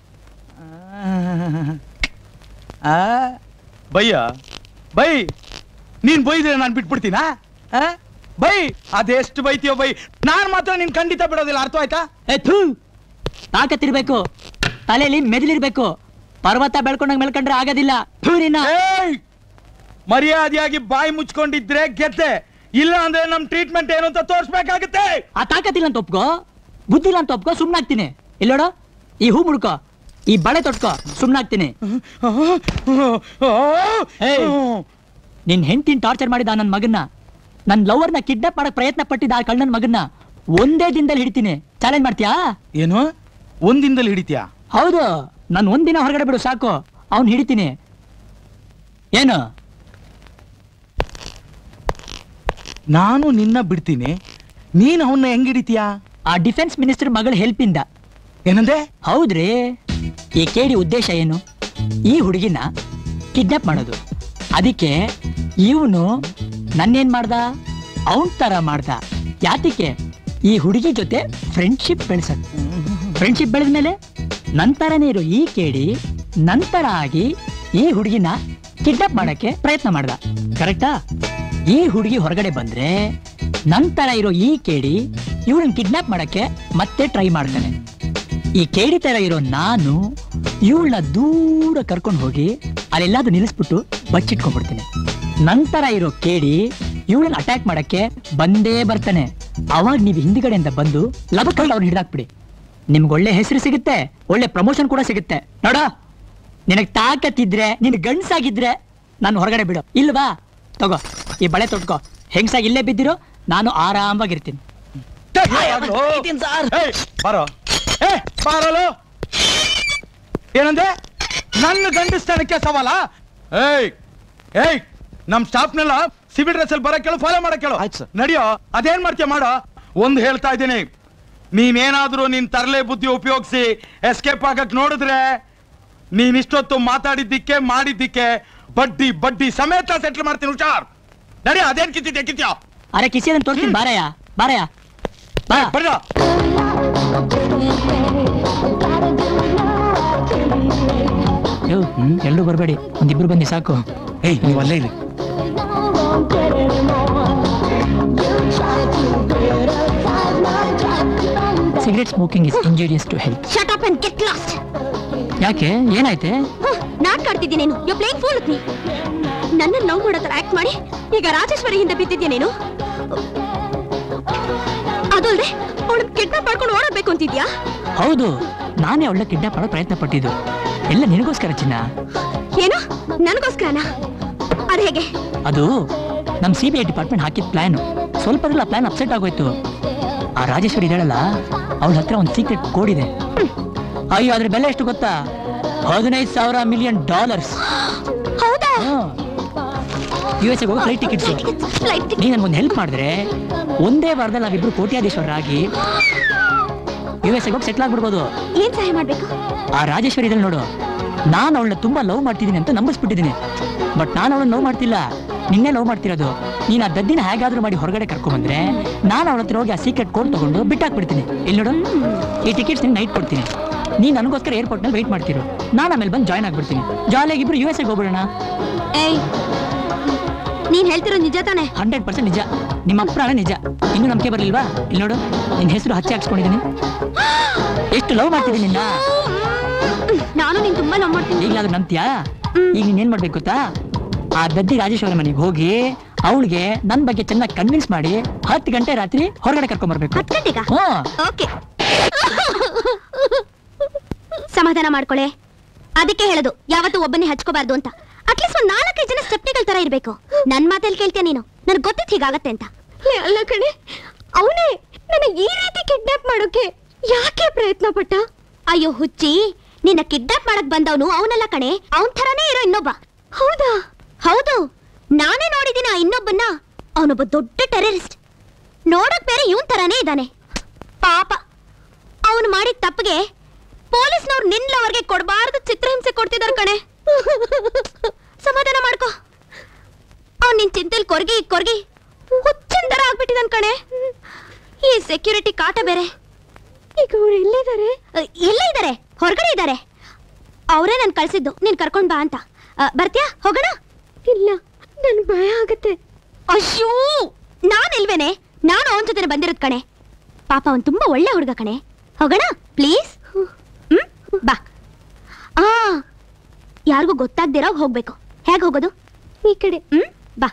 Speaker 6: ಆ ಬಯ್ಯ ಬೈ ನೀನ್ ಬೈದ್ರೆ ನಾನು ಬಿಟ್ಬಿಡ್ತೀನಾ ಆ? ಬೈ ಅದೆಷ್ಟು ಬೈತೀಯೋ ಬೈ ನಾನ್ ಮಾತ್ರ ನೀನ್ ಖಂಡಿತ ಬಿಡೋದಿಲ್ಲ ಅರ್ಥ ಆಯ್ತಾ
Speaker 3: ತಾಕತ್ತಿರ್ಬೇಕು ತಲೆಯಲ್ಲಿ ಮೆದುಳಿರ್ಬೇಕು ಪರ್ವತ ಬೆಳ್ಕೊಂಡಂಗ್ ಬೆಳ್ಕೊಂಡ್ರೆ ಆಗೋದಿಲ್ಲ ಥು ನಿನ್ನ
Speaker 6: ಏಯ್! ಮರ್ಯಾದೆಯಾಗಿ ಬಾಯಿ ಮುಚ್ಕೊಂಡಿದ್ರೆ ಗೆದ್ದೆ ಇಲ್ಲ ಅಂದ್ರೆ ನಮ್ ಟ್ರೀಟ್ಮೆಂಟ್ ಏನು ಅಂತ ತೋರ್ಸ್ಬೇಕಾಗುತ್ತೆ
Speaker 3: ಆ ತಾಕತ್ತಿಲ್ಲ ಅಂತ ಒಪ್ಕೋ ಬುದ್ಧಿ ಇಲ್ಲ ಅಂತ ಒಪ್ಕೋ ಸುಮ್ನಾಗ್ತೀನಿ ಇಲ್ಲೋಡು ಈ ಹೂ ಮುಡ್ಕೋ ಈ ಬಳೆ ತೊಟ್ಕೋ ಸುಮ್ನಾಗ್ತೀನಿ ಏಯ್! ನಿನ್ ಹೆಂಡತಿನ ಟಾರ್ಚರ್ ಮಾಡಿದ ನನ್ನ ಮಗನ್ನ ನನ್ ಲವರ್ನ ಕಿಡ್ನಾಪ್ ಮಾಡಕ್ ಪ್ರಯತ್ನ ಪಟ್ಟಿದ್ದ ಆ ಕಳ್ಳನ್ ಮಗನ್ನ ಒಂದೇ ದಿನದಲ್ಲಿ ಹಿಡಿತೀನಿ ಚಾಲೆಂಜ್ ಮಾಡ್ತೀಯಾ
Speaker 6: ಏನು ಒಂದಿಂದಲೇ ಹಿಡಿತೀಯಾ
Speaker 3: ಹೌದು ನಾನು ಒಂದಿನ ಹೊರಗಡೆ ಬಿಡು ಸಾಕು ಅವ್ನ್ ಹಿಡಿತೀನಿ ಏನು
Speaker 6: ನಾನು ನಿನ್ನ ಬಿಡ್ತೀನಿ ನೀನ್ ಅವನ್ನ ಹೆಂಗ್ ಹಿಡಿತೀಯಾ
Speaker 3: ಆ ಡಿಫೆನ್ಸ್ ಮಿನಿಸ್ಟರ್ ಮಗಳ ಹೆಲ್ಪಿಂದ
Speaker 6: ಏನಂದೆ
Speaker 3: ಹೌದ್ರಿ ಈ ಕೇಡಿ ಉದ್ದೇಶ ಏನು ಈ ಹುಡುಗಿನ ಕಿಡ್ನಾಪ್ ಮಾಡೋದು ಅದಕ್ಕೆ ಇವನು ನನ್ನೇನ್ ಮಾಡ್ದ ಅವನ್ ತರ ಮಾಡ್ದ ಯಾತಿಕೆ ಈ ಹುಡುಗಿ ಜೊತೆ ಫ್ರೆಂಡ್ಶಿಪ್ ಬೆಳೆಸಕ್ ಫ್ರೆಂಡ್ಶಿಪ್ ಬೆಳೆದ್ಮೇಲೆ ನಂತರನೇ ಇರೋ ಈ ಕೇಡಿ ನಂತರ ಆಗಿ ಈ ಹುಡುಗಿನ ಕಿಡ್ನಾಪ್ ಮಾಡಕ್ಕೆ ಪ್ರಯತ್ನ ಮಾಡ್ದ ಕರೆಕ್ಟಾ ಈ ಹುಡುಗಿ ಹೊರಗಡೆ ಬಂದ್ರೆ ನಂತರ ಇರೋ ಈ ಕೇಡಿ ಇವ್ರನ್ನ ಕಿಡ್ನಾಪ್ ಮಾಡಕ್ಕೆ ಮತ್ತೆ ಟ್ರೈ ಮಾಡ್ತಾನೆ ಈ ಕೇಡಿ ತರ ಇರೋ ನಾನು ಇವಳನ್ನ ದೂರ ಕರ್ಕೊಂಡು ಹೋಗಿ ಅಲ್ಲೆಲ್ಲಾದ್ರೂ ನಿಲ್ಲಿಸ್ಬಿಟ್ಟು ಬಚ್ಚಿಟ್ಕೊಂಡ್ಬಿಡ್ತೀನಿ ನಂತರ ಇರೋ ಕೇಡಿ ಇವಳನ್ನ ಅಟ್ಯಾಕ್ ಮಾಡಕ್ಕೆ ಬಂದೇ ಬರ್ತಾನೆ ಅವಾಗ ನೀವು ಹಿಂದ್ಗಡೆಯಿಂದ ಬಂದು ಲಬಕಲ್ಲಿ ಅವ್ರನ್ನ ಹಿಡ್ದಾಕ್ಬಿಡಿ ನಿಮ್ಗೆ ಒಳ್ಳೆ ಹೆಸರು ಸಿಗುತ್ತೆ ಒಳ್ಳೆ ಪ್ರಮೋಷನ್ ಕೂಡ ಸಿಗುತ್ತೆ ನೋಡ ನಿನಗ್ ತಾಕತ್ತಿದ್ರೆ ನಿನ್ ಗಂಡ್ಸಾಗಿದ್ರೆ ನಾನು ಹೊರಗಡೆ ಬಿಡು ಇಲ್ವಾ ತಗೋ ಈ ಬಳೆ ತೊಟ್ಕೋ ಹೆಂಗ್ಸಾಗಿ ಇಲ್ಲೇ ಬಿದ್ದಿರೋ ನಾನು ಆರಾಮಾಗಿರ್ತೀನಿ
Speaker 6: ಏಯ್, ಬಾರೋ ಏ ಬಾರಲು ಏನಂದೆ ನನ್ನ ಗಂಡಸ್ಥಾನಕ್ಕೆ ಸವಾಲ ಏಯ್ ಏಯ್ ನಮ್ ಸ್ಟಾಫ್ನೆಲ್ಲ ಸಿವಿಲ್ ಡ್ರೆಸ್ ಅಲ್ಲಿ ಬರಕ್ ಕೇಳು ಫಾಲೋ ಮಾಡಕ್ ಕೇಳು ನಡಿಯೋ ಅದೇನ್ ಮಾಡ್ತೀಯ ಮಾಡೋ ಒಂದ್ ಹೇಳ್ತಾ ಇದ್ದೀನಿ ನೀನೇನಾದ್ರೂ ನಿನ್ ತರಲೆ ಬುದ್ಧಿ ಉಪಯೋಗಿಸಿ ಎಸ್ಕೇಪ್ ಆಗಕ್ ನೋಡಿದ್ರೆ ನೀನ್ ಇಷ್ಟೊತ್ತು ಮಾತಾಡಿದ್ದಕ್ಕೆ ಮಾಡಿದ್ದಕ್ಕೆ ಬಡ್ಡಿ ಬಡ್ಡಿ ಸಮೇತ ಸೆಟ್ಲ್ ಮಾಡ್ತೀನಿ ಹುಷಾರ್ ನಡಿಯೋ ಅದೇನ್ ಕಿತ್ತಿದ್ದೆ ಕಿತ್ಯೋ
Speaker 3: ಅರೆ ಕಿಸಿಯದನ್ನ ತೋರಿಸ್ತೀನಿ ಬಾರಯ್ಯ ಬಾರಯ್ಯ ಬಾ
Speaker 6: ಬರ್ರ
Speaker 3: ಎಲ್ಲರೂ ಬರಬೇಡಿ ಒಂದಿಬ್ರು ಬನ್ನಿ ಸಾಕು
Speaker 6: ಏಯ್ ನೀವು ಅಲ್ಲೇ ಇರಿ
Speaker 3: cigarette smoking is injurious to health
Speaker 2: shut up and get lost
Speaker 3: ಯಾಕೆ ಏನಾಯ್ತೆ
Speaker 2: ನಾಟಕ ಆಡ್ತಿದ್ದೆ ನೀನು you playing fool with me ನನ್ನ ಲವ್ ಮಾಡೋ ತರ ಆಕ್ಟ್ ಮಾಡಿ ಈಗ ರಾಜೇಶ್ವರಿ ಹಿಂದೆ ಬಿದ್ದಿದ್ಯಾ ನೀನು ಅದಲ್ದೆ ಅವಳು ಕಿಡ್ನಾಪ್ ಮಾಡ್ಕೊಂಡು ಓಡಬೇಕು ಅಂತಿದ್ಯಾ
Speaker 3: ಹೌದು ನಾನೇ ಒಳ್ಳೆ ಕಿಡ್ನಾಪ್ ಮಾಡೋ ಪ್ರಯತ್ನ ಪಟ್ಟಿದ್ದು ಎಲ್ಲ ನಿನಗೋಸ್ಕರ ಚಿನ್ನ
Speaker 2: ಏನು ನನಗೋಸ್ಕರನಾ ಅದು ಹೇಗೆ
Speaker 3: ಅದು ನಮ್ಮ ಸಿ ಬಿ ಐ ಡಿಪಾರ್ಟ್ಮೆಂಟ್ ಹಾಕಿದ ಪ್ಲಾನ್ ಸ್ವಲ್ಪದಲ್ಲ ಪ್ಲಾನ್ ಅಪ್ಸೆಟ್ ಆಗೋಯ್ತು ಆ ರಾಜೇಶ್ವರಿ ಇದ್ದಾಳಲ್ಲ ಅವಳ ಹತ್ರ ಒಂದು ಸೀಕ್ರೆಟ್ ಕೋಡ್ ಇದೆ ಅಯ್ಯೋ ಅದ್ರ ಬೆಲೆ ಎಷ್ಟು ಗೊತ್ತಾ ಹದಿನೈದು ಸಾವಿರ ಮಿಲಿಯನ್ ಡಾಲರ್ಸ್
Speaker 2: ಹೌದಾ
Speaker 3: ಯು ಎಸ್ ಹೋಗಿ ಫ್ಲೈಟ್ ಟಿಕೆಟ್ಸ್ ನೀ ನನ್ಗೊಂದು ಹೆಲ್ಪ್ ಮಾಡಿದ್ರೆ ಒಂದೇ ವಾರದಲ್ಲಿ ನಾವಿಬ್ರು ಕೋಟ್ಯಾಧೀಶ್ವರರಾಗಿ ಯು ಎಸ್ ಹೋಗಿ ಸೆಟ್ಲ್ ಆಗ್ಬಿಡ್ಬೋದು
Speaker 2: ಏನ್ ಸಹಾಯ ಮಾಡ್ಬೇಕು
Speaker 3: ಆ ರಾಜೇಶ್ವರಿ ಇದ್ರಲ್ಲಿ ನೋಡು ನಾನು ಅವಳನ್ನ ತುಂಬಾ ಲವ್ ಮಾಡ್ತಿದ್ದೀನಿ ಅಂತ ನಂಬಿಸ್ಬಿಟ್ಟಿದ್ದೀನಿ ಬಟ್ ನಾನು ಅವಳನ್ನ ಲವ್ ಮಾಡ್ತಿಲ್ಲ ನಿನ್ನೆ ಲವ್ ಮಾಡ್ತಿರೋದು ನೀನು ಆ ದದ್ದಿನ ಹೇಗಾದ್ರೂ ಮಾಡಿ ಹೊರಗಡೆ ಕರ್ಕೊಂಬಂದ್ರೆ ನಾನು ಅವಳ ಹತ್ರ ಹೋಗಿ ಆ ಸೀಕ್ರೆಟ್ ಕೋಡ್ ತಗೊಂಡು ಬಿಟ್ಟಾಕ್ಬಿಡ್ತೀನಿ ಇಲ್ಲಿ ನೋಡು ಈ ಟಿಕೆಟ್ಸ್ ನಿನ್ ನೈಟ್ ಕೊಡ್ತೀನಿ ನೀನು ನನಗೋಸ್ಕರ ಏರ್ಪೋರ್ಟ್ನಲ್ಲಿ ವೆಯ್ಟ್ ಮಾಡ್ತಿರು ನಾನು ಆಮೇಲೆ ಬಂದು ಜಾಯ್ನ್ ಆಗ್ಬಿಡ್ತೀನಿ ಜಾಲಿಯಾಗಿ ಇಬ್ರು ಯು ಎಸ್ ಹೋಗ್ಬಿಡೋಣ
Speaker 2: ಏಯ್ ನೀನ್ ಹೇಳ್ತಿರೋದು ನಿಜ ತಾನೆ
Speaker 3: ಹಂಡ್ರೆಡ್ ಪರ್ಸೆಂಟ್ ನಿಜ ನಿಮ್ಮ ಅಪ್ರಾಣ ನಿಜ ಇನ್ನೂ ನಂಬಿಕೆ ಬರಲಿಲ್ವಾ ಇಲ್ಲಿ ನೋಡು ನಿನ್ನ ಹೆಸರು ಹಚ್ಚಿ ಹಾಕ್ಸ್ಕೊಂಡಿದ್ದೀನಿ ಎಷ್ಟು ಲವ್ ಮಾಡ್ತಿದ್ದೀನಿ ನಿನ್ನ
Speaker 2: ನಾನು ನೀನ್ ತುಂಬಾ ಲವ್ ಮಾಡ್ತೀನಿ
Speaker 3: ಈಗಲಾದ್ರೂ ನಂಬ್ತೀಯಾ ಈಗ ನೀನ್ ಏನ್ ಮಾಡ್ಬೇಕು ಗೊತ್ತಾ ಆ ದದ್ದಿ ರಾಜೇಶ್ವರ ಮನೆಗೆ ಹೋಗಿ ಅವಳಿಗೆ ನನ್ ಬಗ್ಗೆ ಚೆನ್ನಾಗಿ ಕನ್ವಿನ್ಸ್ ಮಾಡಿ ಹತ್ತು ಗಂಟೆ ರಾತ್ರಿ ಹೊರಗಡೆ ಕರ್ಕೊಂಡ್ ಬರ್ಬೇಕು
Speaker 2: ಹತ್ತು ಗಂಟೆಗ
Speaker 3: ಹ್ಮ್.
Speaker 2: ಓಕೆ ಸಮಾಧಾನ ಮಾಡ್ಕೊಳೆ ಅದಕ್ಕೆ ಹೇಳೋದು ಯಾವತ್ತೂ ಒಬ್ಬನೇ ಹಚ್ಕೋಬಾರ್ದು ಅಂತ ಅಟ್ಲೀಸ್ಟ್ ಒಂದ್ ನಾಲ್ಕೈದು ಜನ ಸ್ಟೆಪ್ಟಿಗಳ ತರ ಇರ್ಬೇಕು ನನ್ ಮಾತಲ್ಲಿ ಕೇಳ್ತೀಯ ನೀನು ನನ್ಗೆ ಗೊತ್ತಿತ್ತು ಹೀಗಾಗತ್ತೆ ಅಂತ ಅಲ್ಲ ಕಣೆ ಅವನೇ ನನಗೆ ಈ ರೀತಿ ಕಿಡ್ನಾಪ್ ಮಾಡೋಕೆ ಯಾಕೆ ಪ್ರಯತ್ನ ಪಟ್ಟ ಅಯ್ಯೋ ಹುಚ್ಚಿ ನಿನ್ನ ಕಿಡ್ನಾಪ್ ಮಾಡಕ್ ಬಂದವನು ಅವನಲ್ಲ ಕಣೆ ಅವನ್ ಥರಾನೇ ಇರೋ ಇನ್ನೊಬ್ಬ ಹೌದಾ ಹೌದು ನಾನೇ ನೋಡಿದ್ದೀನಿ ಆ ಇನ್ನೊಬ್ಬನ್ನ ಅವನೊಬ್ಬ ದೊಡ್ಡ ಟೆರರಿಸ್ಟ್ ನೋಡಕ್ ಬೇರೆ ಇವನ್ ತರಾನೇ ಇದ್ದಾನೆ ಪಾಪ ಅವನು ಮಾಡಿದ ತಪ್ಪಿಗೆ ಪೊಲೀಸ್ನವ್ರು ನಿನ್ ಲವರ್ಗೆ ಕೊಡಬಾರ್ದು ಚಿತ್ರಹಿಂಸೆ ಕೊಡ್ತಿದಾರೆ ಕಣೆ ಸಮಾಧಾನ ಮಾಡ್ಕೋ ಅವ್ನ್ ನಿನ್ ಚಿಂತೆಲ್ ಕೊರ್ಗಿ ಕೊರ್ಗಿ ಹುಚ್ಚಿನ ತರ ಆಗ್ಬಿಟ್ಟಿದಾನ್ ಕಣೆ ಈ ಸೆಕ್ಯೂರಿಟಿ ಕಾಟ ಬೇರೆ ಈಗ ಅವ್ರು ಎಲ್ಲಿದ್ದಾರೆ ಎಲ್ಲೇ ಇದ್ದಾರೆ ಹೊರಗಡೆ ಇದ್ದಾರೆ ಅವರೇ ನನ್ ಕಳ್ಸಿದ್ದು ನೀನ್ ಕರ್ಕೊಂಡ್ ಬಾ ಅಂತ ಅ, ಬರ್ತ್ಯಾ ಹೋಗೋಣ ಇಲ್ಲ ನನ್ ಭಯ ಆಗತ್ತೆ ಅಯ್ಯೋ ನಾನ್ ಇಲ್ವೇನೆ ನಾನು ಅವನ ಜೊತೆ ಬಂದಿರೋದ್ ಕಣೆ ಪಾಪ ಅವನ್ ತುಂಬಾ ಒಳ್ಳೆ ಹುಡುಗ ಕಣೆ ಹೋಗೋಣ ಪ್ಲೀಸ್ ಹ್ಮ್ ಬಾ ಆ ಯಾರಿಗೂ ಗೊತ್ತಾಗ್ದಿರೋ ಹೋಗ್ಬೇಕು ಹೇಗ್ ಹೋಗೋದು ಈ ಕಡೆ ಹ್ಮ್ ಬಾ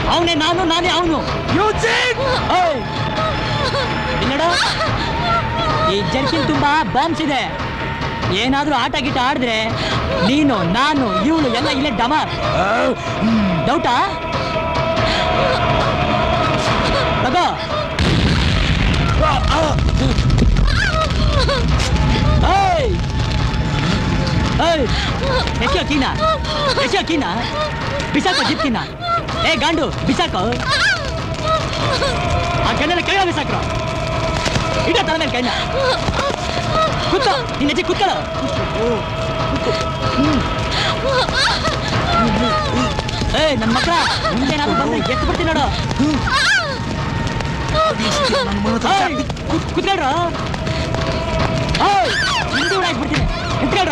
Speaker 3: ಅವನೇ ನಾನು ನಾನೇ ಅವನು ಇಲ್ಲಡ ಈ ಜರ್ಕಿನ್ ತುಂಬಾ ಬಾಂಬ್ಸ್ ಇದೆ ಏನಾದ್ರೂ ಆಟ ಗೀಟ ಆಡಿದ್ರೆ ನೀನು ನಾನು ಇವಳು ಎಲ್ಲ ಇಲ್ಲೇ ಡಮಾರ್ ಡೌಟಾ ತಗೋ ಏಯ್ ಏಯ್ ಎಷ್ಟೋ ಕೀನ ಎಷ್ಟೋ ಕೀನ ಬಿಸಾಕೋ ಜಿಪ್ ಕೀನ ಏ ಗಾಂಡು ಬಿಸಾಕೋ ಆ ಕಣ್ಣಲ್ಲಿ ಕೈ ಬಿಸಾಕ್ರೋ ಇಡ ತಲೆ ಮೇಲೆ ಕೈನ ಕುತ್ತೋ ನಿನ್ನ ಹೆಜ್ಜೆ ಕುತ್ತಳ ಏ ನನ್ನ ಮಕ್ಕಳ ಮುಂದೇನಾದ್ರು ಬಂದ್ರೆ ಎತ್ತು ಬಿಡ್ತೀನಿ ನೋಡು ಏಯ್, ಕುತ್- ಕುತ್ಕೊಳ್ರ ಏಯ್, ಹಿಂದೆ ಉಡಾಕ್ಬಿಡ್ತೀನಿ ಕುತ್ಕೊಳ್ರ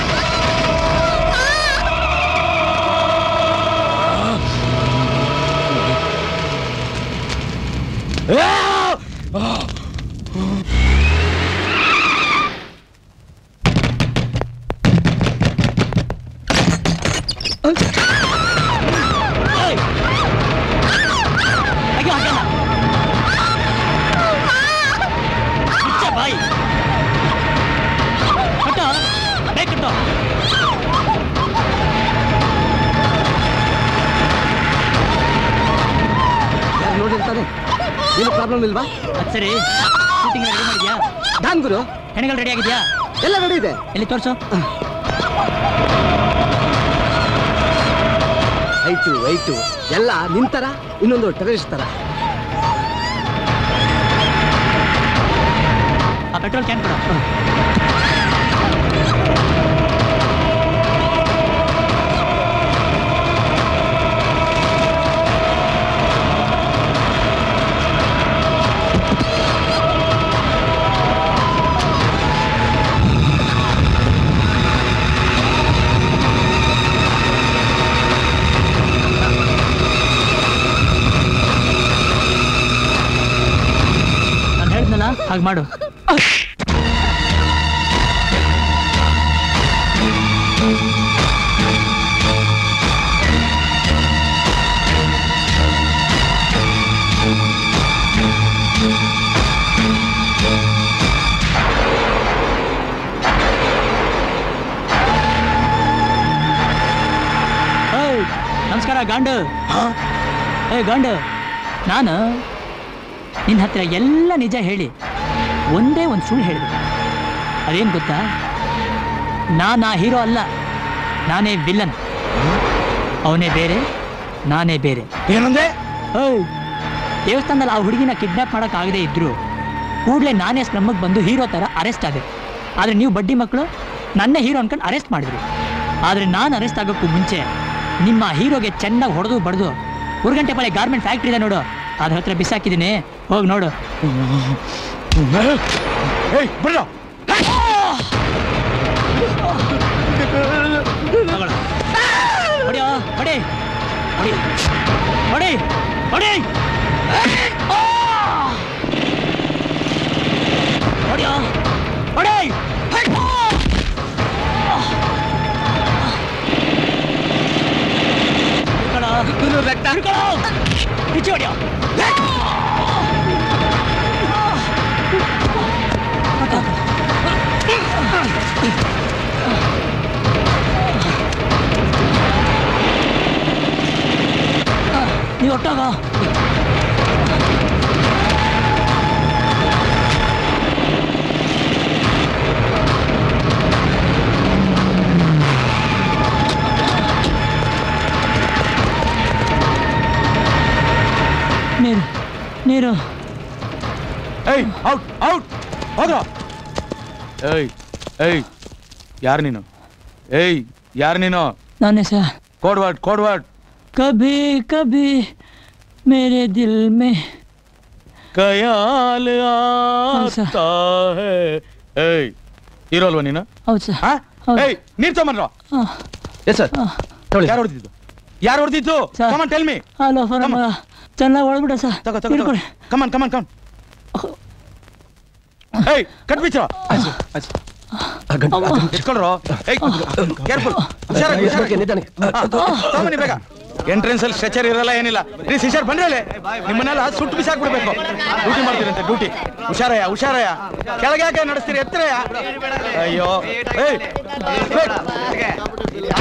Speaker 3: ಏಯ್, ಅಯ್ಯೋ ಹಾಗಲ್ಲ ಮುಚ್ಚ ಬಾಯಿ ಕಟ್ಟೋ ಬೇಗ ಕಟ್ಟೋ
Speaker 11: ಯಾರು ನೋಡಿರ್ತಾನೆ ಏನು ಪ್ರಾಬ್ಲಮ್ ಇಲ್ವಾ
Speaker 3: ಅದ್ ಸರಿ ಶೂಟಿಂಗ್ ರೆಡಿ ಮಾಡಿದ್ಯಾ
Speaker 11: ಡಾನ್ ಗುರು
Speaker 3: ಹೆಣಗಳು ರೆಡಿ ಆಗಿದ್ಯಾ
Speaker 11: ಎಲ್ಲ ರೆಡಿ ಇದೆ
Speaker 3: ಎಲ್ಲಿ ತೋರ್ಸು
Speaker 11: ಐಟು ಐಟು ಎಲ್ಲ ನಿಂತರ ಇನ್ನೊಂದು ಟೆರರಿಸ್ಟ್ ತರ
Speaker 3: ಆ ಪೆಟ್ರೋಲ್ ಕ್ಯಾನ್ ಕೊಡು ನಾನು ಹೇಳಿದ್ನಲ್ಲ ಹಾಗೆ ಮಾಡು ಏಯ್, ನಮಸ್ಕಾರ ಗಾಂಡು ಏ ಗಾಂಡು ನಾನು ನಿನ್ನ ಹತ್ರ ಎಲ್ಲ ನಿಜ ಹೇಳಿ ಒಂದೇ ಒಂದು ಸುಳ್ಳು ಹೇಳಿದೆ ಅದೇನು ಗೊತ್ತಾ ನಾನು ಆ ಹೀರೋ ಅಲ್ಲ ನಾನೇ ವಿಲ್ಲನ್ ಅವನೇ ಬೇರೆ ನಾನೇ ಬೇರೆ
Speaker 6: ಏನಂದೆ
Speaker 3: ಏಯ್ ದೇವಸ್ಥಾನದಲ್ಲಿ ಆ ಹುಡುಗಿನ ಕಿಡ್ನಾಪ್ ಮಾಡೋಕ್ಕಾಗದೇ ಇದ್ರು ಕೂಡಲೇ ನಾನೇ ಸ್ಲಮ್ಗೆ ಬಂದು ಹೀರೋ ಥರ ಅರೆಸ್ಟ್ ಆದೆ ಆದರೆ ನೀವು ಬಡ್ಡಿ ಮಕ್ಕಳು ನನ್ನೇ ಹೀರೋ ಅನ್ಕೊಂಡು ಅರೆಸ್ಟ್ ಮಾಡಿದ್ರಿ ಆದರೆ ನಾನು ಅರೆಸ್ಟ್ ಆಗೋಕ್ಕೂ ಮುಂಚೆ ನಿಮ್ಮ ಹೀರೋಗೆ ಚೆನ್ನಾಗಿ ಹೊಡೆದು ಬಡ್ದು ಉರ್ಗಂಟೆ ಪಾಳೆ ಗಾರ್ಮೆಂಟ್ ಫ್ಯಾಕ್ಟ್ರಿ ಇದೆ ನೋಡು ಅದ್ರ ಹತ್ರ ಬಿಸಾಕಿದ್ದೀನಿ ಹೋಗಿ ನೋಡು
Speaker 6: ಏಯ್ ಬಿಡ
Speaker 3: ತಗೊಳ್ಳು. ಹೊಡಿಯೋ ಹೊಡಿ ಹೊಡಿ ಹೊಡಿ ಹೊಡಿ ಆ! ಹೊಡಿಯೋ ಹೊಡಿ ಹಿಡ್ಕೊಳ್ಳೋ. ಹಿಡ್ಕೊಳ್ಳೋ. ಹಿಚ್ಚಿ ಹೊಡಿಯೋ ನೀವು ಒಟ್ಟಾಗ ನೀರು ನೀರು
Speaker 6: ಏಯ್ ಔಟ್ ಔಟ್ ಹೋಗ್ರ ಏಯ್ ಏಯ್ ಯಾರು ನೀನು ಏಯ್ ಯಾರು ನೀನು
Speaker 3: ನಾನೇ sir
Speaker 6: code word code word
Speaker 3: ಕಭಿ ಕಭಿ ಮೇರೆ ದಿಲ್ ಮೇ
Speaker 6: ಕಯಾಲ್ ಆತಾ ಹೈ ಏಯ್ ಇರೋಲ್ವಾ ನೀನು
Speaker 3: ಹೌದು ಸರ್
Speaker 6: ಹಾ ಏಯ್ ನೀರ್ ತಗೊಂಬನ್ರ
Speaker 11: ಎಸ್ ಸರ್
Speaker 6: ಯಾರು ಹೊಡೆದಿದ್ದು ಯಾರು ಹೊಡೆದಿದ್ದು ಕಮನ್ ಟೆಲ್ ಮಿ
Speaker 3: ಹಲೋ ಫರ ಚೆನ್ನಾಗಿ ಒಳಗ್ಬಿಡ ಸರ್
Speaker 6: ತಗೋ ತಗೋ
Speaker 3: ಹಿಡ್ಕೊಳ್ಳಿ
Speaker 6: ಕಮನ್ ಕಮನ್ ಕಮನ್ ಏಯ್ ಕಟ್ ಬಿಚ್ಚ ಇಟ್ಕೊಳ್ರೋ ಏಯ್ ಕೇರ್ಫುಲ್ ಹುಷಾರಾಗಿ ಹುಷಾರಾಗಿ
Speaker 11: ನಿಧಾನಕ್ಕೆ
Speaker 6: ತಗೊಂಬನ್ನಿ ಬೇಗ ಎಂಟ್ರೆನ್ಸ್ ಅಲ್ಲಿ ಸ್ಟ್ರೆಚರ್ ಇರಲ್ಲ ಏನಿಲ್ಲ ರೀ ಸಿಸ್ಟರ್ ಬನ್ರಿ ಅಲ್ಲಿ. ನಿಮ್ಮನ್ನೆಲ್ಲ ಸುಟ್ಟು ಬಿಸಾಕ್ಬಿಡ್ಬೇಕು ಡ್ಯೂಟಿ ಮಾಡ್ತೀರಂತೆ ಡ್ಯೂಟಿ ಹುಷಾರಯ್ಯ ಹುಷಾರಯ್ಯ ಕೆಳಗೆ ಯಾಕೆ ನಡೆಸ್ತೀರಿ ಎತ್ತರಯ್ಯ ಅಯ್ಯೋ ಏಯ್ ಏಯ್.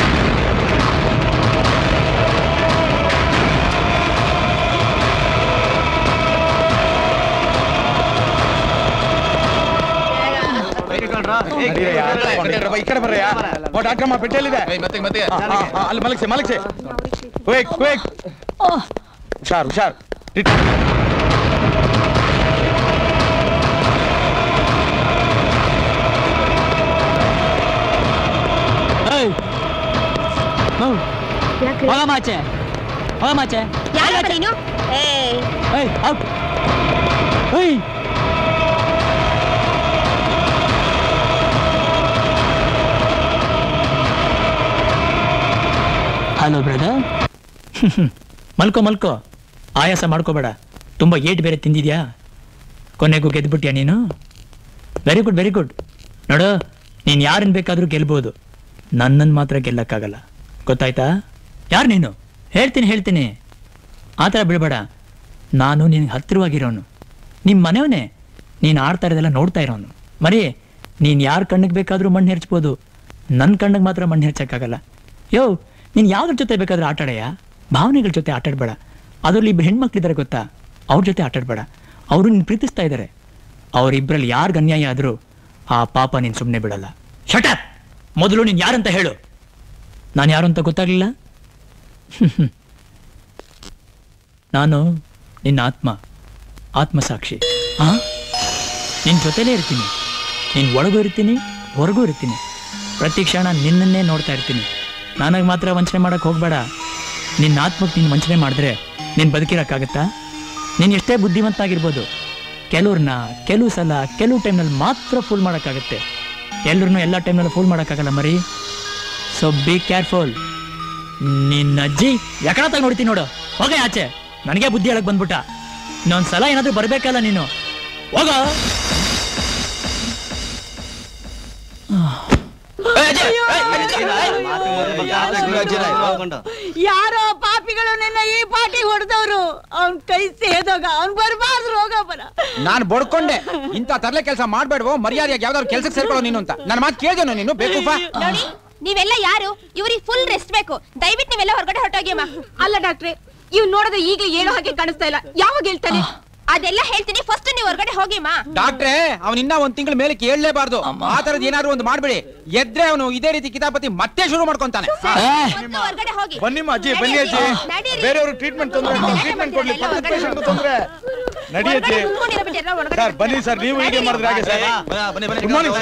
Speaker 6: ನಡೀರಯ್ಯ, ನಡೀರಪ್ಪ, ಈ ಕಡೆ ಬರ್ರಯ್ಯ ಓ ಡಾಕ್ಟ್ರಮ್ಮ ಪೆಟ್ಟಿಯಲ್ಲಿದೆ ಹಾ, ಹಾ, ಹಾ, ಅಲ್ಲಿ ಮಲಗಿಸಿ ಮಲಗಿಸಿ ಕ್ವೇಕ್ ಕ್ವೇಕ್ ಹುಷಾರ್ ಹುಷಾರ್ ಇಟ್-
Speaker 3: ಏಯ್! ಹ್ಮ್. ಹೋಗಮ್ಮ ಆಚೆ ಹೋಗಮ್ಮ ಆಚೆ
Speaker 2: ಯಾರಪ್ಪ ನೀನು ಏಯ್
Speaker 3: ಏಯ್ ಔಟ್ ಏಯ್ ಹಲೋ ಬ್ರದರ್ ಮಲ್ಕೋ ಮಲ್ಕೋ ಆಯಾಸ ಮಾಡ್ಕೋಬೇಡ ತುಂಬ ಏಟ್ ಬೇರೆ ತಿಂದಿದ್ಯಾ ಕೊನೆಗೂ ಗೆದ್ಬಿಟ್ಯಾ ನೀನು ವೆರಿ ಗುಡ್ ವೆರಿ ಗುಡ್ ನೋಡು ನೀನು ಯಾರನ್ನ ಬೇಕಾದರೂ ಗೆಲ್ಬೋದು ನನ್ನನ್ನು ಮಾತ್ರ ಗೆಲ್ಲಕ್ಕಾಗಲ್ಲ ಗೊತ್ತಾಯ್ತಾ ಯಾರು ನೀನು ಹೇಳ್ತೀನಿ ಹೇಳ್ತೀನಿ ಆ ಥರ ಬಿಡಬೇಡ ನಾನು ನಿನಗೆ ಹತ್ತಿರವಾಗಿರೋನು ನಿಮ್ಮ ಮನೆಯವನೇ ನೀನು ಆಡ್ತಾ ಇರೋದೆಲ್ಲ ನೋಡ್ತಾ ಇರೋನು ಮರಿ ನೀನು ಯಾರ ಕಣ್ಣಿಗೆ ಬೇಕಾದರೂ ಮಣ್ಣು ಹೆರ್ಚ್ಬೋದು ನನ್ನ ಕಣ್ಣಿಗೆ ಮಾತ್ರ ಮಣ್ಣು ಹೆರ್ಚಕ್ಕಾಗಲ್ಲ ಯೋ ನೀನು ಯಾವ್ದ್ರ ಜೊತೆ ಬೇಕಾದ್ರೂ ಆಟಾಡಯ್ಯ ಭಾವನೆಗಳ ಜೊತೆ ಆಟಾಡಬೇಡ ಅದರಲ್ಲಿ ಇಬ್ಬರು ಹೆಣ್ಮಕ್ಳಿದ್ದಾರೆ ಗೊತ್ತಾ ಅವ್ರ ಜೊತೆ ಆಟಾಡಬೇಡ ಅವರು ನಿನ್ನ ಪ್ರೀತಿಸ್ತಾ ಇದ್ದಾರೆ ಅವರಿಬ್ಬರಲ್ಲಿ ಯಾರಿಗೆ ಅನ್ಯಾಯ ಆದರೂ ಆ ಪಾಪ ನೀನು ಸುಮ್ಮನೆ ಬಿಡಲ್ಲ ಶಟಪ್ ಮೊದಲು ನೀನು ಯಾರಂತ ಹೇಳು ನಾನು ಯಾರು ಅಂತ ಗೊತ್ತಾಗಲಿಲ್ಲ ನಾನು ನಿನ್ನ ಆತ್ಮ ಆತ್ಮಸಾಕ್ಷಿ ಆ ನಿನ್ನ ಜೊತೆಲೇ ಇರ್ತೀನಿ ನಿನ್ನ ಒಳಗೂ ಇರ್ತೀನಿ ಹೊರಗೂ ಇರ್ತೀನಿ ಪ್ರತಿ ಕ್ಷಣ ನಿನ್ನನ್ನೇ ನೋಡ್ತಾ ಇರ್ತೀನಿ ನನಗೆ ಮಾತ್ರ ವಂಚನೆ ಮಾಡೋಕೆ ಹೋಗಬೇಡ ನಿನ್ನ ಆತ್ಮಕ್ಕೆ ನೀನು ವಂಚನೆ ಮಾಡಿದ್ರೆ ನೀನು ಬದುಕಿರೋಕ್ಕಾಗತ್ತಾ ನೀನು ಎಷ್ಟೇ ಬುದ್ಧಿವಂತಾಗಿರ್ಬೋದು ಕೆಲವ್ರನ್ನ ಕೆಲವು ಸಲ ಕೆಲವು ಟೈಮ್ನಲ್ಲಿ ಮಾತ್ರ ಫೂಲ್ ಮಾಡೋಕ್ಕಾಗತ್ತೆ ಎಲ್ಲರನ್ನೂ ಎಲ್ಲ ಟೈಮ್ನಲ್ಲಿ ಫೂಲ್ ಮಾಡೋಕ್ಕಾಗಲ್ಲ ಮರಿ ಸೊ ಬಿ ಕೇರ್ಫುಲ್ ನಿನ್ನ ಅಜ್ಜಿ ಯಾಕಡತ್ತಾಗ ನೋಡ್ತೀನಿ ನೋಡು ಹೋಗ ಆಚೆ ನನಗೆ ಬುದ್ಧಿ ಹೇಳಕ್ ಬಂದ್ಬಿಟ್ಟ ಇನ್ನೊಂದ್ ಸಲ ಏನಾದ್ರೂ ಬರ್ಬೇಕಲ್ಲ ನೀನು ಹೋಗ
Speaker 9: ಯಾರೋ ಪಾಪಿಗಳು ನಿನ್ನ ಈ ಪಾಟಿ ಹೊಡೆದವ್ರು ಅವ್ನ್ ಕೈ ಸೇದೋಗ ಅವ್ನ್ ಬರ್ಬಾರ್ದು ರೋಗ ಬರ
Speaker 10: ನಾನು ಬಡ್ಕೊಂಡೆ ಇಂಥ ತರಲೆ ಕೆಲಸ ಮಾಡ್ಬೇಡ್ವೋ ಮರ್ಯಾದೆಯಾಗಿ ಯಾವ್ದಾದ್ರು ಕೆಲ್ಸಕ್ಕೆ ಸೇರ್ಕೊಳ್ಳೋ ನೀನು ಅಂತ ನನ್ನ ಮಾತು ಕೇಳ್ದೇನೋ ನೀನು ಬೇಕೂಫಾ
Speaker 2: ನೋಡಿ ನೀವೆಲ್ಲ ಯಾರು ಇವ್ರಿಗೆ ಫುಲ್ ರೆಸ್ಟ್ ಬೇಕು ದಯವಿಟ್ಟು ನೀವೆಲ್ಲ ಹೊರಗಡೆ ಹೊರಟೋಗಿಯಮ್ಮ
Speaker 16: ಅಲ್ಲ ಡಾಕ್ಟ್ರೆ ಇವ್ ನೋಡೋದು ಈಗ ಹೇಳೋ ಹಾಗೆ ಕಾಣಿಸ್ತಾ ಇಲ್ಲ ಯಾವಾಗ ಹೇಳ್ತಾನೆ
Speaker 2: ಅದೆಲ್ಲ ಹೇಳ್ತೀನಿ ಫಸ್ಟ್ ನೀವು ಹೊರಗಡೆ ಹೋಗಿಮ್ಮ
Speaker 10: ಡಾಕ್ಟ್ರೆ ಅವನ್ ಇನ್ನ ಒಂದ್ ತಿಂಗಳ ಮೇಲೆ ಕೇಳಲೇಬಾರ್ದು ಆ ತರದ್ ಏನಾದ್ರು ಒಂದು ಮಾಡ್ಬೇಡಿ ಎದ್ರೆ ಅವನು ಇದೇ ರೀತಿ ಕಿತಾಪತಿ ಮತ್ತೆ ಶುರು ಮಾಡ್ಕೊಂತಾನೆ
Speaker 2: ಹೊರಗಡೆ ಹೋಗಿ
Speaker 6: ಬನ್ನಿಮ್ಮ ಅಜ್ಜಿ ಬನ್ನಿ ಅಜ್ಜಿ ಬೇರೆಯವರು ಟ್ರೀಟ್ಮೆಂಟ್ ತೊಂದ್ರೆ ಟ್ರೀಟ್ಮೆಂಟ್ ಕೊಡ್ಲಿ ಪಕ್ಕದ ಪೇಷಂಟ್ ತೊಂದ್ರೆ ನಡಿ ಅಜ್ಜಿ ಸರ್ ಬನ್ನಿ ಸರ್ ನೀವು ಹೀಗೆ ಮಾಡಿದ್ರೆ ಹಾಗೆ ಸರ್ ಗುಡ್ ಮಾರ್ನಿಂಗ್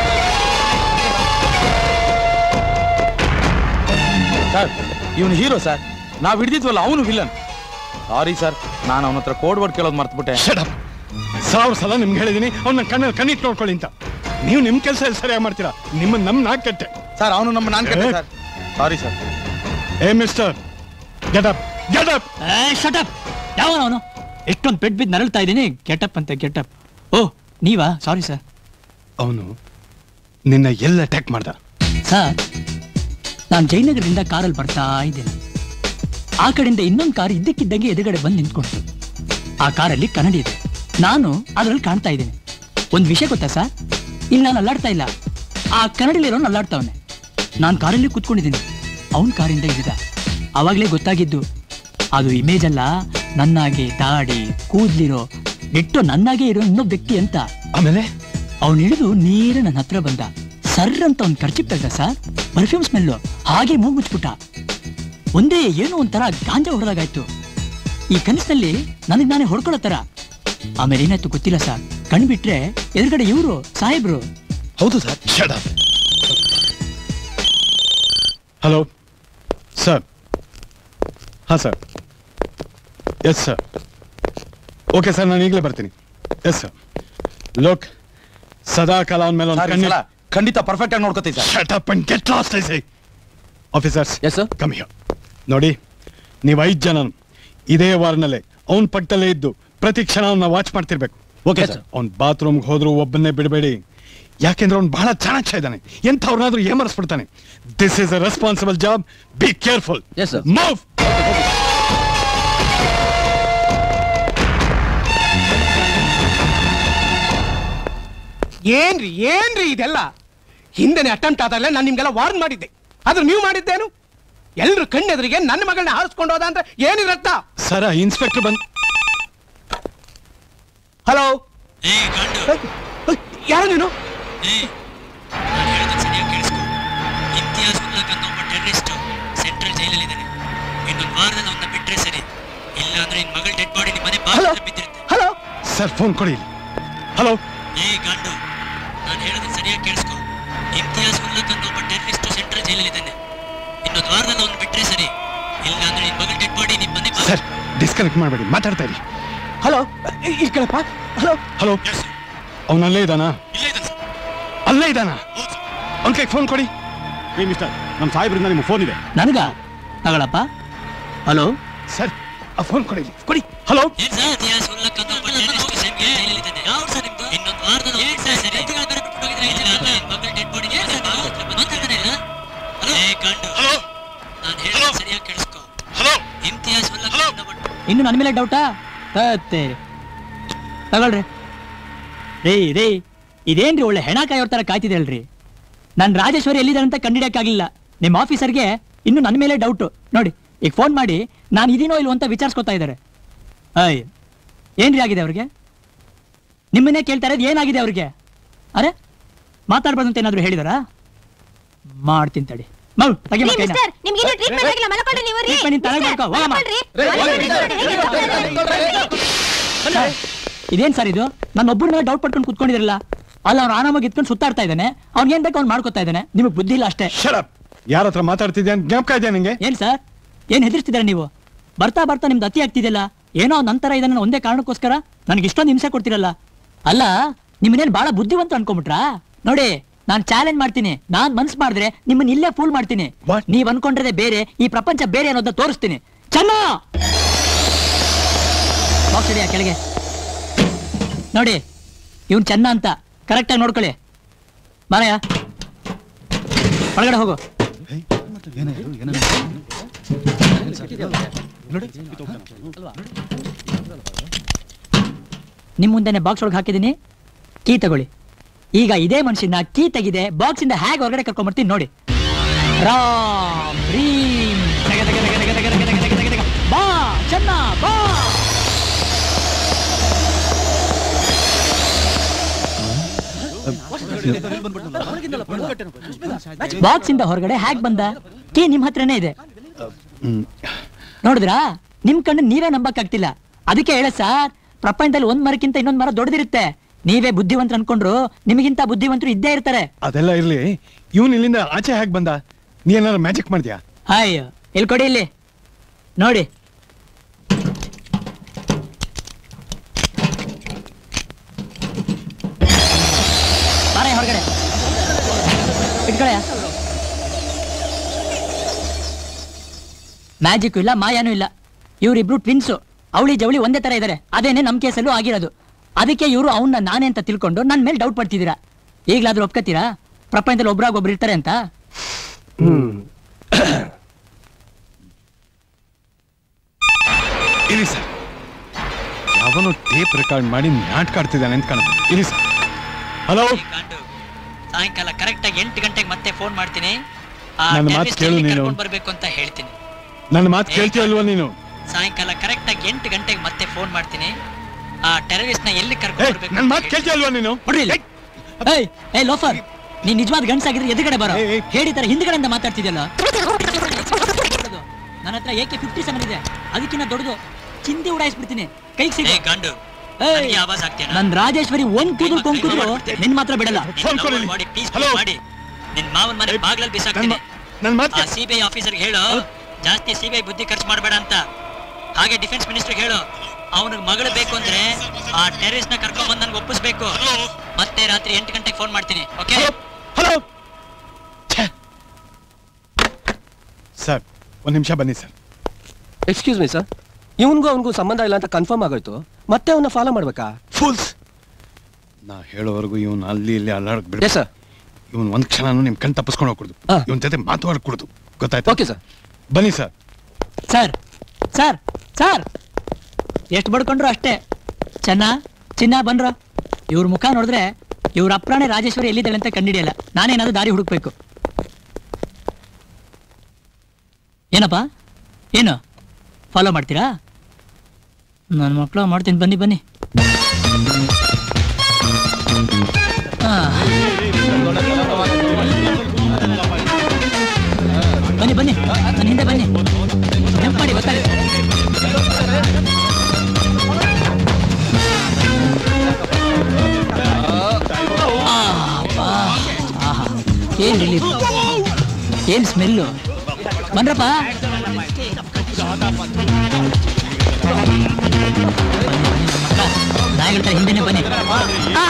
Speaker 6: ಸರ್ ಇವನು ಹೀರೋ ಸರ್ ನಾವ್ ಹಿಡಿದಿದ್ವಲ್ಲ ಅವನು ವಿಲನ್ ಸಾರಿ ಸರ್ ನಾನು ಅವನ ಹತ್ರ ಕೋಡ್ ವರ್ಡ್ ಕೇಳೋದು ಮರ್ತ್ಬಿಟ್ಟೆ
Speaker 13: ಸಾವಿರ ಸಲ ನಿಮ್ಗೆ ಹೇಳಿದೀನಿ ಅವ್ನ ಕಣ್ಣಲ್ಲಿ ಕಣ್ಣಿಟ್ಟು ನೋಡ್ಕೊಳ್ಳಿ ಅಂತ ನೀವು ನಿಮ್ಮ ಕೆಲಸ ಸರಿಯಾಗಿ ಮಾಡ್ತೀರಾ ನಿಮ್ಮ ನಮ್ಮ ನಾಕ್ ಕಟ್ಟೆ
Speaker 6: ಸರ್ ಅವನು ನಮ್ಮ ನಾನ್ ಕಟ್ಟೆ ಸರ್ ಸಾರಿ ಸರ್
Speaker 13: ಏ mister get up get up
Speaker 3: shut up ಯಾವ ಅವನು ಎಷ್ಟೊಂದು ಪೆಟ್ ಬಿದ್ದು ನರಳ್ತಾ ಇದ್ದೀನಿ ಗೆಟಪ್ ಅಂತ ಗೆಟಪ್ ಓ ನೀವಾ ಸಾರಿ ಸರ್
Speaker 13: ಅವನು ನಿನ್ನ ಎಲ್ಲ ಅಟ್ಯಾಕ್ ಮಾಡ್ದ
Speaker 3: ಸರ್ ನಾನು ಜಯನಗರದಿಂದ ಕಾರಲ್ಲಿ ಬರ್ತಾ ಇದ್ದೇನೆ ಆ ಕಡೆಯಿಂದ ಇನ್ನೊಂದು ಕಾರ್ ಇದ್ದಕ್ಕಿದ್ದಂಗೆ ಎದುರುಗಡೆ ಬಂದು ನಿಂತ್ಕೊಳ್ತು ಆ ಕಾರಲ್ಲಿ ಕನ್ನಡಿ ಇದೆ ನಾನು ಅದರಲ್ಲಿ ಕಾಣ್ತಾ ಇದ್ದೇನೆ ಒಂದು ವಿಷಯ ಗೊತ್ತಾ ಸರ್ ಇಲ್ಲಿ ನಾನು ಅಲ್ಲಾಡ್ತಾ ಇಲ್ಲ ಆ ಕನ್ನಡಿಲಿರೋನು ಅಲ್ಲಾಡ್ತಾವನೆ ನಾನು ಕಾರಲ್ಲಿ ಕೂತ್ಕೊಂಡಿದ್ದೀನಿ ಅವನ ಕಾರಿಂದ ಇದ್ದ ಅವಾಗಲೇ ಗೊತ್ತಾಗಿದ್ದು ಅದು ಇಮೇಜ್ ಅಲ್ಲ ನನ್ನಾಗೆ ದಾಡಿ ಕೂದ್ಲಿರೋ ಬಿಟ್ಟು ನನ್ನಾಗೆ ಇರೋ ಇನ್ನೊಬ್ಬ ವ್ಯಕ್ತಿ ಅಂತ
Speaker 13: ಆಮೇಲೆ
Speaker 3: ಅವನು ಹಿಡಿದು ನೇರ ನನ್ನ ಹತ್ರ ಬಂದ ಸರ್ ಅಂತ ಒಂದು ಖರ್ಚಿಪ್ ತೆಗ್ದ ಸರ್ ಪರ್ಫ್ಯೂಮ್ ಸ್ಮೆಲ್ಲು ಹಾಗೆ ಮೂಗು ಮುಚ್ಬಿಟ್ಟ ಒಂದೇ ಏನೋ ಒಂಥರ ಗಾಂಜಾ ಹೊಡೆದಾಗಾಯ್ತು ಈ ಕನಸಿನಲ್ಲಿ ನನಗೆ ನಾನೇ ಹೊಡ್ಕೊಳ್ಳೋ ತರ ಆಮೇಲೆ ಏನಾಯ್ತು ಗೊತ್ತಿಲ್ಲ ಸರ್ ಕಣ್ ಬಿಟ್ರೆ ಎದುರುಗಡೆ ಇವರು ಸಾಹೇಬ್ರು
Speaker 13: ಹೌದು sir shut up hello sir ಹಾಂ sir yes sir okay sir ನಾನು ಈಗಲೇ ಬರ್ತೀನಿ ಎಸ್ ಸರ್ ಲೋಕ್ ಸದಾ ಕಾಲ ಅವನ ಮೇಲೆ ಒಂದು
Speaker 6: ಸರ್, ಈ
Speaker 13: ಕಣ್ಣು
Speaker 6: ಸಲ ಖಂಡಿತ ಪರ್ಫೆಕ್ಟ್ ಆಗಿ ನೋಡ್ಕೋತೀವಿ sir
Speaker 13: shut up and get lost I say officers yes sir come here ನೋಡಿ ನೀವು ಐದು ಜನ ಇದೇ ವಾರ್ನಲ್ಲೇ ಅವನ ಪಕ್ಕದಲ್ಲೇ ಇದ್ದು ಪ್ರತಿ ಕ್ಷಣ ಅವನ್ನ ವಾಚ್ ಮಾಡ್ತಿರ್ಬೇಕು
Speaker 11: Okay,
Speaker 13: ಅವ್ನ ಬಾತ್ರೂಮ್ಗೆ ಹೋದ್ರು ಒಬ್ಬನ್ನೇ ಬಿಡಬೇಡಿ ಯಾಕೆಂದ್ರೆ ಅವ್ನು ಬಹಳ ಚಾಣಾಕ್ಷ ಇದ್ದಾನೆ ಎಂಥವ್ರನ್ನಾದ್ರೂ ಏಮರಿಸ್ಬಿಡ್ತಾನೆ this is a responsible job be careful
Speaker 11: yes sir
Speaker 13: move
Speaker 15: ಏನ್ರಿ ಏನ್ರಿ ಇದೆಲ್ಲ ಹಿಂದೆನೆ ಅಟೆಂಪ್ಟ್ ಆದಾಗಲೇ ನಾನು ನಿಮ್ಗೆಲ್ಲ ವಾರ್ನ್ ಮಾಡಿದ್ದೆ ಆದ್ರೆ ನೀವು ಮಾಡಿದ್ದೇನು ಎಲ್ರು ಕಣ್ಣೆದುರಿಗೆ ನನ್ನ ಮಗಳನ್ನ ಹಾರಿಸ್ಕೊಂಡು ಹೋದ ಅಂದ್ರೆ ಏನಿರತ್ತ
Speaker 13: ಸರ ಇನ್ಸ್ಪೆಕ್ಟರ್ ಬಂದ್
Speaker 15: ಹಲೋ ಯಾರು ನೀನು
Speaker 3: ಇಮ್ತಿಯಾಸ್ ಉಲ್ಲಕ್ ಅಂತ ಒಬ್ಬ ಟೆರರಿಸ್ಟ್ ಸೆಂಟ್ರಲ್ ಜೈಲಲ್ಲಿದ್ದಾನೆ ಇನ್ನೊಂದು ವಾರದಲ್ಲಿ ಅವನ್ನ ಬಿಟ್ರೆ ಸರಿ ಇಲ್ಲ ಅಂದ್ರೆ ನಿನ್ ಮಗಳ ಡೆಡ್ ಬಾಡಿ ನಿಮ್ಮ ಮನೆ ಬಾಗಿಲ ಬಿದ್ದಿರುತ್ತೆ
Speaker 15: ಹಲೋ
Speaker 13: ಸರ್ ಫೋನ್ ಕೊಡಿ ಇಲ್ಲಿ ಹಲೋ
Speaker 3: ಏ ಗಂಡು ನಾನು ಹೇಳೋದನ್ನ ಸರಿಯಾಗಿ ಕೇಳಿಸ್ಕೊ ಇಮ್ತಿಯಾಸ್ ಉಲ್ಲಕ್ ಅಂತ ಒಬ್ಬ ಟೆರರಿಸ್ಟ್ ಸೆಂಟ್ರಲ್ ಜೈಲಲ್ಲಿದ್ದಾನೆ ಇನ್ನೊಂದು ವಾರದಲ್ಲಿ ಅವನ್ನ ಬಿಟ್ರೆ ಸರಿ ಇಲ್ಲ ಅಂದ್ರೆ ನಿನ್ ಮಗಳ ಡೆಡ್ ಬಾಡಿ ನಿಮ್ಮ ಮನೆ
Speaker 13: ಸರ್ ಡಿಸ್ಕನೆಕ್ಟ್ ಮಾಡಬೇಡಿ ಮಾತಾಡ್ತಾ ಇರಿ
Speaker 15: ಹಲೋ ಈ ಕಳಪ್ಪ ಹಲೋ
Speaker 13: ಹಲೋ ಅವನಲ್ಲೇ ಇದ್ದಾನಾ ಅಲ್ಲೇ ಇದ್ದಾನ ಅವ್ನ ಕೈಗೆ ಫೋನ್ ಕೊಡಿ
Speaker 12: ಏ ಮಿಸ್ಟರ್ ನಮ್ಮ ಸಾಹೇಬ್ರಿಂದ ನಿಮ್ಮ ಫೋನ್ ಇದೆ
Speaker 3: ನನಗ ತಗೊಳಪ್ಪ ಹಲೋ
Speaker 13: ಸರ್ ಆ ಫೋನ್ ಕೊಡಿ ಇಲ್ಲಿ. ಕೊಡಿ ಹಲೋ
Speaker 3: ಏನ್ ಸರ್ ಇತಿಹಾಸ ಉಲ್ಲಕ್ ಅಂತ ಒಬ್ಬ ಟೆರರಿಸ್ಟ್ ಸೆಂಟ್ರಲ್ ಜೈಲಲ್ಲಿದ್ದಾನೆ ಯಾವ ಸರ್ ನಿಮ್ದು ಇನ್ನೊಂದು ವಾರದಲ್ಲಿ ಅವನ್ನ ಬಿಟ್ರೆ ಸರಿ ಬೇರೆ ಬಿಟ್ಟು ಹೋಗಿದ್ರೆ ಇಲ್ಲ ಅಂದ್ರೆ ನಿನ್ ಮಗಳ ಡೆಡ್ ಬಾಡಿ ಮಾತಾಡ್ತಾನೆ ಇಲ್ಲ ಹಲೋ ಏ ಗಂಡು ಹಲೋ ನಾನು ಹೇಳೋದು ಸರಿಯಾಗಿ ಕೇಳಿಸ್ಕೊ ಹಲೋ ಇಮ್ತಿಯಾಸ್ ಉಲ್ಲಕ್ ಅಂತ ಒಬ್ಬ ಇನ್ನು ನನ್ನ ಮೇಲೆ ಡೌಟಾ ತತ್ತೆ ತಗೊಳ್ರಿ ರೇ ರೇ ಇದೇನ್ರಿ ಒಳ್ಳೆ ಹೆಣ ಕಾಯೋರ್ ತರ ಕಾಯ್ತಿದೆ ಅಲ್ರಿ ನಾನು ರಾಜೇಶ್ವರಿ ಎಲ್ಲಿದ್ದಾರೆ ಅಂತ ಕಂಡಿಡಿಯಕ್ಕಾಗಲಿಲ್ಲ ನಿಮ್ಮ ಆಫೀಸರ್ಗೆ ಇನ್ನು ನನ್ನ ಮೇಲೆ ಡೌಟು ನೋಡಿ ಈಗ ಫೋನ್ ಮಾಡಿ ನಾನು ಇದೀನೋ ಇಲ್ವೋ ಅಂತ ವಿಚಾರಿಸ್ಕೊತಾ ಇದ್ದಾರೆ ಅಯ್ಯ ಏನ್ರಿ ಆಗಿದೆ ಅವ್ರಿಗೆ ನಿಮ್ಮನ್ನೇ ಕೇಳ್ತಾ ಇರೋದು ಏನಾಗಿದೆ ಅವ್ರಿಗೆ ಅರೆ ಮಾತಾಡ್ಬಾರ್ದು ಅಂತ ಏನಾದ್ರು ಹೇಳಿದಾರಾ ಮಾಡ್ತೀನಿ ತಡಿ ಮಗು ತೆಗಿ
Speaker 2: ರೀ,
Speaker 3: ಮಗ ಕೈನ.
Speaker 2: ಮಿಸ್ಟರ್, ನಿಮ್ಗಿನ್ನೂ treatment ಆಗಿಲ್ಲ, ಮಲ್ಕೊಳ್ಳಿ ನೀವು ರೀ.
Speaker 3: Treatment ನೀನ್ ತಲೆಗೆ
Speaker 2: ಮಿಸ್ಟರ್,
Speaker 3: ಮಾಡ್ಕೊ, ಹೋಗಮ್ಮ.
Speaker 2: ಮಲ್ಕೊಳ್ರಿ.
Speaker 3: ಸರ್, ಇದೇನ್ ಸರ್ ಇದು ನನ್ನ ಒಬ್ಬರ ಮೇಲೆ ಡೌಟ್ ಪಟ್ಕೊಂಡು ಕುತ್ಕೊಂಡಿದ್ರಲ್ಲ ಅಲ್ಲ ಅವ್ನು ಆರಾಮಾಗಿ ಎತ್ಕೊಂಡು ಸುತ್ತಾಡ್ತಾ ಇದ್ದಾನೆ ಅವ್ನ್ ಏನ್ ಬೇಕು ಅವ್ನು ಮಾಡ್ಕೊತಾ ಇದ್ದಾನೆ ನಿಮಗೆ ಬುದ್ಧಿ ಇಲ್ಲ ಅಷ್ಟೇ
Speaker 13: ಯಾರ ಹತ್ರ ಮಾತಾಡ್ತಿದ್ಯಾ ಅಂತ ಜ್ಞಾಪಕ ಇದೆಯಾ ನಿಂಗೆ
Speaker 3: ಏನ್ ಸರ್ ಏನ್ ಹೆದರ್ಸ್ತಿದಾರೆ ನೀವು ಬರ್ತಾ ಬರ್ತಾ ನಿಮ್ದು ಅತಿ ಆಗ್ತಿದೆಯಲ್ಲ ಏನೋ ನಂತರ ಇದನ್ನ ಒಂದೇ ಕಾರಣಕ್ಕೋಸ್ಕರ ನನಗೆ ಇಷ್ಟೊಂದು ಹಿಂಸೆ ಕೊಡ್ತಿರಲ್ಲ ಅಲ್ಲ ನಿಮ್ಮನ್ನೇನು ಬಹಳ ಬುದ್ಧಿವಂತ ಅನ್ಕೊಂಬಿಟ್ರಾ ನೋಡಿ ನಾನು ಚಾಲೆಂಜ್ ಮಾಡ್ತೀನಿ ನಾನ್ ಮನ್ಸ್ ಮಾಡಿದ್ರೆ ನಿಮ್ಮನ್ನ ಇಲ್ಲೇ ಫೂಲ್ ಮಾಡ್ತೀನಿ ನೀವ್ ಅನ್ಕೊಂಡ್ರೆ ಬೇರೆ ಈ ಪ್ರಪಂಚ ಬೇರೆ ಅನ್ನೋದನ್ನ ತೋರಿಸ್ತೀನಿ ಚೆನ್ನ ಬಾಕ್ಸ್ ಹಿಡಿಯ ಕೆಳಗೆ ನೋಡಿ ಇವ್ನ್ ಚೆನ್ನ ಅಂತ ಕರೆಕ್ಟಾಗಿ ನೋಡ್ಕೊಳ್ಳಿ ಬಾರಯ್ಯ ಒಳಗಡೆ ಹೋಗು ನಿಮ್ ಮುಂದೆನೆ ಬಾಕ್ಸ್ ಒಳಗೆ ಹಾಕಿದೀನಿ ಕೀ ತಗೊಳ್ಳಿ ಈಗ ಇದೇ ಮನುಷ್ಯನ ಕೀ ತೆಗಿದೆ ಬಾಕ್ಸ್ ಇಂದ ಹೇಗೆ ಹೊರಗಡೆ ಕರ್ಕೊಂಡ್ಬರ್ತೀನಿ ನೋಡಿ ರಾಮ್ ರೀಮ್ ತೆಗೆ, ತೆಗೆ, ತೆಗೆ, ತೆಗೆ, ತೆಗೆ, ತೆಗೆ, ತೆಗೆ, ತೆಗೆ, ತೆಗೆ. ಬಾ ಚೆನ್ನ ಬಾ ಬಾಕ್ಸ್ ಇಂದ ಹೊರಗಡೆ ಹ್ಯಾಕ್ ಬಂದ ಕೀ ನಿಮ್ ಹತ್ರನೇ ಇದೆ ನೋಡಿದ್ರಾ ನಿಮ್ ಕಣ್ಣು ನೀವೇ ನಂಬಕ್ಕಾಗ್ತಿಲ್ಲ ಅದಕ್ಕೆ ಹೇಳ ಸರ್ ಪ್ರಪಂಚದಲ್ಲಿ ಒಂದ್ ಮರಕ್ಕಿಂತ ಇನ್ನೊಂದ್ ಮರ ದೊಡ್ಡದಿರುತ್ತೆ ನೀವೇ ಬುದ್ಧಿವಂತರು ಅನ್ಕೊಂಡ್ರು ನಿಮಗಿಂತ ಬುದ್ಧಿವಂತರು ಇದ್ದೇ ಇರ್ತಾರೆ
Speaker 13: ಅದೆಲ್ಲ ಇರ್ಲಿ ಇವನ್ ಇಲ್ಲಿಂದ ಆಚೆ ಹೇಗೆ ಬಂದ ನೀ ಏನಾದ್ರು ಮ್ಯಾಜಿಕ್ ಮಾಡ್ದ್ಯಾ
Speaker 3: ಅಯ್ಯೋ ಇಲ್ಲಿ ಕೊಡಿ ಇಲ್ಲಿ ನೋಡಿ ಬಾರೆ ಹೊರಗಡೆ ಇಟ್ಕೊಳ ಮ್ಯಾಜಿಕ್ ಇಲ್ಲ ಮಾಯಾನೂ ಇಲ್ಲ ಇವರಿಬ್ರು ಟ್ವಿನ್ಸು ಅವಳಿ ಜವಳಿ ಒಂದೇ ತರ ಇದಾರೆ ಅದೇನೆ ನಮ್ ಕೇಸಲ್ಲೂ ಆಗಿರೋದು ಅದಕ್ಕೆ ಇವರು ಅವನ್ನ ನಾನೇ ಅಂತ ತಿಳ್ಕೊಂಡು ನನ್ನ ಮೇಲೆ ಡೌಟ್ ಪಡ್ತಿದ್ದೀರಾ ಈಗಲಾದ್ರೂ ಒಪ್ಕೋತೀರಾ ಪ್ರಪಂಚದಲ್ಲಿ ಒಬ್ರಾಗ ಒಬ್ರು ಇರ್ತಾರೆ ಅಂತ
Speaker 13: ಇರಿ ಸರ್ ಯಾವನೋ ಟೇಪ್ ರೆಕಾರ್ಡ್ ಮಾಡಿ ನಾಟಕ ಆಡ್ತಿದ್ದಾನೆ ಅಂತ ಕಾಣುತ್ತೆ ಇರಿ ಸರ್ ಹಲೋ
Speaker 3: ಸಾಯಂಕಾಲ ಕರೆಕ್ಟ್ ಆಗಿ ಎಂಟು ಗಂಟೆಗೆ ಮತ್ತೆ ಫೋನ್ ಮಾಡ್ತೀನಿ ಆ
Speaker 13: ನನ್ನ ಮಾತು
Speaker 3: terrorist
Speaker 13: ಕೇಳು
Speaker 3: ಎಲ್ಲಿ
Speaker 13: ನೀನು.
Speaker 3: ಕರ್ಕೊಂಡ್ ಬರ್ಬೇಕು ಅಂತ ಹೇಳ್ತೀನಿ
Speaker 13: ನನ್ನ ಮಾತು ಕೇಳ್ತೀಯಲ್ವಾ ನೀನು
Speaker 3: ಸಾಯಂಕಾಲ ಕರೆಕ್ಟ್ ಆಗಿ ಎಂಟು ಗಂಟೆಗೆ ಮತ್ತೆ ಫೋನ್ ಮಾಡ್ತೀನಿ ಆ ಟೆರರಿಸ್ಟ್ ನ ಎಲ್ಲಿ ಕರ್ಕೊಂಡು ಬರ್ಬೇಕು
Speaker 13: ನನ್ನ ಮಾತು ಕೇಳ್ತೀಯಲ್ವಾ ನೀನು
Speaker 3: ಬಿಡ್ರಿ ಇಲ್ಲಿ. ಏಯ್ ಏಯ್ ಲೋಫರ್ ನೀನ್ ನಿಜವಾದ ಗಂಡ್ಸಾಗಿದ್ರೆ ಎದುರುಗಡೆ ಬರೋ ಹೇಳಿ ತರ ಹಿಂದ್ಗಡೆಯಿಂದ ಮಾತಾಡ್ತಿದ್ಯಲ್ಲ ನನ್ನ ಹತ್ರ ಏಕೆ ಫಿಫ್ಟಿ ಸೆವೆನ್ ಇದೆ ಅದಕ್ಕಿಂತ ದೊಡ್ಡದು ಚಿಂದಿ ಉಡಾಯಿಸ್ಬಿಡ್ತೀನಿ ಕೈಗೆ ಸಿಗ ಗಂಡು ನನ್ ರಾಜೇಶ್ವರಿ ಒಂದ್ ಕೂದಲು ಕೊಂಕುದ್ರು ನಿನ್ ಮಾತ್ರ ಬಿಡಲ್ಲ ಮಾಡಿ ನಿನ್ ಮಾವನ್ ಮನೆ ಬಾಗ್ಲಲ್ಲಿ ಬಿಸಾಕ್ತೀನಿ
Speaker 13: ನನ್ ಮಾತು
Speaker 3: ಸಿಬಿಐ ಆಫೀಸರ್ ಹೇಳು ಜಾಸ್ತಿ ಸಿಬಿಐ ಬುದ್ಧಿ ಖರ್ಚು ಮಾಡಬೇಡ ಅಂತ ಹಾಗೆ ಡಿಫೆನ್ಸ್ ಮಿನಿಸ್ಟರ್ ಹೇಳು ಅವನಿಗೆ ಮಗಳು ಬೇಕು ಅಂದ್ರೆ ಆ ಟೆರರಿಸ್ಟ್ ನ ಕರ್ಕೊಂಡ್ ಬಂದ್ ನನ್ಗೆ ಒಪ್ಪಿಸ್ಬೇಕು ಮತ್ತೆ ರಾತ್ರಿ ಎಂಟು ಗಂಟೆಗೆ ಫೋನ್ ಮಾಡ್ತೀನಿ ಓಕೆ
Speaker 13: ಹಲೋ ಸರ್ ಒಂದ್ ನಿಮಿಷ ಬನ್ನಿ ಸರ್
Speaker 11: ಎಕ್ಸ್ಕ್ಯೂಸ್ ಮೀ ಸರ್ ಇವನ್ಗೂ ಅವನಿಗೂ ಸಂಬಂಧ ಇಲ್ಲ ಅಂತ ಕನ್ಫರ್ಮ್ ಆಗೋಯ್ತು ಮತ್ತೆ ಅವನ್ನ ಫಾಲೋ ಮಾಡ್ಬೇಕಾ
Speaker 13: ಫೂಲ್ಸ್ ನಾ ಹೇಳೋವರೆಗೂ ಇವನ್ ಅಲ್ಲಿ ಇಲ್ಲಿ ಅಲ್ಲಾಡಕ್ ಬಿಡ ಸರ್ ಇವನ್ ಒಂದ್ ಕ್ಷಣನೂ ನಿಮ್ ಕಣ್ ತಪ್ಪಿಸ್ಕೊಂಡು ಹೋಗ್ಕೊಡುದು ಇವನ್ ಜೊತೆ ಮಾತಾಡ್ಕೊಡುದು ಗೊತ್ತಾಯ್ತು ಓಕೆ ಸರ್ ಬನ್ನಿ ಸರ್
Speaker 3: ಸರ್ ಸರ್ ಸರ್ ಎಷ್ಟು ಬಡ್ಕೊಂಡ್ರು ಅಷ್ಟೇ ಚೆನ್ನ ಚಿನ್ನ ಬಂದ್ರ ಇವ್ರ ಮುಖ ನೋಡಿದ್ರೆ ಇವ್ರ ಅಪ್ರಾಣೆ ರಾಜೇಶ್ವರಿ ಎಲ್ಲಿದ್ದಾಳೆ ಅಂತ ಕಂಡಿಡಿಯಲ್ಲ ನಾನೇನಾದ್ರೂ ದಾರಿ ಹುಡುಕ್ಬೇಕು ಏನಪ್ಪ ಏನು ಫಾಲೋ ಮಾಡ್ತೀರಾ ನನ್ನ ಮಕ್ಕಳು ಮಾಡ್ತೀನಿ ಬನ್ನಿ ಬನ್ನಿ ಆ. ಬನ್ನಿ ಬನ್ನಿ ನನ್ನ ಹಿಂದೆ ಬನ್ನಿ ನೆನ್ಪು ಮಾಡಿ ಗೊತ್ತಾಗುತ್ತೆ ಆಹಾ ಏನ್ ರಿಲೀಫ್ ಏನ್ ಸ್ಮೆಲ್ಲು ಬನ್ರಪ್ಪ ನಾಯಿಗಳ ಹಿಂದೆನೆ ಬನ್ನಿ ಆ.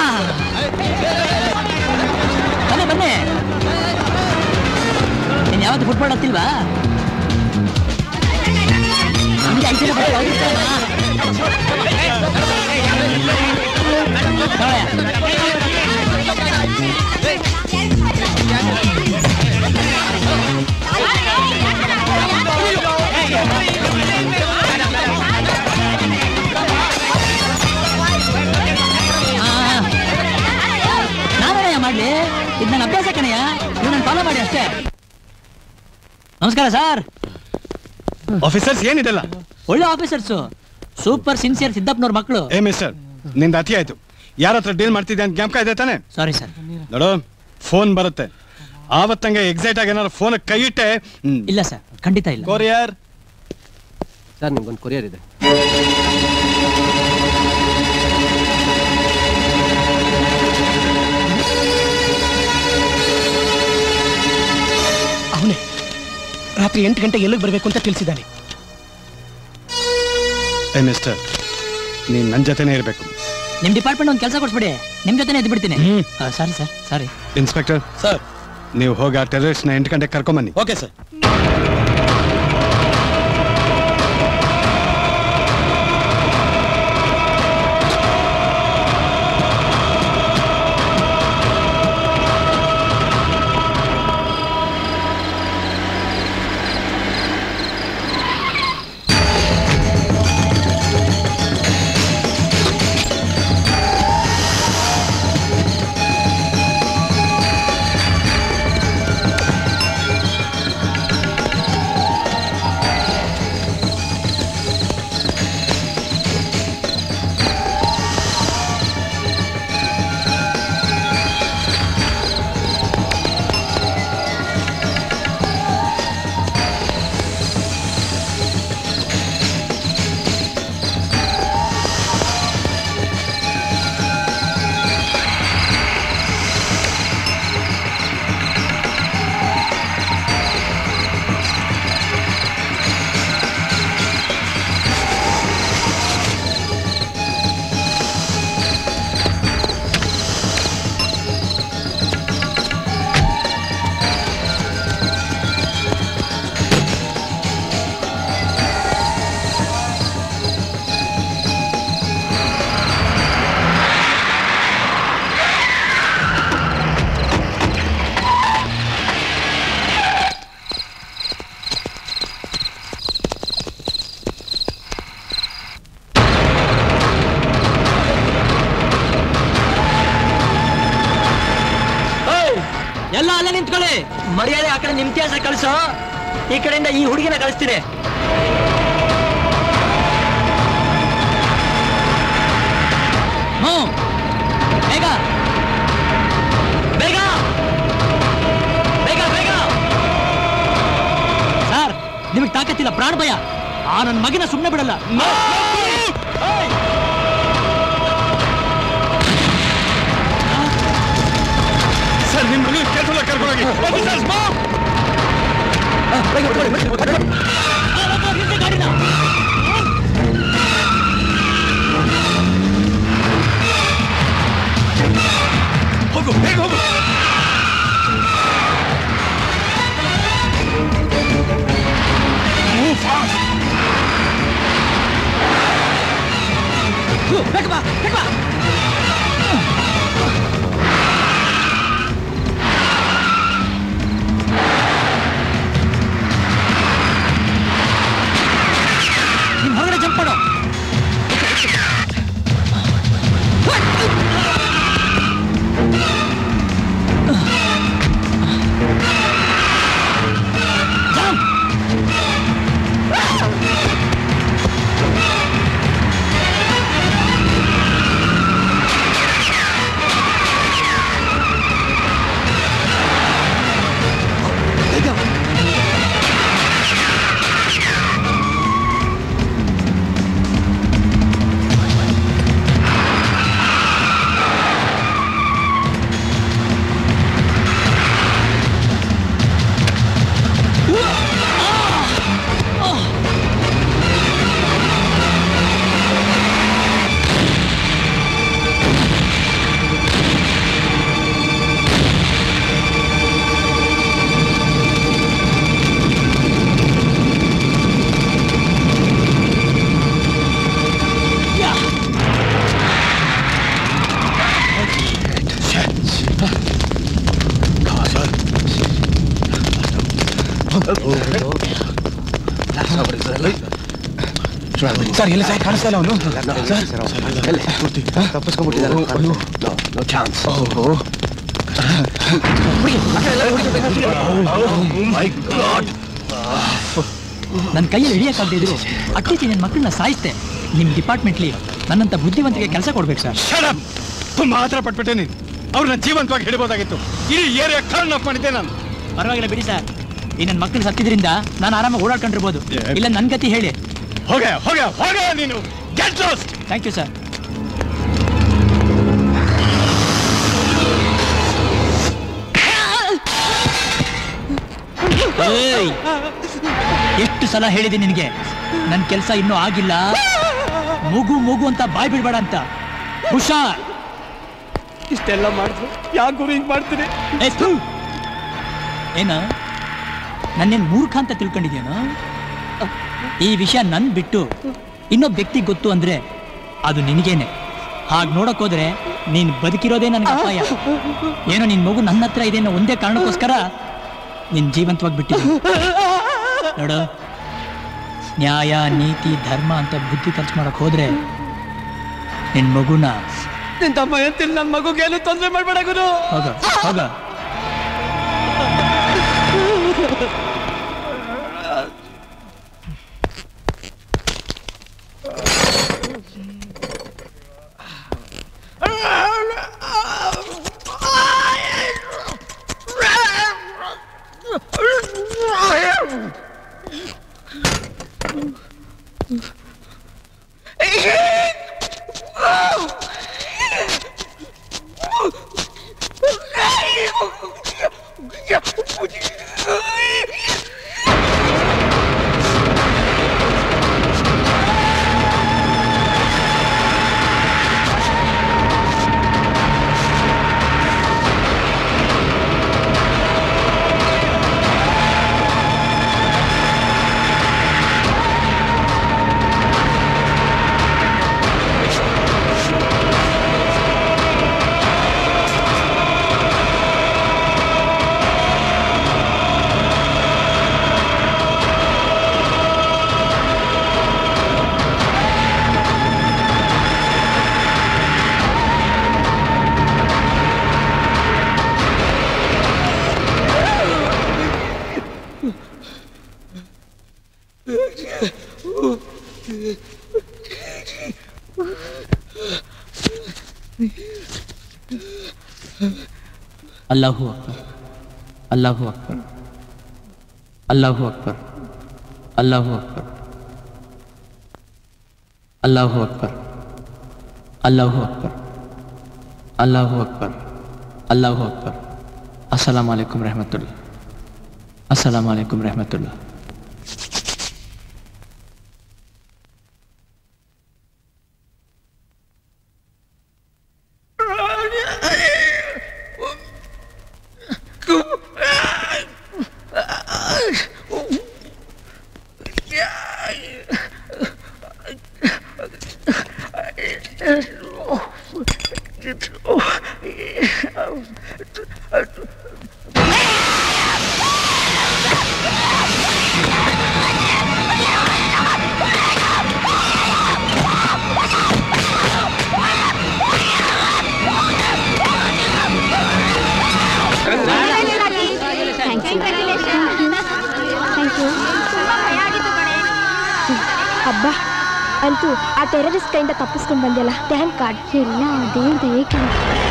Speaker 3: ಬನ್ನಿ ಬನ್ನಿ ನೀನ್ ಯಾವತ್ತು ಫುಟ್ಬಾಲ್ ಹತ್ತಿಲ್ವಾ ನಮ್ಗೆ ಐದು ಜನ ಬರೋದು ಅವ್ರು ಇಷ್ಟನಾ? ನಾನೇನಯ್ಯ ಮಾಡ್ಲಿ ಇದು ನನ್ನ ಅಭ್ಯಾಸ ಕಣಯ್ಯ ನೀವು ನನ್ನ ಫಾಲೋ ಮಾಡಿ ಅಷ್ಟೇ ನಮಸ್ಕಾರ ಸರ್
Speaker 13: ಆಫೀಸರ್ಸ್ ಏನಿದೆಲ್ಲ
Speaker 3: ಒಳ್ಳೆ ಆಫೀಸರ್ಸು ಸೂಪರ್ ಸಿನ್ಸಿಯರ್ ಸಿದ್ದಪ್ಪನವ್ರ ಮಕ್ಕಳು
Speaker 13: ಏ ಮಿಸ್ಟರ್ ನಿಂದ ಅತಿ ಆಯ್ತು ಯಾರ ಹತ್ರ ಡೀಲ್ ಮಾಡ್ತಿದ್ದೆ ಅಂತ ಜ್ಞಾಪಕ ಇದೆ ತಾನೆ
Speaker 3: ಸಾರಿ ಸರ್
Speaker 13: ನೋಡು ಫೋನ್ ಬರುತ್ತೆ ಆವತ್ತಂಗೆ ಎಕ್ಸೈಟ್ ಆಗಿ ಏನಾದ್ರು ಫೋನ್ ಕೈ ಇಟ್ಟೆ
Speaker 3: ಇಲ್ಲ ಸರ್ ಖಂಡಿತ ಇಲ್ಲ
Speaker 11: ಕೊರಿಯರ್ ಸರ್ ನಿಮ್ಗೊಂದು ಕೊರಿಯರ್ ಇದೆ
Speaker 15: ಅವನೇ ರಾತ್ರಿ ಎಂಟು ಗಂಟೆ ಎಲ್ಲಿಗೆ ಬರಬೇಕು ಅಂತ ತಿಳಿಸಿದ್ದಾನೆ
Speaker 13: ಏ ಮಿಸ್ಟರ್ ನೀನ್ ನನ್ನ ಜೊತೆನೇ ಇರಬೇಕು
Speaker 3: ನಿಮ್ ಡಿಪಾರ್ಟ್ಮೆಂಟ್ ಒಂದು ಕೆಲಸ ಕೊಡ್ಸ್ಬಿಡಿ ನಿಮ್ ಜೊತೆನೇ ಎದ್ದು ಬಿಡ್ತೀನಿ sorry sir sorry
Speaker 13: inspector sir ನೀವು ಹೋಗಿ ಆ ಟೆರರಿಸ್ಟ್ನ ಎಂಟು ಗಂಟೆಗೆ ಕರ್ಕೊಂಬನ್ನಿ
Speaker 6: ಓಕೆ ಸರ್
Speaker 3: ಎಲ್ಲ ಅಲ್ಲೇ ನಿಂತ್ಕೊಳ್ಳಿ ಮರ್ಯಾದೆ ಆ ಕಡೆ ನಿಮ್ತಿಯಾಸ ಕಳಿಸೋ ಈ ಕಡೆಯಿಂದ ಈ ಹುಡುಗಿನ ಕಳಿಸ್ತೀನಿ ಹ್ಞೂ ಬೇಗ ಬೇಗ ಬೇಗ ಬೇಗ ಸರ್ ನಿಮಗೆ ತಾಕತ್ತಿಲ್ಲ ಪ್ರಾಣ ಭಯ ಆ ನನ್ನ ಮಗನ ಸುಮ್ಮನೆ ಬಿಡಲ್ಲ
Speaker 13: ಸರ್ ನಿಮ್ಮ ಮನೆ ಕೆಲಸ ಕರ್ಕೊಂಡೋಗಿ ಆಫೀಸರ್ಸ್ ಹೋಗು ಬೇಗ ಹೋಗು Move fast.
Speaker 3: ಬೇಗ ಬಾ ಬೇಗ ಬಾ
Speaker 15: ಸರ್ ಎಲ್ಲ ಸರ್ ಕಾಣಿಸ್ತಾ ಇಲ್ಲ ಅವನು
Speaker 3: ನನ್ನ ಕೈಯಲ್ಲಿ ಹಿಡಿಯಕ್ಕಾಗದೇ ಇದ್ರು ಅಟ್ಲೀಸ್ಟ್ ನನ್ನ ಮಕ್ಕಳನ್ನ ಸಾಯಿಸ್ತೆ ನಿಮ್ ಡಿಪಾರ್ಟ್ಮೆಂಟ್ಲಿ ನನ್ನಂತ ಬುದ್ಧಿವಂತಿಗೆ ಕೆಲಸ ಕೊಡ್ಬೇಕು ಸರ್
Speaker 13: ಶಡಪ್ ತುಂಬಾ ಆತರ ಪಟ್ಬಿಟ್ಟೆ ನೀನು ಅವ್ರನ್ನ ಜೀವಂತವಾಗಿ ಹಿಡಿಬೋದಾಗಿತ್ತು ಇಡೀ ಏರಿಯಾ ಟರ್ನ್ ಆಫ್ ಮಾಡಿದ್ದೆ ನಾನು
Speaker 3: ಪರವಾಗಿಲ್ಲ ಬಿಡಿ ಸರ್ ಈ ನನ್ನ ಮಕ್ಕಳು ಸತ್ತಿದ್ರಿಂದ ನಾನು ಆರಾಮಾಗಿ ಓಡಾಡ್ಕೊಂಡಿರ್ಬೋದು ಇಲ್ಲ ನನ್ನ ಗತಿ ಹೇಳಿ
Speaker 13: ಹೋಗೆ ಹೋಗೆ ಹೋಗೆ ನೀನು get lost
Speaker 3: thank you sir ಏಯ್! ಎಷ್ಟು ಸಲ ಹೇಳಿದೆ ನಿನಗೆ ನನ್ನ ಕೆಲಸ ಇನ್ನೂ ಆಗಿಲ್ಲ ಮಗು ಮಗು ಅಂತ ಬಾಯ್ ಬಿಡ್ಬೇಡ ಅಂತ ಹುಷಾರ್
Speaker 15: ಇಷ್ಟೆಲ್ಲ ಮಾಡಿದ್ರು ಯಾಕೆ ಗುರು ಹಿಂಗ್ ಮಾಡ್ತೀನಿ
Speaker 3: ಏ, ಥು. ಏನ ನನ್ನೇನ್ ಮೂರ್ಖ ಅಂತ ತಿಳ್ಕೊಂಡಿದ್ಯೇನೋ ಈ ವಿಷಯ ನನ್ ಬಿಟ್ಟು ಇನ್ನೊಬ್ಬ ವ್ಯಕ್ತಿ ಗೊತ್ತು ಅಂದ್ರೆ ಅದು ನಿನಗೇನೆ ಹಾಗೆ ನೋಡಕ್ ಹೋದ್ರೆ ನೀನ್ ಬದುಕಿರೋದೇ ನನ್ಗೆ ಅಪಾಯ ಏನೋ ನಿನ್ ಮಗು ನನ್ನ ಹತ್ರ ಇದೆ ಅನ್ನೋ ಒಂದೇ ಕಾರಣಕ್ಕೋಸ್ಕರ ನಿನ್ ಜೀವಂತವಾಗಿ ಬಿಟ್ಟಿದ್ದೀನಿ ನೋಡು ನ್ಯಾಯ ನೀತಿ ಧರ್ಮ ಅಂತ ಬುದ್ಧಿ ಖರ್ಚು ಮಾಡಕ್ ಹೋದ್ರೆ ನಿನ್ ಮಗುನ
Speaker 15: ನಿನ್ ತಮ್ಮ ಎಂತಿಲ್ಲ ನನ್ನ ಮಗುಗೆ ಏನು ತೊಂದರೆ ಮಾಡ್ಬೇಡ ಗುರು
Speaker 3: ಹೋಗ ಹೋಗ ಅಲ್ಲಾಹು ಅಕ್ಬರ್ ಅಲ್ಲಾಹು ಅಕ್ಬರ್ ಅಲ್ಲಾಹು ಅಕ್ಬರ್ ಅಲ್ಲಾಹು ಅಕ್ಬರ್ ಅಲ್ಲಾಹು ಅಕ್ಬರ್ ಅಲ್ಲಾಹು ಅಕ್ಬರ್ ಅಲ್ಲಾಹು ಅಕ್ಬರ್ ಅಲ್ಲಾಹು ಅಕ್ಬರ್ ಅಸ್ಸಲಾಮ್ ಅಲೈಕುಮ್ ರಹಮತುಲ್ಲಾ ಅಸ್ಸಲಾಮ್ ಅಲೈಕುಮ್ ರಹಮತುಲ್ಲಾ
Speaker 4: ಹಬ್ಬ ಅಂತೂ ಆ ಟೆರರಿಸ್ಟ್ ಕೈಯಿಂದ ತಪ್ಪಿಸ್ಕೊಂಡು ಬಂದ್ಯಲ್ಲ ಥ್ಯಾಂಕ್ ಗಾಡ್ ಎಲ್ಲ ದೇವ್ರದ ಏಕೆ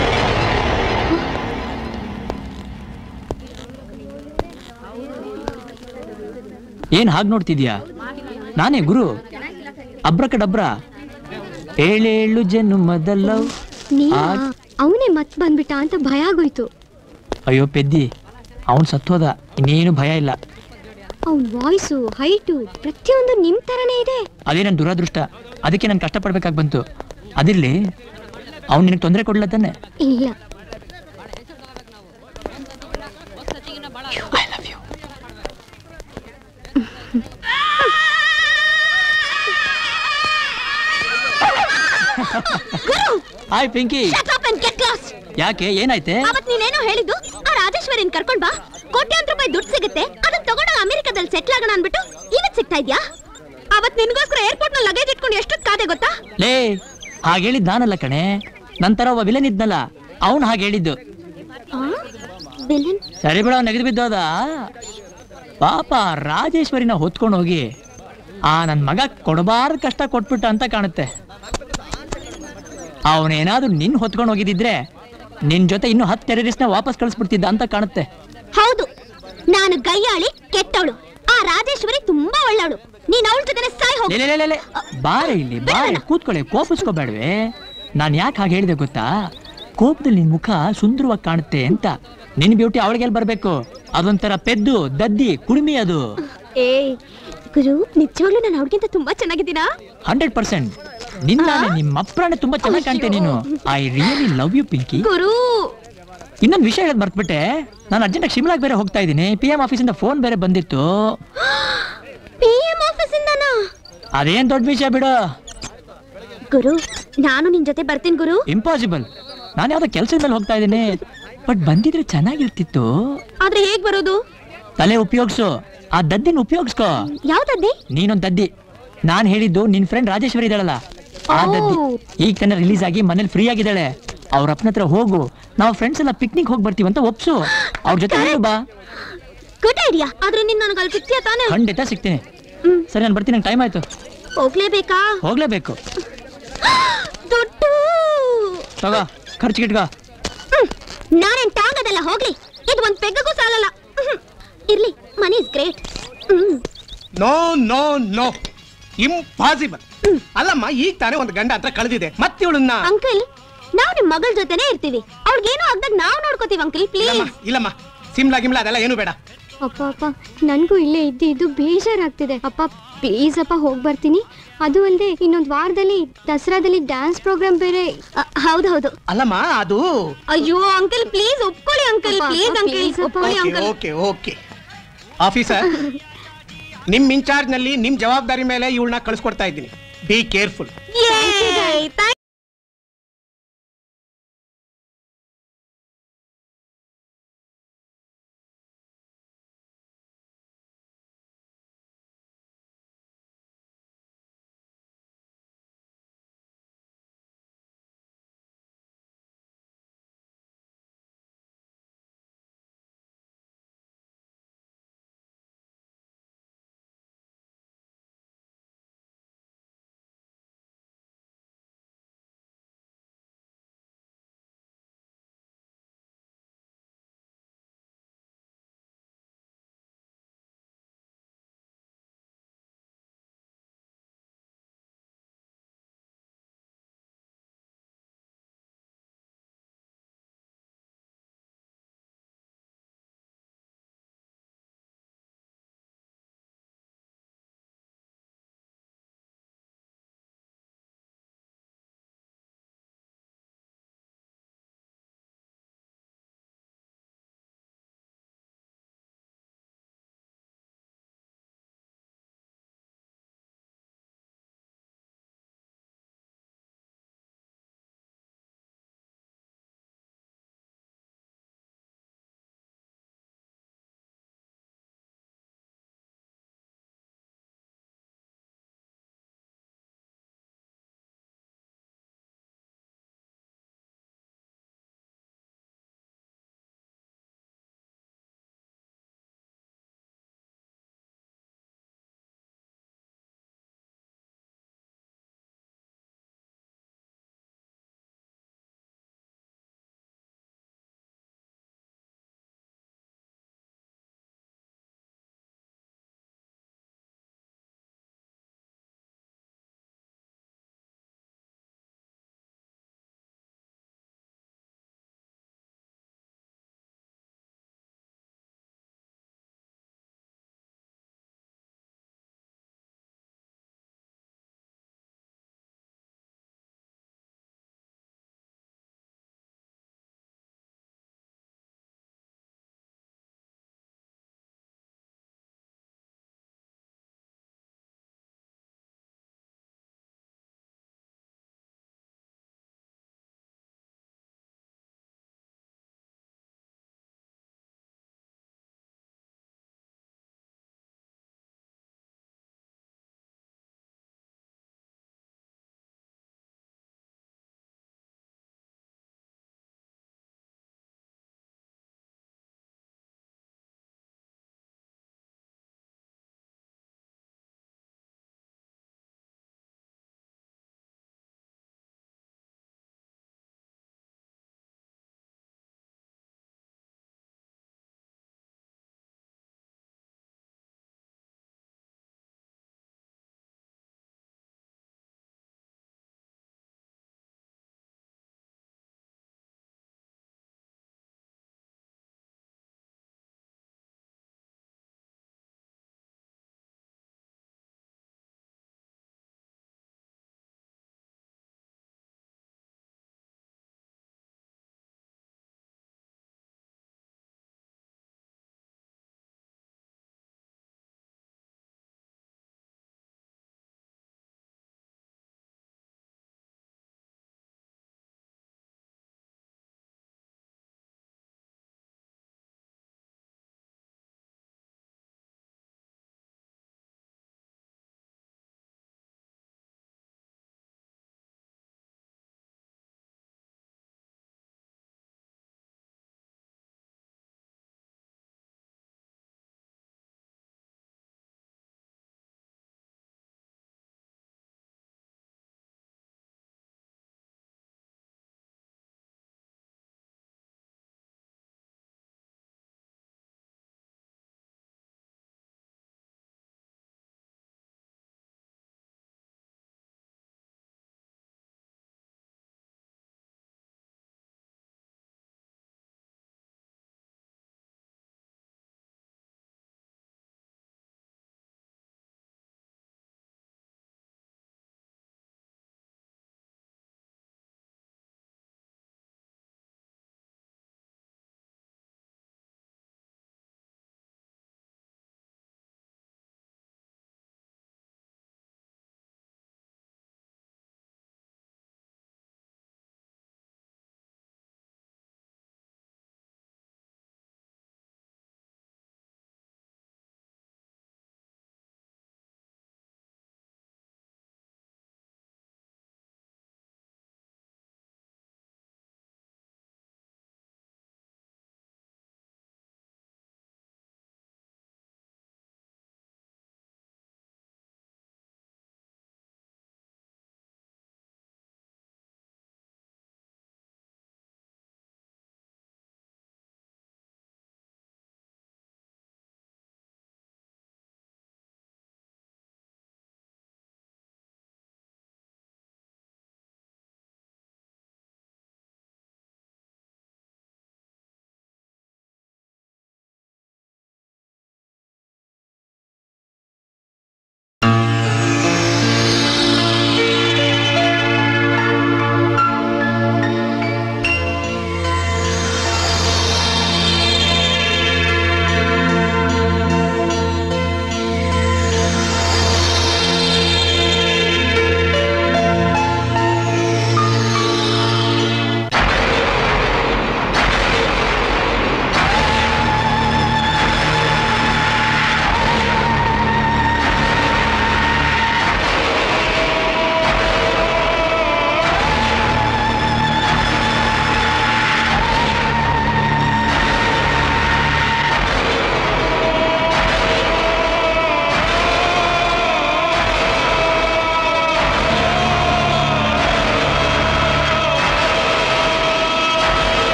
Speaker 3: ಏನ್ ಹಾಗೆ ನೋಡ್ತಿದ್ಯಾ ನಾನೇ ಗುರು ಅಬ್ರಕ ಡಬ್ರ ಏಳೇಳು ಜನ್ಮದಲ್ಲ
Speaker 4: ನೀನಾ ಅವನೇ ಮತ್ ಬಂದ್ಬಿಟ್ಟ ಅಂತ ಭಯ ಆಗೋಯ್ತು
Speaker 3: ಅಯ್ಯೋ ಪೆದ್ದಿ ಅವನ್ ಸತ್ತೋದ ಇನ್ನೇನು ಭಯ ಇಲ್ಲ
Speaker 4: ಅವ್ನ ವಾಯ್ಸು ಹೈಟು ಪ್ರತಿಯೊಂದು ನಿಮ್ ತರನೇ ಇದೆ
Speaker 3: ಅದೇ ನನ್ನ ದುರಾದೃಷ್ಟ ಅದಕ್ಕೆ ನಾನು ಕಷ್ಟಪಡ್ಬೇಕಾಗಿ ಬಂತು ಅದಿರ್ಲಿ ಅವ್ನು ನಿನಗೆ ತೊಂದರೆ ಕೊಡ್ಲ ತಾನೆ
Speaker 4: ಇಲ್ಲ
Speaker 3: hi Pinky
Speaker 2: Shut up and get lost.
Speaker 3: ಯಾಕೆ ಏನಾಯ್ತೆ
Speaker 2: ಅವತ್ ನೀನೇನೋ ಹೇಳಿದ್ದು ಆ ರಾಜೇಶ್ವರಿನ್ ಕರ್ಕೊಂಡ್ ಬಾ ಕೋಟ್ಯಾಂತರ ರೂಪಾಯಿ ದುಡ್ಡು ಸಿಗುತ್ತೆ ಅದನ್ನ ತಗೊಂಡು ಅಮೆರಿಕ ಗೋವಾದಲ್ಲಿ ಸೆಟ್ಲ್ ಆಗೋಣ ಅನ್ಬಿಟ್ಟು ಇವತ್ ಸಿಗ್ತಾ ಇದ್ಯಾ ಅವತ್ ನಿನ್ಗೋಸ್ಕರ ಏರ್ಪೋರ್ಟ್ ನಲ್ಲಿ ಲಗೇಜ್ ಇಟ್ಕೊಂಡು ಎಷ್ಟೊತ್ತು ಕಾದೆ ಗೊತ್ತಾ
Speaker 3: ಲೇ ಹಾಗೆ ಹೇಳಿದ್ ನಾನಲ್ಲ ಕಣೆ ನಂತರ ಒಬ್ಬ ವಿಲನ್ ಇದ್ನಲ್ಲ ಅವನು ಹಾಗೆ ಹೇಳಿದ್ದು
Speaker 2: ವಿಲನ್
Speaker 3: ಸರಿ ಬಿಡ ನೆಗೆದು ಬಿದ್ದೋದ ಪಾಪ ರಾಜೇಶ್ವರಿನ ಹೊತ್ಕೊಂಡು ಹೋಗಿ ಆ ನನ್ ಮಗ ಕೊಡಬಾರ್ದು ಕಷ್ಟ ಕೊಟ್ಬಿಟ್ಟ ಅಂತ ಕಾಣುತ್ತೆ ಅವನೇನಾದ್ರೂ ನಿನ್ ಹೊತ್ಕೊಂಡು ಹೋಗಿದ್ದಿದ್ರೆ ನಿನ್ ಜೊತೆ ಇನ್ನು ಹತ್ತು ಟೆರರಿಸ್ಟ್ ನ ವಾಪಸ್ ಕಳಿಸ್ಬಿಡ್ತಿದ್ದ ಅಂತ ಕಾಣುತ್ತೆ
Speaker 2: ಹೌದು ನಾನು ಗಯ್ಯಾಳಿ ಕೆಟ್ಟವಳು ಆ ರಾಜೇಶ್ವರಿ ತುಂಬಾ ಒಳ್ಳೆವಳು ನೀನ್ ಅವಳ ಜೊತೆ ಸಾಯ್ ಹೋಗು
Speaker 3: ಲೇ, ಲೇ, ಲೇ, ಲೇ. ಬಾರೆ ಇಲ್ಲಿ ಬಾರೆ ಕೂತ್ಕೊಳ್ಳಿ ಕೋಪಿಸ್ಕೋಬೇಡ್ವೆ ನಾನ್ ಯಾಕೆ ಹಾಗೆ ಹೇಳಿದೆ ಗೊತ್ತಾ ಕೋಪದಲ್ಲಿ ನಿನ್ ಮುಖ ಸುಂದರವಾಗಿ ಕಾಣುತ್ತೆ ಅಂತ ನಿನ್ ಬ್ಯೂಟಿ ಅವಳಿಗೆಲ್ ಬರ್ಬೇಕು ಅದೊಂಥರ ಪೆದ್ದು ದದ್ದಿ ಕುಡಿಮಿ ಅದು
Speaker 2: ಏ ಗುರು ನಿಜವಾಗ್ಲೂ ನಾನು ಅವ್ರಿಗಿಂತ ತುಂಬಾ ಚೆನ್ನಾಗಿದ್ದೀನಾ
Speaker 3: ಹಂಡ್ರೆಡ್ ಪರ್ಸೆಂಟ್ ನಿನ್ನ ನಿಮ್ಮ ಅಪ್ರಾಣೆ ತುಂಬಾ ಚೆನ್ನಾಗಿ ಕಾಣ್ತೆ ನೀನು I really love you Pinky
Speaker 2: ಗುರು
Speaker 3: ಇನ್ನೊಂದು ವಿಷಯ ಹೇಳದ್ ಮರ್ತ್ಬಿಟ್ಟೆ ನಾನು ಅರ್ಜೆಂಟಾಗಿ ಶಿಮ್ಲಾಗ್ ಬೇರೆ ಹೋಗ್ತಾ ಇದ್ದೀನಿ ಪಿ ಎಂ ಆಫೀಸಿಂದ ಫೋನ್ ಬೇರೆ ಬಂದಿತ್ತು
Speaker 2: ಪಿ ಎಂ ಆಫೀಸ್ ಇಂದನಾ
Speaker 3: ಅದೇನ್ ದೊಡ್ಡ ವಿಷಯ ಬಿಡು
Speaker 2: ಗುರು ನಾನು ನಿನ್ ಜೊತೆ ಬರ್ತೀನಿ ಗುರು
Speaker 3: ಇಂಪಾಸಿಬಲ್ ನಾನು ಯಾವ್ದೋ ಕೆಲಸದ ಮೇಲೆ ಹೋಗ್ತಾ ಇದ್ದೀನಿ ಬಟ್ ಬಂದಿದ್ರೆ ಚೆನ್ನಾಗಿರ್ತಿತ್ತು
Speaker 2: ಆದ್ರೆ ಹೇಗ್ ಬರೋದು
Speaker 3: ತಲೆ ಉಪಯೋಗಿಸು ಆ ದದ್ದಿನ ಉಪಯೋಗಿಸ್ಕೋ
Speaker 2: ಯಾವ್ದದ್ದಿ
Speaker 3: ನೀನೊಂದ್ ದದ್ದಿ ನಾನ್ ಹೇಳಿದ್ದು ನಿನ್ ಫ್ರೆಂಡ್ ರಾಜೇಶ್ವರಿ ಇದ್ದಾಳಲ್ಲ ಆ ದದ್ದಿ ಈಗ ತಾನೇ ರಿಲೀಸ್ ಆಗಿ ಮನೇಲಿ ಫ್ರೀ ಆಗಿದ್ದಾಳೆ ಅವ್ರ ಅಪ್ಪನ ಹತ್ರ ಹೋಗು ನಾವು ಫ್ರೆಂಡ್ಸ್ ಎಲ್ಲ ಪಿಕ್ನಿಕ್ ಹೋಗಿ ಬರ್ತೀವಿ ಅಂತ ಒಪ್ಸು ಅವ್ರ ಜೊತೆ ನೀನು ಬಾ
Speaker 2: ಗುಡ್ ಐಡಿಯಾ ಆದ್ರೆ ನೀನ್ ನನಗೆ ಅಲ್ಲಿ ಸಿಗ್ತೀಯ ತಾನೆ
Speaker 3: ಖಂಡಿತ ಸಿಗ್ತೀನಿ ಸರಿ ನಾನು ಬರ್ತೀನಿ ನಂಗೆ ಟೈಮ್ ಆಯ್ತು
Speaker 2: ಹೋಗ್ಲೇಬೇಕಾ
Speaker 3: ಹೋಗ್ಲೇಬೇಕು
Speaker 2: ದುಡ್ಡು
Speaker 3: ತಗೋ ಖರ್ಚಿಗೆ ಇಟ್ಕೋ
Speaker 2: ಹ್ಮ್. ನಾನೇನ್ ತಾಗದಲ್ಲ ಹೋಗ್ಲಿ ಇದು ಒಂದ್ ಪೆಗ್ಗಗೂ ಸಾಲಲ್ಲ ಹ್ಮ್. ಇರ್ಲಿ money is great
Speaker 15: no no no impossible ಅಲ್ಲಮ್ಮ ಈಗ ತಾನೇ ಒಂದು ಗಂಡ ಹತ್ರ ಕಳೆದಿದೆ ಮತ್ತೆ ಇವಳನ್ನ
Speaker 2: ಅಂಕಲ್ ನಾವ್ ನಿಮ್ ಮಗಳ ಜೊತೆನೆ ಇರ್ತೀವಿ ಅವ್ಳಿಗೇನು ಆಗ್ದಾಗ ನಾವ್ ನೋಡ್ಕೋತೀವಿ ಅಂಕಲ್
Speaker 15: ಇಲ್ಲಮ್ಮ
Speaker 2: ಪ್ಲೀಸ್
Speaker 15: ಇಲ್ಲಮ್ಮ ಸಿಮ್ಲಾ ಗಿಮ್ಲಾ ಅದೆಲ್ಲ ಏನು ಬೇಡ
Speaker 4: ಅಪ್ಪ ಅಪ್ಪ ನನಗೂ ಇಲ್ಲೇ ಇದ್ದು ಇದು ಬೇಜಾರಾಗ್ತಿದೆ ಅಪ್ಪ ಪ್ಲೀಸ್ ಅಪ್ಪ ಹೋಗಿ ಬರ್ತೀನಿ ಅದು ಅಲ್ಲದೆ ಇನ್ನೊಂದು ವಾರದಲ್ಲಿ ದಸರಾದಲ್ಲಿ ಡ್ಯಾನ್ಸ್ ಪ್ರೋಗ್ರಾಮ್ ಬೇರೆ
Speaker 2: ಹೌದು ಹೌದು
Speaker 15: ಅಲ್ಲಮ್ಮ ಅದು
Speaker 2: ಅಯ್ಯೋ ಅಂಕಲ್ ಪ್ಲೀಸ್ ಒಪ್ಕೊಳ್ಳಿ ಅಂಕಲ್
Speaker 4: ಅಪ್ಪ,
Speaker 2: ಪ್ಲೀಸ್
Speaker 4: ಅಪ್ಪ,
Speaker 2: ಅಂಕಲ್
Speaker 4: please ಅಪ್ಪ.
Speaker 2: ಒಪ್ಕೊಳ್ಳಿ
Speaker 15: okay
Speaker 2: uncle
Speaker 15: okay okay officer ನಿಮ್ ಇನ್ಚಾರ್ಜ್ ನಲ್ಲಿ ನಿಮ್ ಜವಾಬ್ದಾರಿ ಮೇಲೆ ಇವಳನ್ನ ಕಳಿಸ್ಕೊಡ್ತಾ ಇದ್ದೀನಿ ಬಿ ಕೇರ್ಫುಲ್
Speaker 2: ಯೇ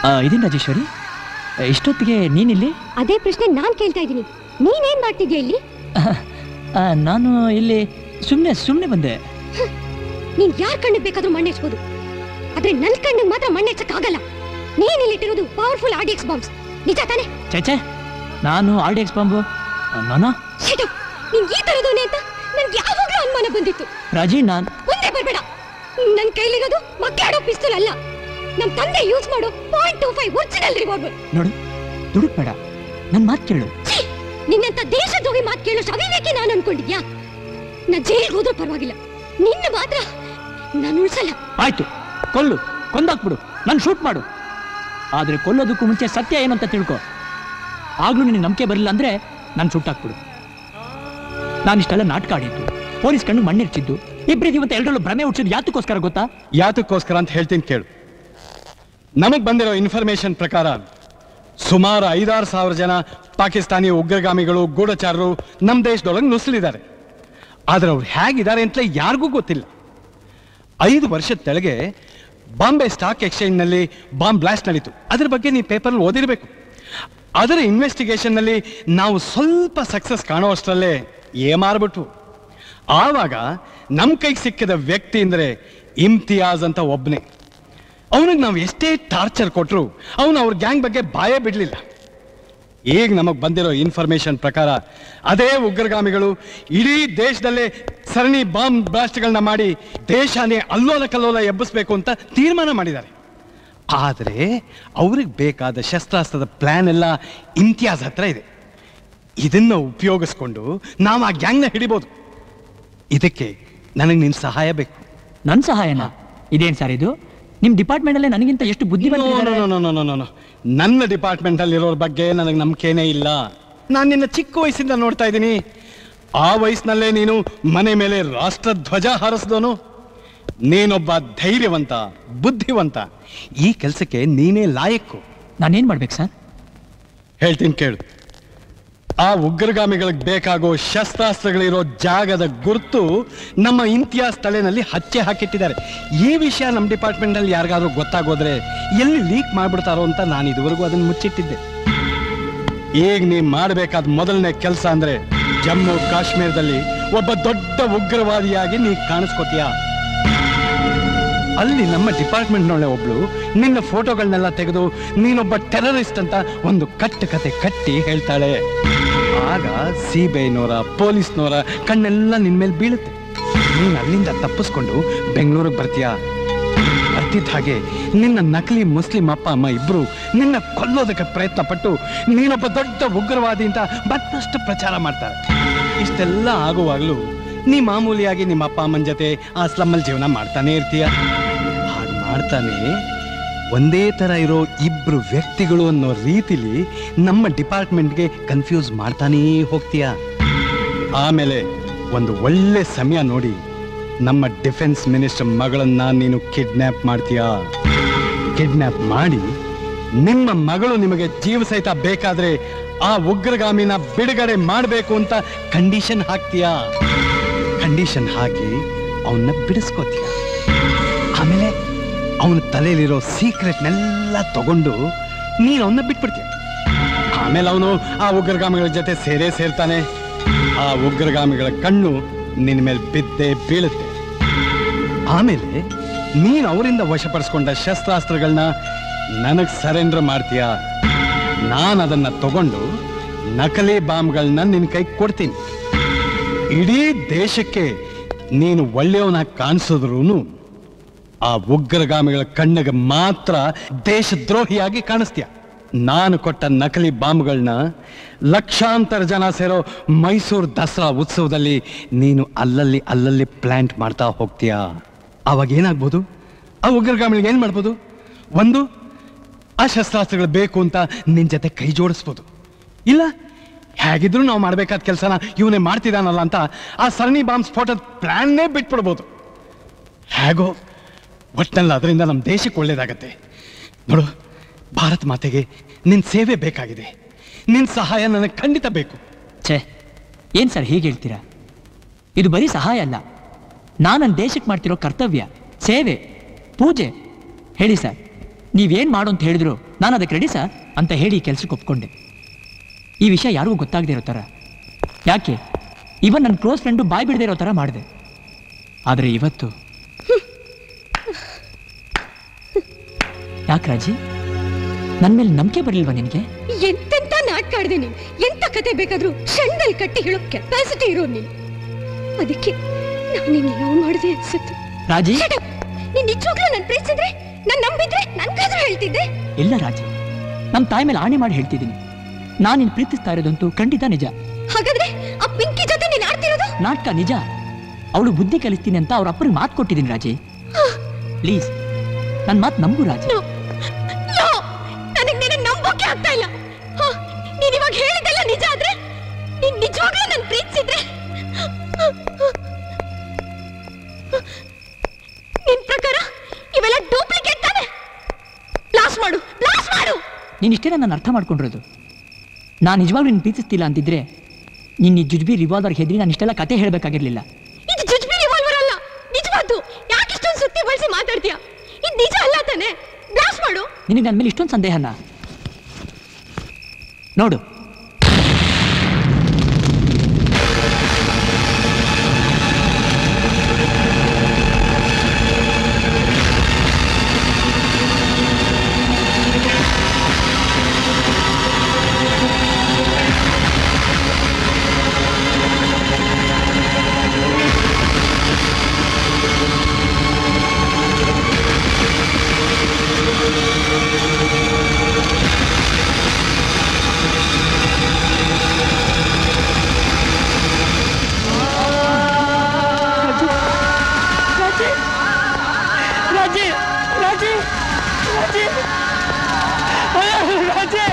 Speaker 3: ಇದೀನಿ ರಾಜೇಶ್ವರಿ ಆ, ಇಷ್ಟೊತ್ತಿಗೆ ನೀನಿಲ್ಲಿ
Speaker 17: ಅದೇ ಪ್ರಶ್ನೆ ನಾನ್ ಕೇಳ್ತಾ ಇದ್ದೀನಿ ನೀನೇನ್ ಮಾಡ್ತಿದ್ಯಾ ಇಲ್ಲಿ
Speaker 3: ಆ, ನಾನು ಇಲ್ಲಿ ಸುಮ್ಮನೆ ಸುಮ್ಮನೆ ಬಂದೆ
Speaker 17: ನೀನ್ ಯಾರ್ ಕಣ್ಣಿಗೆ ಬೇಕಾದ್ರೂ ಮಣ್ಣೆಚ್ಬೋದು ಆದ್ರೆ ನನ್ ಕಣ್ಣಿಗೆ ಮಾತ್ರ ಮಣ್ಣೆಚ್ಚಕ್ಕಾಗಲ್ಲ ನೀನ್ ಇಲ್ಲಿಟ್ಟಿರೋದು ಪವರ್ಫುಲ್ ಆರ್ ಎಕ್ಸ್ ಬಾಂಬ್ಸ್ ನಿಜ ತಾನೆ
Speaker 3: ಚೇಚೆ ನಾನು ಆರ್ ಡಿ ಎಕ್ಸ್ ಬಾಂಬು ನಾನು
Speaker 17: Shut up! ನೀನ್ ಈ ತರದವನೇ ಅಂತ ನನ್ಗೆ ಯಾವಾಗ್ಲೂ ಅನುಮಾನ ಬಂದಿತ್ತು
Speaker 3: ರಾಜಿ ನಾನು
Speaker 17: ಮುಂದೆ ಬರ್ಬೇಡ ನನ್ ಕೈಲಿರೋದು ಮಕ್ಕಳಾಡೋ ಪಿಸ್ತೂಲ್ ಅಲ್ಲ ನಮ್ ತಂದೆ ಯೂಸ್ ಮಾಡೋ point two five original revolver
Speaker 3: ನೋಡು ದುಡುಕ್ಬೇಡ ನನ್ನ ಮಾತು ಕೇಳು
Speaker 17: ನಿನ್ನಂತ ದೇಶದ್ರೋಹಿ ಮಾತು ಕೇಳೋ ಅವಿವೇಕಿ ನಾನು ಅನ್ಕೊಂಡಿದ್ಯಾ ನಾ ಜೈಲ್ಗೆ ಹೋದ್ರೂ ಪರವಾಗಿಲ್ಲ ನಿನ್ನ ಮಾತ್ರ ನಾನು ಉಳ್ಸಲ್ಲ
Speaker 3: ಆಯ್ತು ಕೊಲ್ಲು ಕೊಂದಾಕ್ಬಿಡು ನಾನು ಶೂಟ್ ಮಾಡು ಆದ್ರೆ ಕೊಲ್ಲೋದಕ್ಕೂ ಮುಂಚೆ ಸತ್ಯ ಏನು ಅಂತ ತಿಳ್ಕೊ ಆಗ್ಲೂ ನಿನಗೆ ನಂಬಿಕೆ ಬರಲಿಲ್ಲ ಅಂದ್ರೆ ನಾನು ಸುಟ್ಟಾಕ್ಬಿಡು ನಾನಿಷ್ಟೆಲ್ಲ ನಾಟಕ ಆಡಿದ್ದು ಪೊಲೀಸ್ ಕಣ್ಣು ಮಣ್ಣಿರ್ಚಿದ್ದು ಇಬ್ಬರಿದೀವಿ ಅಂತ ಎಲ್ಲರಲ್ಲೂ ಭ್ರಮೆ ಹುಟ್ಟಿಸಿದ್ದು ಯಾತಕ್ಕೋಸ್ಕರ ಗೊತ್ತಾ
Speaker 13: ಯಾತಕ್ಕೋಸ್ಕರ ಅಂತ ಹೇಳ್ತೀನಿ ಕೇಳು ನಮಗ್ ಬಂದಿರೋ ಇನ್ಫಾರ್ಮೇಶನ್ ಪ್ರಕಾರ ಸುಮಾರು ಐದಾರು ಸಾವಿರ ಜನ ಪಾಕಿಸ್ತಾನಿ ಉಗ್ರಗಾಮಿಗಳು ಗೂಢಚಾರರು ನಮ್ಮ ದೇಶದೊಳಗೆ ನುಸುಳಿದ್ದಾರೆ ಆದ್ರೆ ಅವ್ರು ಹೇಗಿದ್ದಾರೆ ಅಂತಲೇ ಯಾರಿಗೂ ಗೊತ್ತಿಲ್ಲ ಐದು ವರ್ಷದ ತೆಳಗೆ ಬಾಂಬೆ ಸ್ಟಾಕ್ ಎಕ್ಸ್ಚೇಂಜ್ನಲ್ಲಿ ಬಾಂಬ್ ಬ್ಲಾಸ್ಟ್ ನಡೀತು ಅದ್ರ ಬಗ್ಗೆ ನೀವು ಪೇಪರ್ ಓದಿರಬೇಕು ಅದರ ಇನ್ವೆಸ್ಟಿಗೇಷನ್ನಲ್ಲಿ ನಾವು ಸ್ವಲ್ಪ ಸಕ್ಸಸ್ ಕಾಣುವಷ್ಟರಲ್ಲೇ ಏಮಾರ್ಬಿಟ್ವು ಆವಾಗ ನಮ್ಮ ಕೈಗೆ ಸಿಕ್ಕಿದ ವ್ಯಕ್ತಿ ಅಂದರೆ ಇಮ್ತಿಯಾಜ್ ಅಂತ ಒಬ್ಬನೇ ಅವನಿಗೆ ನಾವು ಎಷ್ಟೇ ಟಾರ್ಚರ್ ಕೊಟ್ಟರು ಅವನು ಅವ್ರ ಗ್ಯಾಂಗ್ ಬಗ್ಗೆ ಬಾಯೇ ಬಿಡಲಿಲ್ಲ ಈಗ ನಮಗೆ ಬಂದಿರೋ ಇನ್ಫಾರ್ಮೇಶನ್ ಪ್ರಕಾರ ಅದೇ ಉಗ್ರಗಾಮಿಗಳು ಇಡೀ ದೇಶದಲ್ಲೇ ಸರಣಿ ಬಾಂಬ್ ಬ್ಲಾಸ್ಟ್ಗಳನ್ನ ಮಾಡಿ ದೇಶನೇ ಅಲ್ಲೋಲ ಕಲ್ಲೋಲ ಎಬ್ಬಿಸ್ಬೇಕು ಅಂತ ತೀರ್ಮಾನ ಮಾಡಿದ್ದಾರೆ ಆದರೆ ಅವ್ರಿಗೆ ಬೇಕಾದ ಶಸ್ತ್ರಾಸ್ತ್ರದ ಪ್ಲಾನ್ ಎಲ್ಲ ಇಮ್ತಿಯಾಜ್ ಹತ್ರ ಇದೆ ಇದನ್ನ ಉಪಯೋಗಿಸ್ಕೊಂಡು ನಾವು ಆ ಗ್ಯಾಂಗ್ನ ಹಿಡಿಬೋದು ಇದಕ್ಕೆ ನನಗೆ ನಿನ್ನ ಸಹಾಯ ಬೇಕು
Speaker 3: ನನ್ನ ಸಹಾಯನ ಇದೇನು ಸರ್ ಇದು ನಿಮ್ಮ ಡಿಪಾರ್ಟ್ಮೆಂಟಲ್ಲೇ ನನಗಿಂತ ಎಷ್ಟು ಬುದ್ಧಿ
Speaker 13: No, no, no, no, no, no, no, no. ನನ್ನ ಡಿಪಾರ್ಟ್ಮೆಂಟ್ ಅಲ್ಲಿ ಇರೋರ ಬಗ್ಗೆ ನನಗೆ ನಂಬಿಕೆನೇ ಇಲ್ಲ ನಾನು ನಿನ್ನ ಚಿಕ್ಕ ವಯಸ್ಸಿಂದ ನೋಡ್ತಾ ಇದ್ದೀನಿ ಆ ವಯಸ್ಸಿನಲ್ಲೇ ನೀನು ಮನೆ ಮೇಲೆ ರಾಷ್ಟ್ರ ಧ್ವಜ ಹಾರಿಸಿದವನು ನೀನೊಬ್ಬ ಧೈರ್ಯವಂತ ಬುದ್ಧಿವಂತ ಈ ಕೆಲಸಕ್ಕೆ ನೀನೇ ಲಾಯಕ್ಕು
Speaker 3: ನಾನೇನ್ ಮಾಡ್ಬೇಕು ಸರ್
Speaker 13: ಹೇಳ್ತೀನಿ ಕೇಳು ಆ ಉಗ್ರಗಾಮಿಗಳಿಗೆ ಬೇಕಾಗೋ ಶಸ್ತ್ರಾಸ್ತ್ರಗಳಿರೋ ಜಾಗದ ಗುರುತು ನಮ್ಮ ಇಂತಿಹಾಸ್ ತಲೆನಲ್ಲಿ ಹಚ್ಚೆ ಹಾಕಿಟ್ಟಿದ್ದಾರೆ ಈ ವಿಷಯ ನಮ್ಮ ಡಿಪಾರ್ಟ್ಮೆಂಟ್ ಅಲ್ಲಿ ಯಾರಿಗಾದ್ರೂ ಗೊತ್ತಾಗೋದ್ರೆ ಎಲ್ಲಿ ಲೀಕ್ ಮಾಡ್ಬಿಡ್ತಾರೋ ಅಂತ ನಾನು ಇದುವರೆಗೂ ಅದನ್ನ ಮುಚ್ಚಿಟ್ಟಿದ್ದೆ ಈಗ ನೀ ಮಾಡಬೇಕಾದ ಮೊದಲನೇ ಕೆಲಸ ಅಂದ್ರೆ ಜಮ್ಮು ಕಾಶ್ಮೀರದಲ್ಲಿ ಒಬ್ಬ ದೊಡ್ಡ ಉಗ್ರವಾದಿಯಾಗಿ ನೀ ಕಾಣಿಸ್ಕೋತೀಯ ಅಲ್ಲಿ ನಮ್ಮ ಡಿಪಾರ್ಟ್ಮೆಂಟ್ನೊಳ್ಳೆ ಒಬ್ಳು ನಿನ್ನ ಫೋಟೋಗಳನ್ನೆಲ್ಲ ತೆಗೆದು ನೀನೊಬ್ಬ ಟೆರರಿಸ್ಟ್ ಅಂತ ಒಂದು ಕಟ್ಟು ಕತೆ ಕಟ್ಟಿ ಹೇಳ್ತಾಳೆ ಆಗ ಸಿ ಬಿ ಐನವರ ಪೊಲೀಸ್ನವರ ಕಣ್ಣೆಲ್ಲ ನಿನ್ ಮೇಲೆ ಬೀಳುತ್ತೆ ನೀನು ಅಲ್ಲಿಂದ ತಪ್ಪಿಸ್ಕೊಂಡು ಬೆಂಗಳೂರಿಗೆ ಬರ್ತೀಯ ಬರ್ತಿದ್ದ ಹಾಗೆ ನಿನ್ನ ನಕಲಿ ಮುಸ್ಲಿಂ ಅಪ್ಪ ಅಮ್ಮ ಇಬ್ರು ನಿನ್ನ ಕೊಲ್ಲೋದಕ್ಕೆ ಪ್ರಯತ್ನ ಪಟ್ಟು ನೀನೊಬ್ಬ ದೊಡ್ಡ ಉಗ್ರವಾದಿ ಅಂತ ಮತ್ತಷ್ಟು ಪ್ರಚಾರ ಮಾಡ್ತಾರೆ ಇಷ್ಟೆಲ್ಲ ಆಗುವಾಗಲೂ ನೀ ಮಾಮೂಲಿಯಾಗಿ ನಿಮ್ಮ ಅಪ್ಪ ಅಮ್ಮನ ಜೊತೆ ಆ ಸ್ಲಮ್ಮಲ್ಲಿ ಜೀವನ ಮಾಡ್ತಾನೆ ಇರ್ತೀಯ ಹಾಗೆ ಮಾಡ್ತಾನೆ ಒಂದೇ ಥರ ಇರೋ ಇಬ್ರು ವ್ಯಕ್ತಿಗಳು ಅನ್ನೋ ರೀತಿಲಿ ನಮ್ಮ ಡಿಪಾರ್ಟ್ಮೆಂಟ್ಗೆ ಕನ್ಫ್ಯೂಸ್ ಮಾಡ್ತಾನೇ ಹೋಗ್ತೀಯ ಆಮೇಲೆ ಒಂದು ಒಳ್ಳೆ ಸಮಯ ನೋಡಿ ನಮ್ಮ ಡಿಫೆನ್ಸ್ ಮಿನಿಸ್ಟರ್ ಮಗಳನ್ನ ನೀನು ಕಿಡ್ನ್ಯಾಪ್ ಮಾಡ್ತೀಯಾ ಕಿಡ್ನ್ಯಾಪ್ ಮಾಡಿ ನಿಮ್ಮ ಮಗಳು ನಿಮಗೆ ಜೀವ ಸಹಿತ ಬೇಕಾದ್ರೆ ಆ ಉಗ್ರಗಾಮಿನ ಬಿಡುಗಡೆ ಮಾಡಬೇಕು ಅಂತ ಕಂಡೀಷನ್ ಹಾಕ್ತೀಯಾ ಕಂಡೀಷನ್ ಹಾಕಿ ಅವನ್ನ ಬಿಡಿಸ್ಕೋತೀಯ ಆಮೇಲೆ ಅವನ ತಲೆಯಲ್ಲಿರೋ ಸೀಕ್ರೆಟ್ನೆಲ್ಲ ತಗೊಂಡು ನೀನು ಅವನ್ನ ಬಿಟ್ಬಿಡ್ತೀಯ ಆಮೇಲೆ ಅವನು ಆ ಉಗ್ರಗಾಮಿಗಳ ಜೊತೆ ಸೇರೇ ಸೇರ್ತಾನೆ ಆ ಉಗ್ರಗಾಮಿಗಳ ಕಣ್ಣು ನಿನ್ನ ಮೇಲೆ ಬಿದ್ದೇ ಬೀಳುತ್ತೆ ಆಮೇಲೆ ನೀನು ಅವರಿಂದ ವಶಪಡಿಸ್ಕೊಂಡ ಶಸ್ತ್ರಾಸ್ತ್ರಗಳನ್ನ ನನಗೆ ಸರೆಂಡರ್ ಮಾಡ್ತೀಯ ನಾನು ಅದನ್ನ ತಗೊಂಡು ನಕಲಿ ಬಾಂಬ್ಗಳನ್ನ ನಿನ್ನ ಕೈ ಕೊಡ್ತೀನಿ ಇಡೀ ದೇಶಕ್ಕೆ ನೀನು ಒಳ್ಳೆಯವನ ಕಾಣಿಸಿದ್ರು ಆ ಉಗ್ರಗಾಮಿಗಳ ಕಣ್ಣಿಗೆ ಮಾತ್ರ ದೇಶದ್ರೋಹಿಯಾಗಿ ಕಾಣಿಸ್ತೀಯ ನಾನು ಕೊಟ್ಟ ನಕಲಿ ಬಾಂಬ್ಗಳನ್ನ ಲಕ್ಷಾಂತರ ಜನ ಸೇರೋ ಮೈಸೂರು ದಸರಾ ಉತ್ಸವದಲ್ಲಿ ನೀನು ಅಲ್ಲಲ್ಲಿ ಅಲ್ಲಲ್ಲಿ ಪ್ಲಾಂಟ್ ಮಾಡ್ತಾ ಹೋಗ್ತೀಯಾ ಅವಾಗ ಏನಾಗ್ಬೋದು ಆ ಉಗ್ರಗಾಮಿಗಳಿಗೆ ಏನು ಮಾಡ್ಬೋದು ಒಂದು ಆ ಶಸ್ತ್ರಾಸ್ತ್ರಗಳು ಬೇಕು ಅಂತ ನಿನ್ನ ಜೊತೆ ಕೈ ಜೋಡಿಸ್ಬೋದು ಇಲ್ಲ ಹೇಗಿದ್ರು ನಾವು ಮಾಡಬೇಕಾದ ಕೆಲಸನ ಇವನೇ ಮಾಡ್ತಿದ್ದಾನಲ್ಲ ಅಂತ ಆ ಸರಣಿ ಬಾಂಬ್ ಸ್ಫೋಟದ ಪ್ಲಾನ್ನೇ ಬಿಟ್ಬಿಡ್ಬೋದು ಹೇಗೋ ಒಟ್ಟಿನಲ್ಲಿ ಅದರಿಂದ ನಮ್ಮ ದೇಶಕ್ಕೆ ಒಳ್ಳೇದಾಗತ್ತೆ ನೋಡು ಭಾರತ ಮಾತೆಗೆ ನಿನ್ನ ಸೇವೆ ಬೇಕಾಗಿದೆ ನಿನ್ನ ಸಹಾಯ ನನಗೆ ಖಂಡಿತ ಬೇಕು
Speaker 3: ಛೇ ಏನ್ ಸರ್ ಹೀಗೆ ಹೇಳ್ತೀರಾ ಇದು ಬರೀ ಸಹಾಯ ಅಲ್ಲ ನಾನು ನನ್ನ ದೇಶಕ್ಕೆ ಮಾಡ್ತಿರೋ ಕರ್ತವ್ಯ ಸೇವೆ ಪೂಜೆ ಹೇಳಿ ಸರ್ ನೀವೇನ್ ಮಾಡು ಅಂತ ಹೇಳಿದ್ರು ನಾನು ಅದಕ್ಕೆ ರೆಡಿ ಸರ್ ಅಂತ ಹೇಳಿ ಕೆಲ್ಸಕ್ಕೆ ಒಪ್ಕೊಂಡೆ ಈ ವಿಷಯ ಯಾರಿಗೂ ಗೊತ್ತಾಗದೇ ಇರೋ ಥರ ಯಾಕೆ ಇವನ್ ನನ್ನ ಕ್ಲೋಸ್ ಫ್ರೆಂಡು ಬಾಯ್ ಬಿಡದೇ ಇರೋ ಥರ ಮಾಡಿದೆ ಆದರೆ ಇವತ್ತು ಯಾಕೆ ರಾಜಿ ನನ್ನ ಮೇಲೆ ನಂಬಿಕೆ ಬರಲಿಲ್ವಾ ನಿನಗೆ
Speaker 17: ಎಂತೆಂತ ನಾಟಕ ಆಡ್ದೆ ನೀನು ಎಂತ ಕತೆ ಬೇಕಾದ್ರೂ ಕ್ಷಣದಲ್ಲಿ ಕಟ್ಟಿ ಹೇಳೋ ಕೆಪಾಸಿಟಿ ಇರೋ ನೀನು ಅದಕ್ಕೆ ನಾನು ನಿನ್ನ ಲವ್ ಮಾಡಿದೆ ಅನ್ಸುತ್ತೆ
Speaker 3: ರಾಜಿ
Speaker 17: Shut up! ನೀನ್ ನಿಜವಾಗ್ಲೂ ನನ್ ಪ್ರೀತಿಸಿದ್ರೆ ನಾನ್ ನಂಬಿದ್ರೆ ನನ್ಗಾದ್ರೂ ಹೇಳ್ತಿದ್ದೆ
Speaker 3: ಇಲ್ಲ ರಾಜಿ ನಮ್ಮ ತಾಯಿ ಮೇಲೆ ಆಣೆ ಮಾಡಿ ಹೇಳ್ತಿದ್ದೀನಿ ನಾನು ನಿನ್ನ ಪ್ರೀತಿಸ್ತಾ ಇರೋದಂತೂ ಖಂಡಿತ ನಿಜ
Speaker 17: ಹಾಗಾದ್ರೆ ಆ ಪಿಂಕಿ ಜೊತೆ ನೀನ್ ಆಡ್ತಿರೋದು
Speaker 3: ನಾಟಕ ನಿಜ ಅವಳು ಬುದ್ಧಿ ಕಲಿಸ್ತೀನಿ ಅಂತ ಅವ್ರ ಅಪ್ಪನಿಗೆ ಮಾತು ಕೊಟ್ಟಿದ್ದೀನಿ ರಾಜಿ ಪ್ಲೀಸ್ ನನ್ನ ಮಾತು ನಂಬು ರಾಜಿ
Speaker 17: ನೋ ನನಗ್ ನಿನ್ನ ನಂಬೋಕೆ ಆಗ್ತಾ ಇಲ್ಲ ಹ, ನೀನ್ ಇವಾಗ ಹೇಳಿದೆಲ್ಲ ನಿಜ ಆದ್ರೆ ನೀನ್ ನಿಜವಾಗ್ಲೂ ನನ್ ಪ್ರೀತಿಸಿದ್ರೆ ನಿನ್ ಪ್ರಕಾರ ಇವೆಲ್ಲ ಡೂಪ್ಲಿಕೇಟ್ ತಾನೆ ಬ್ಲಾಸ್ಟ್ ಮಾಡು ಬ್ಲಾಸ್ಟ್ ಮಾಡು
Speaker 3: ನೀನು ಇಷ್ಟೇ ನಾನು ಅರ್ಥ ಮಾಡ್ಕೊಂಡಿರೋದು ನಾನು ನಿಜವಾಗ್ಲೂ ನಿನ್ನ ಪ್ರೀತಿಸ್ತಿಲ್ಲ ಅಂತಿದ್ರೆ ನಿನ್ನ ಈ ಜುಜ್ಬಿ ರಿವಾಲ್ವರ್ ಹೆದ್ರಿ ನಾನು ಇಷ್ಟೆಲ್ಲ ಕತೆ ಹೇಳಬೇಕಾಗಿರ್ಲಿಲ್ಲ
Speaker 17: ಇದು ಜುಜ್ಬಿ ರಿವಾಲ್ವರ್ ಅಲ್ಲ ನಿಜವಾದ್ದು ಯಾಕೆ ಇಷ್ಟೊಂದು ಸುತ್ತಿ ಬಳಸಿ ಮಾತಾಡ್ತೀಯ ಇದು ನಿಜ ಅಲ್ಲ ತಾನೆ ಬ್ಲಾಸ್ಟ್ ಮಾಡು
Speaker 3: ನಿನಗೆ ನನ್ನ ಮೇಲೆ ಇಷ್ಟೊಂದು ಸಂದೇಹನ ನೋಡು ರಾಜಿ ರಾಜಿ ರಾಜಿ ರಾಜಿ ರಾಜಿ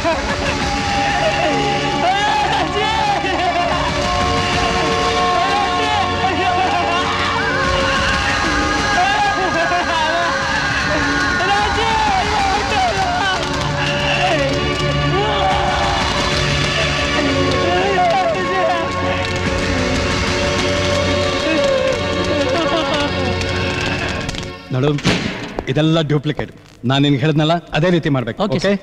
Speaker 13: ನೋಡು ಇದೆಲ್ಲ ಡೂಪ್ಲಿಕೇಟ್ ನಾನು ನಿನ್ಗೆ ಹೇಳಿದ್ನಲ್ಲ ಅದೇ ರೀತಿ ಮಾಡ್ಬೇಕು
Speaker 3: Okay,
Speaker 13: ಓಕೆ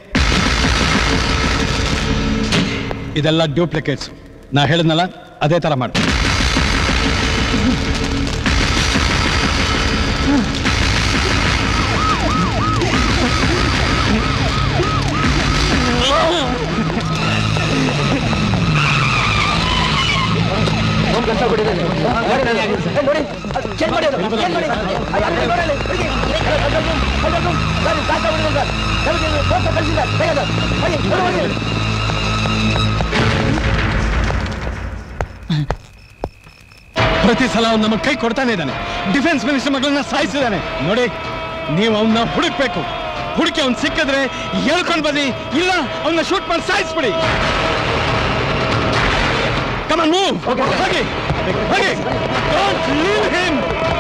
Speaker 13: ಇದೆಲ್ಲ ಡೂಪ್ಲಿಕೇಟ್ಸ್ ನಾ ಹೇಳಿದ್ನಲ್ಲ ಅದೇ ತರ ಮಾಡು ಪ್ರತಿ ಸಲ ಅವ್ನು ನಮ್ಮ ಕೈ ಕೊಡ್ತಾನೆ ಇದ್ದಾನೆ ಡಿಫೆನ್ಸ್ ಮಿನಿಸ್ಟರ್ ಮಗಳನ್ನ ಸಾಯಿಸಿದ್ದಾನೆ ನೋಡಿ ನೀವು ಅವನ್ನ ಹುಡುಕ್ಬೇಕು ಹುಡುಕಿ ಅವ್ನು ಸಿಕ್ಕಿದ್ರೆ ಹೇಳ್ಕೊಂಡು ಬನ್ನಿ ಇಲ್ಲ ಅವನ್ನ ಶೂಟ್ ಮಾಡಿ ಸಾಯಿಸ್ಬಿಡಿ ಕಮನ್ ಮೂವ್ ಹೋಗಿ ಹೋಗಿ ಡೋಂಟ್ ಲೀವ್ ಹಿಮ್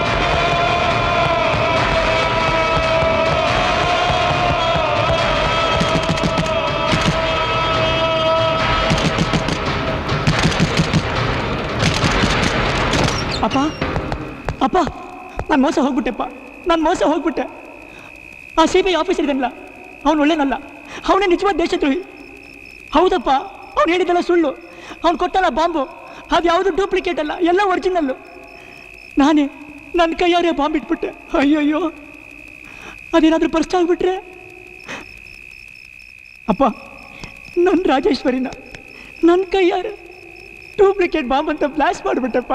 Speaker 3: ಅಪ್ಪ ಅಪ್ಪ ನಾನು ಮೋಸ ಹೋಗ್ಬಿಟ್ಟೆಪ್ಪ ನಾನು ಮೋಸ ಹೋಗ್ಬಿಟ್ಟೆ ಆ ಸಿ ಬಿ ಐ ಆಫೀಸರ್ ಇದನ್ನಲ್ಲ ಅವನು ಒಳ್ಳೆನಲ್ಲ ಅವನೇ ನಿಜವಾದ ದೇಶದ್ರೋಹಿ ಹೌದಪ್ಪ ಅವ್ನು ಹೇಳಿದ್ದಲ್ಲ ಸುಳ್ಳು ಅವ್ನು ಕೊಟ್ಟಲ್ಲ ಬಾಂಬು ಅದು ಯಾವುದು ಡೂಪ್ಲಿಕೇಟ್ ಅಲ್ಲ ಎಲ್ಲ ಒರಿಜಿನಲ್ಲು ನಾನೇ ನನ್ನ ಕೈಯಾರೆ ಬಾಂಬ್ ಇಟ್ಬಿಟ್ಟೆ ಅಯ್ಯಯ್ಯೋ ಅದೇನಾದರೂ ಬರ್ಸ್ಟ್ ಆಗ್ಬಿಟ್ರೆ ಅಪ್ಪ ನನ್ನ ರಾಜೇಶ್ವರಿನ ನನ್ನ ಕೈಯಾರೆ ಡೂಪ್ಲಿಕೇಟ್ ಬಾಂಬ್ ಅಂತ ಬ್ಲಾಸ್ಟ್ ಮಾಡಿಬಿಟ್ಟಪ್ಪ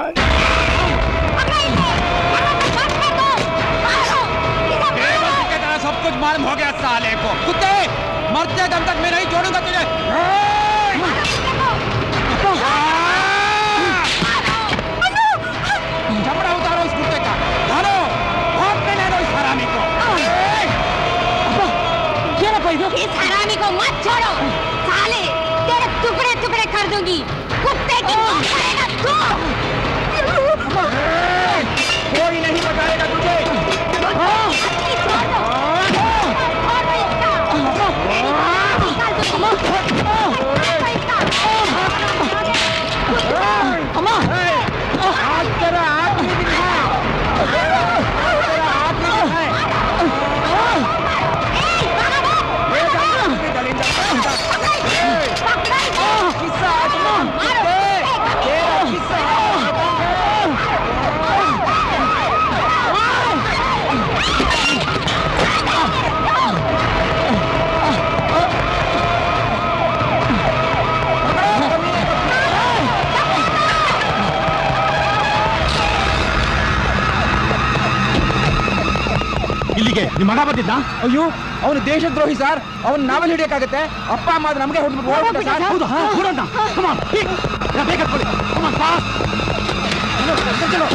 Speaker 10: के तरह सब कुछ मालूम हो गया साले को कुत्ते मरते दम तक मैं नहीं छोड़ूंगा तुझे चमड़ा उतारो इस कुत्ते का धरो भाग में ले लो इस हरामी को
Speaker 17: ಏನಪ್ಪ ಇದು इस हरामी को मत छोड़ो साले तेरे टुकड़े टुकड़े कर दूंगी कुत्ते की मौत करेगा तू
Speaker 10: कोई नहीं बचाएगा तुझे आज तेरा आखिरी दिन है तेरा आखिरी दिन है ನಿಮ್ಮ ಮಗ ಬಂದಿದ್ದ ಅಯ್ಯೋ ಅವನು ದೇಶದ್ರೋಹಿ ಸರ್ ಅವ್ನು ನಾವೆಲ್ಲ ಹಿಡಿಯಕ್ಕಾಗತ್ತೆ ಅಪ್ಪ ಅಮ್ಮ ಅದು ನಮಗೆ ಹೊಡೆದ್ಬಿಟ್ಟು ಓಡ್ಬಿಟ್ಟ ಸರ್
Speaker 12: ಹೌದಾ ಹೊರಡೋಣ Come on, quick. ಎಲ್ಲ ಬೇಗ ಎತ್ಕೊಳ್ಳಿ. Come on, fast. ಚಲೋ, ಚಲೋ, ಚಲೋ.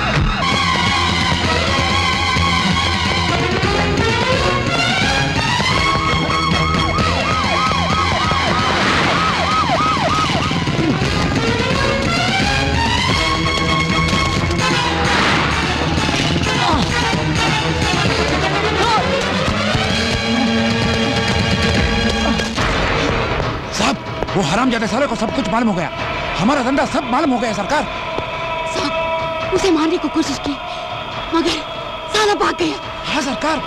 Speaker 10: साहब वो हराम जाते सारे को सब कुछ मालूम हो गया हमारा धंधा सब मालूम हो गया सरकार
Speaker 17: साहब उसे मारने को कोशिश की मगर साला भाग गया
Speaker 10: हाँ सरकार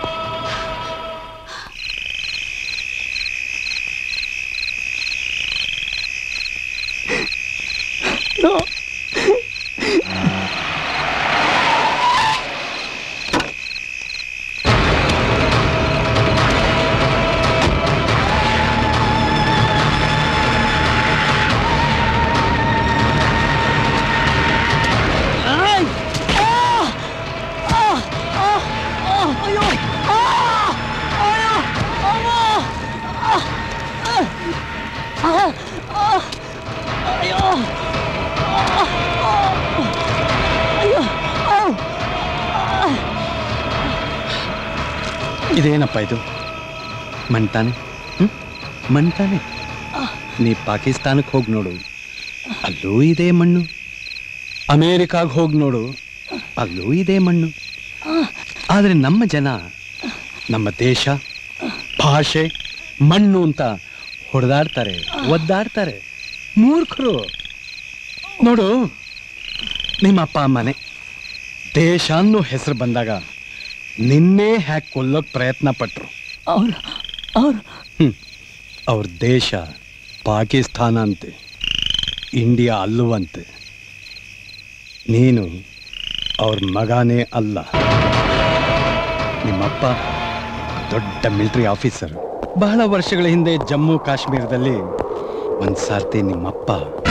Speaker 18: ಇದೇನಪ್ಪ ಇದು ಮಣ್ತಾನೆ ಹ್ಮ್? ಮಣ್ತಾನೆ ನೀ ಪಾಕಿಸ್ತಾನಕ್ಕೆ ಹೋಗಿ ನೋಡು ಅಲ್ಲೂ ಇದೇ ಮಣ್ಣು ಅಮೇರಿಕಾಗ್ ಹೋಗಿ ನೋಡು ಅಲ್ಲೂ ಇದೇ ಮಣ್ಣು ಆದರೆ ನಮ್ಮ ಜನ ನಮ್ಮ ದೇಶ ಭಾಷೆ ಮಣ್ಣು ಅಂತ ಹೊಡೆದಾಡ್ತಾರೆ ಒದ್ದಾಡ್ತಾರೆ ಮೂರ್ಖರು ನೋಡು ನಿಮ್ಮ ಅಪ್ಪ ಅಮ್ಮನೆ ದೇಶ ಅನ್ನೋ ಹೆಸರು ಬಂದಾಗ ನಿನ್ನೆ ಹ್ಯಾಕ್ ಕೊಲ್ಲೋಕ್ ಪ್ರಯತ್ನ ಪಟ್ರು
Speaker 3: ಅವ್ರು ಅವ್ರು
Speaker 18: ಹ್ಮ್ ಅವ್ರ ದೇಶ ಪಾಕಿಸ್ತಾನ ಅಂತೆ ಇಂಡಿಯಾ ಅಲ್ಲುವಂತೆ ನೀನು ಅವ್ರ ಮಗನೇ ಅಲ್ಲ ನಿಮ್ಮಪ್ಪ ದೊಡ್ಡ ಮಿಲಿಟರಿ ಆಫೀಸರ್ ಬಹಳ ವರ್ಷಗಳ ಹಿಂದೆ ಜಮ್ಮು ಕಾಶ್ಮೀರದಲ್ಲಿ ಒಂದ್ ಸಾರ್ತಿ ನಿಮ್ಮಪ್ಪ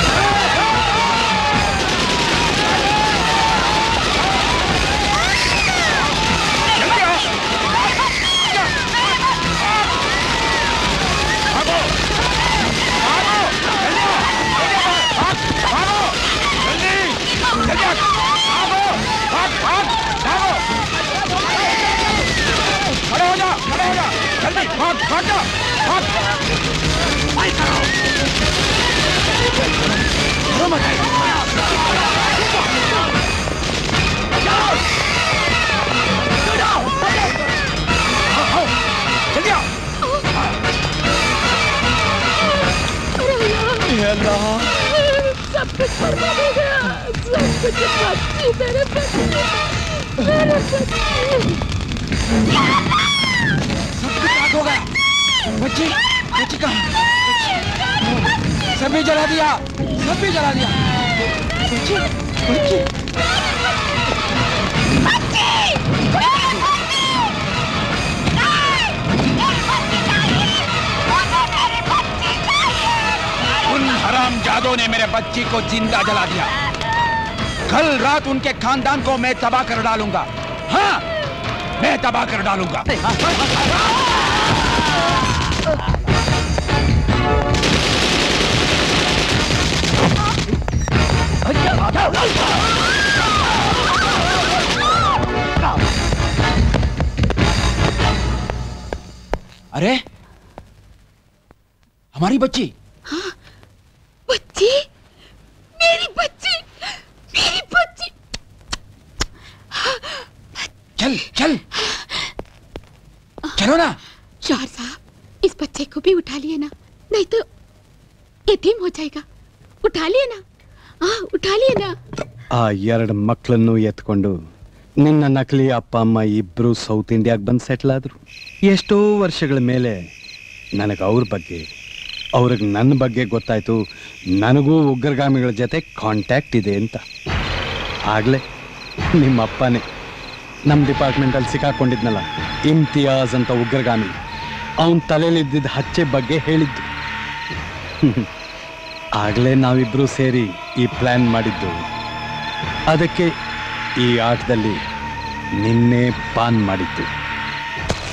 Speaker 10: खड़े हो जा खड़े हो जा जल्दी भाग भाग जा भाग जल्दी आओ
Speaker 17: सब कुछ बर्बाद हो गया सब कुछ बच्ची मेरे बच्चे मेरे बच्चे
Speaker 10: रात हो गया बच्ची बच्ची कहाँ सब भी जला दिया सब भी जला दिया बच्ची बच्ची उन हराम जादों ने मेरे बच्ची को जिंदा जला दिया कल रात उनके खानदान को मैं तबाह कर डालूंगा हाँ मैं तबाह कर डालूंगा अरे हमारी बच्ची
Speaker 17: बच्ची मेरी बच्ची मेरी बच्ची
Speaker 10: चल चल चलो ना
Speaker 17: शौहर साहब इस बच्चे को भी उठा लिए ना नहीं तो यतीम हो जाएगा उठा लिए ना हाँ उठा लिए ना
Speaker 18: ಆ ಎರಡು ಮಕ್ಕಳನ್ನು ಎತ್ಕೊಂಡು ನಿನ್ನ ನಕಲಿ ಅಪ್ಪ ಅಮ್ಮ ಇಬ್ರು ಸೌತ್ ಇಂಡಿಯಾಗೆ ಬಂದು ಸೆಟ್ಲ್ ಆದ್ರು ಎಷ್ಟೋ ವರ್ಷಗಳ ಮೇಲೆ ನನಗೆ ಅವ್ರ ಬಗ್ಗೆ ಅವ್ರಿಗೆ ನನ್ನ ಬಗ್ಗೆ ಗೊತ್ತಾಯ್ತು ನನಗೂ ಉಗ್ರಗಾಮಿಗಳ ಜೊತೆ ಕಾಂಟ್ಯಾಕ್ಟ್ ಇದೆ ಅಂತ ಆಗಲೇ ನಿಮ್ಮ ಅಪ್ಪನೇ ನಮ್ಮ ಡಿಪಾರ್ಟ್ಮೆಂಟಲ್ಲಿ ಸಿಕ್ಕಾಕೊಂಡಿದ್ನಲ್ಲ ಇಮ್ತಿಯಾಜ್ ಅಂತ ಉಗ್ರಗಾಮಿ ಅವನ ತಲೆಯಲ್ಲಿದ್ದಿದ್ದ ಹಚ್ಚೆ ಬಗ್ಗೆ ಹೇಳಿದ್ದು ಆಗಲೇ ನಾವಿಬ್ರು ಸೇರಿ ಈ ಪ್ಲ್ಯಾನ್ ಮಾಡಿದ್ದು ಅದಕ್ಕೆ ಈ ಆಟದಲ್ಲಿ ನಿನ್ನೆ ಪಾನ್ ಮಾಡಿದ್ದು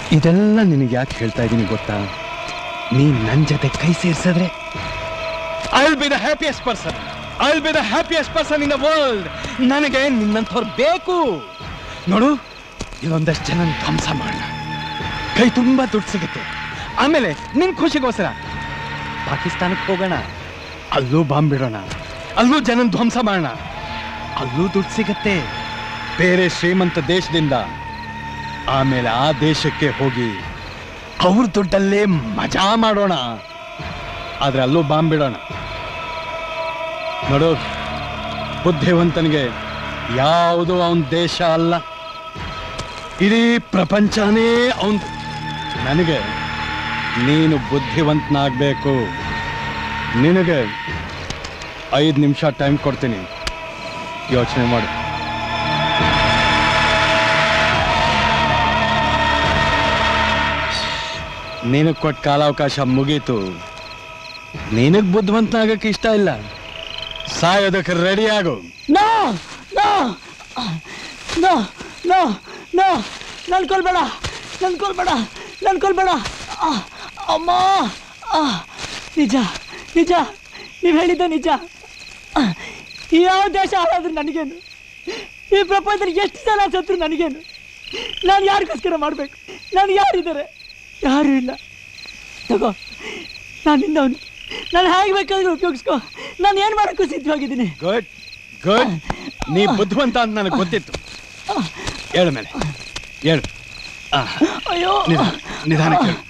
Speaker 18: ಇದೆಲ್ಲ ನಿನಗೆ ಯಾಕೆ ಹೇಳ್ತಾ ಇದ್ದೀನಿ ಗೊತ್ತಾ ನೀ ನನ್ನ ಜೊತೆ ಕೈ ಸೇರಿಸಿದ್ರೆ I will be the happiest person I will be the happiest person in the world ನನಗೆ ನಿನ್ನಂಥವ್ರು ಬೇಕು ನೋಡು ಇದೊಂದಷ್ಟು ಜನ ಧ್ವಂಸ ಮಾಡೋಣ ಕೈ ತುಂಬಾ ದುಡ್ಡು ಸಿಗುತ್ತೆ ಆಮೇಲೆ ನಿನ್ ಖುಷಿಗೋಸ್ಕರ ಪಾಕಿಸ್ತಾನಕ್ಕೆ ಹೋಗೋಣ ಅಲ್ಲೂ ಬಾಂಬ್ ಬಿಡೋಣ ಅಲ್ಲೂ ಜನ ಧ್ವಂಸ ಮಾಡೋಣ ಅಲ್ಲೂ ದುಡ್ಡು ಸಿಗತ್ತೆ ಬೇರೆ ಶ್ರೀಮಂತ ದೇಶದಿಂದ ಆಮೇಲೆ ಆ ದೇಶಕ್ಕೆ ಹೋಗಿ ಅವ್ರ ದುಡ್ಡಲ್ಲೇ ಮಜಾ ಮಾಡೋಣ ಆದ್ರೆ ಅಲ್ಲೂ ಬಾಂಬ್ ಬಿಡೋಣ ನೋಡು ಬುದ್ಧಿವಂತನಿಗೆ ಯಾವುದು ಅವನ ದೇಶ ಅಲ್ಲ ಇಡೀ ಪ್ರಪಂಚನೇ ಅವನ್ ನನಗೆ ನೀನು ಬುದ್ಧಿವಂತನಾಗಬೇಕು ನಿನಗೆ ಐದು ನಿಮಿಷ ಟೈಮ್ ಕೊಡ್ತೀನಿ ಯೋಚನೆ ಮಾಡು ನಿನಗೆ ಕೊಟ್ಟ ಕಾಲಾವಕಾಶ ಮುಗೀತು ನಿನಗ್ ಬುದ್ಧಿವಂತನಾಗಕ್ಕೆ ಇಷ್ಟ ಇಲ್ಲ ಸಾಯೋದಕ್ಕೆ ರೆಡಿ ಆಗು
Speaker 3: no no no no no ನನ್ ಕೊಲ್ಬೇಡ ನನ್ ಕೊಲ್ಬೇಡ ನನ್ ಕೊಲ್ಬೇಡ ಆ, ಅಮ್ಮ ಆ, ನಿಜ ನಿಜ ನೀವು ಹೇಳಿದ್ದೆ ನಿಜ ಆ, ಯಾವ ದೇಶ ಹಾಳಾದ್ರೂ ನನಗೇನು ಈ ಪ್ರಪಂಚದಲ್ಲಿ ಎಷ್ಟು ಜನ ಸತ್ರು ನನಗೇನು ನಾನು ಯಾರಿಗೋಸ್ಕರ ಮಾಡಬೇಕು ನಾನು ಯಾರಿದ್ದಾರೆ ಯಾರೂ ಇಲ್ಲ ತಗೋ ನಾನು ನಿನ್ನವನು ನಾನು ಹೇಗೆ ಬೇಕಾದ್ರೂ ಉಪಯೋಗಿಸ್ಕೊ ನಾನು ಏನು ಮಾಡೋಕ್ಕೂ ಸಿದ್ಧವಾಗಿದ್ದೀನಿ
Speaker 18: ಗುಡ್ ಗುಡ್ ನೀ ಬುದ್ಧಿವಂತ ಅಂತ ನನಗೆ ಗೊತ್ತಿತ್ತು ಹೇಳು ಮೇಲೆ ಹೇಳು ಆ,
Speaker 3: ಅಯ್ಯೋ
Speaker 18: ನಿಧಾನ ನಿಧಾನಕ್ಕೆ ಹೇಳು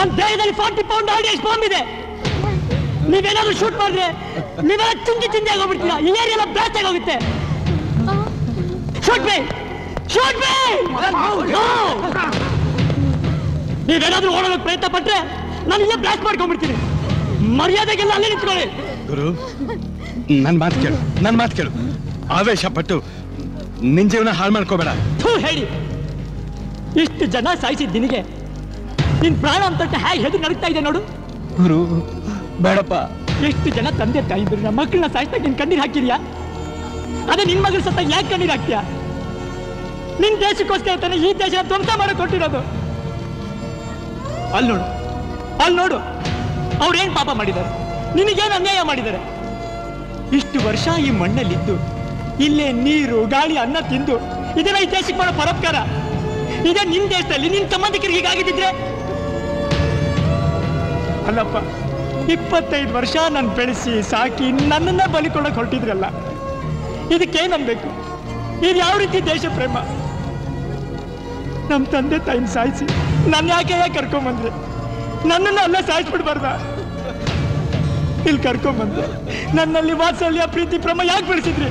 Speaker 3: ನನ್ನ ದೇಹದಲ್ಲಿ ಫಾರ್ಟಿ ಪೌಂಡ್ ಆಡಿಯಸ್ ಬಾಂಬ್ ಇದೆ ನೀವೇನಾದ್ರೂ ಶೂಟ್ ಮಾಡಿದ್ರೆ ನೀವೆಲ್ಲ ಚಿಂದಿ ಚಿಂದಿ ಆಗೋಗ್ಬಿಡ್ತೀರಾ ಈ ಏರಿಯಾ ಎಲ್ಲ ಬ್ಲಾಸ್ಟ್ ಆಗೋಗುತ್ತೆ ಶೂಟ್ ಮೇ ಶೂಟ್ ಮೇ ನೀವೇನಾದ್ರೂ ಓಡೋದಕ್ಕೆ ಪ್ರಯತ್ನ ಪಟ್ರೆ ನಾನು ಇಲ್ಲೇ ಬ್ಲಾಸ್ಟ್ ಮಾಡ್ಕೊಂಡ್ಬಿಡ್ತೀನಿ ಮರ್ಯಾದೆಗೆಲ್ಲ ಅಲ್ಲೇ ನಿಂತ್ಕೊಳ್ಳಿ
Speaker 18: ಗುರು ನನ್ನ ಮಾತು ಕೇಳು ನನ್ನ ಮಾತು ಕೇಳು ಆವೇಶ ಪಟ್ಟು ನಿನ್ ಜೀವನ ಹಾಳು ಮಾಡ್ಕೋಬೇಡ
Speaker 3: ಥೂ ಹೇಳಿ ಇಷ್ಟು ಜನ ಸಾಯಿಸಿದ ನಿನಗೆ ನಿನ್ ಪ್ರಾಣ ಅಂತ ಹೇಗೆ ಹೆದು ನಡುಗ್ತಾ ಇದೆ ನೋಡು
Speaker 1: ಗುರು ಬೇಡಪ್ಪ
Speaker 3: ಎಷ್ಟು ಜನ ತಂದೆ ತಾಯಿ ಇದ್ರು ನಮ್ಮ ಮಕ್ಕಳನ್ನ ಸಾಯಿಸ್ದಾಗ ನಿನ್ ಕಣ್ಣೀರ್ ಹಾಕಿದ್ಯಾ ಅದೇ ನಿನ್ ಮಗಳ ಸತ್ತ ಯಾಕೆ ಕಣ್ಣೀರ್ ಹಾಕ್ತೀಯಾ ನಿನ್ ದೇಶಕ್ಕೋಸ್ಕರ ತಾನೆ ಈ ದೇಶ ಧ್ವಂಸ ಮಾಡಕ್ ಕೊಟ್ಟಿರೋದು ಅಲ್ಲಿ ನೋಡು ಅಲ್ಲಿ ನೋಡು ಅವ್ರೇನ್ ಪಾಪ ಮಾಡಿದ್ದಾರೆ ನಿನಗೇನು ಅನ್ಯಾಯ ಮಾಡಿದ್ದಾರೆ ಇಷ್ಟು ವರ್ಷ ಈ ಮಣ್ಣಲ್ಲಿದ್ದು ಇಲ್ಲೇ ನೀರು ಗಾಳಿ ಅನ್ನ ತಿಂದು ಇದೆಲ್ಲ ಈ ದೇಶಕ್ಕೆ ಮಾಡೋ ಪರೋಪಕಾರ ಇದೇ ನಿನ್ ದೇಶದಲ್ಲಿ ನಿನ್ ಸಂಬಂಧಿಕರಿಗೆ ಹೀಗಾಗಿದ್ದಿದ್ರೆ ಅಲ್ಲಪ್ಪ ಇಪ್ಪತ್ತೈದು ವರ್ಷ ನಾನು ಬೆಳೆಸಿ ಸಾಕಿ ನನ್ನನ್ನ ಬಲಿ ಕೊಡಕ್ ಹೊರಟಿದ್ರಲ್ಲ ಇದಕ್ಕೇನ್ ಅನ್ಬೇಕು ಇದು ಯಾವ ರೀತಿ ದೇಶ ಪ್ರೇಮ ನಮ್ ತಂದೆ ತಾಯಿನ ಸಾಯಿಸಿ ನನ್ನ ಯಾಕೆ ಯಾಕೆ ಕರ್ಕೊಂಬಂದ್ರೆ ನನ್ನನ್ನ ಅಲ್ಲೇ ಸಾಯಿಸ್ಬಿಡ್ಬಾರ್ದ ಇಲ್ಲಿ ಕರ್ಕೊಂಬಂದೆ ನನ್ನಲ್ಲಿ ವಾತ್ಸಲ್ಯ ಪ್ರೀತಿ ಪ್ರೇಮ ಯಾಕೆ ಬೆಳೆಸಿದ್ರಿ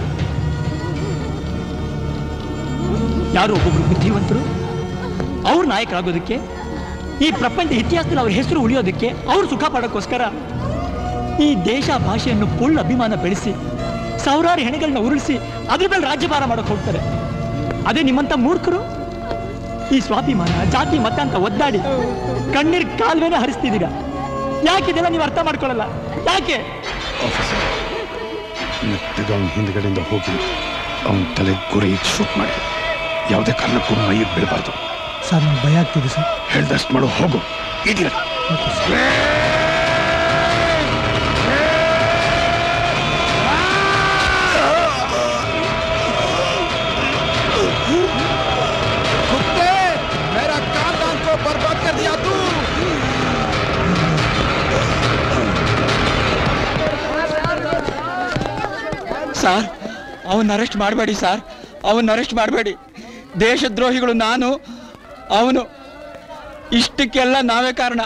Speaker 3: ಯಾರು ಒಬ್ಬೊಬ್ರು ಬುದ್ಧಿವಂತರು ಅವ್ರ ನಾಯಕರಾಗೋದಕ್ಕೆ ಈ ಪ್ರಪಂಚ ಇತಿಹಾಸದಲ್ಲಿ ಅವ್ರ ಹೆಸರು ಉಳಿಯೋದಕ್ಕೆ ಅವ್ರು ಸುಖ ಪಡೋಕ್ಕೋಸ್ಕರ ಈ ದೇಶ ಭಾಷೆಯನ್ನು ಪುಳ್ಳ ಅಭಿಮಾನ ಬೆಳೆಸಿ ಸಾವಿರಾರು ಹೆಣೆಗಳನ್ನ ಉರುಳಿಸಿ ಅದ್ರ ಮೇಲೆ ರಾಜ್ಯಭಾರ ಮಾಡಕ್ ಹೋಗ್ತಾರೆ ಅದೇ ನಿಮ್ಮಂತ ಮೂರ್ಖರು ಈ ಸ್ವಾಭಿಮಾನ ಜಾತಿ ಮತ ಅಂತ ಒದ್ದಾಡಿ ಕಣ್ಣೀರ್ ಕಾಲುವೆನೆ ಹರಿಸ್ತಿದ್ದೀರಾ ಯಾಕೆ ಇದೆಲ್ಲ ನೀವು ಅರ್ಥ ಮಾಡ್ಕೊಳ್ಳಲ್ಲ ಯಾಕೆ
Speaker 18: ಆಫೀಸರ್ ಮೆತ್ತಗೆ ಅವನ ಹಿಂದ್ಗಡೆಯಿಂದ ಹೋಗಿ ಅವನ ತಲೆ ಗುರಿ ಶೂಟ್ ಮಾಡಿ ಯಾವುದೇ ಕಾರಣಕ್ಕೂ ಮೈಗೆ ಬೀಳಬಾರ್ದು
Speaker 1: ಸರ್ ನಂಗೆ ಭಯ ಆಗ್ತಿದೆ ಸರ್
Speaker 18: ಹೇಳ್ದಷ್ಟು ಮಾಡು ಹೋಗು ಇದಿರ
Speaker 6: कुत्ते मेरा खानदान को बर्बाद कर दिया तू
Speaker 1: ಸರ್ ಅವನ್ನ ಅರೆಸ್ಟ್ ಮಾಡಬೇಡಿ ಸರ್ ಅವನ್ನ ಅರೆಸ್ಟ್ ಮಾಡಬೇಡಿ ದೇಶದ್ರೋಹಿಗಳು ನಾನು ಅವನು ಇಷ್ಟಕ್ಕೆಲ್ಲ ನಾವೇ ಕಾರಣ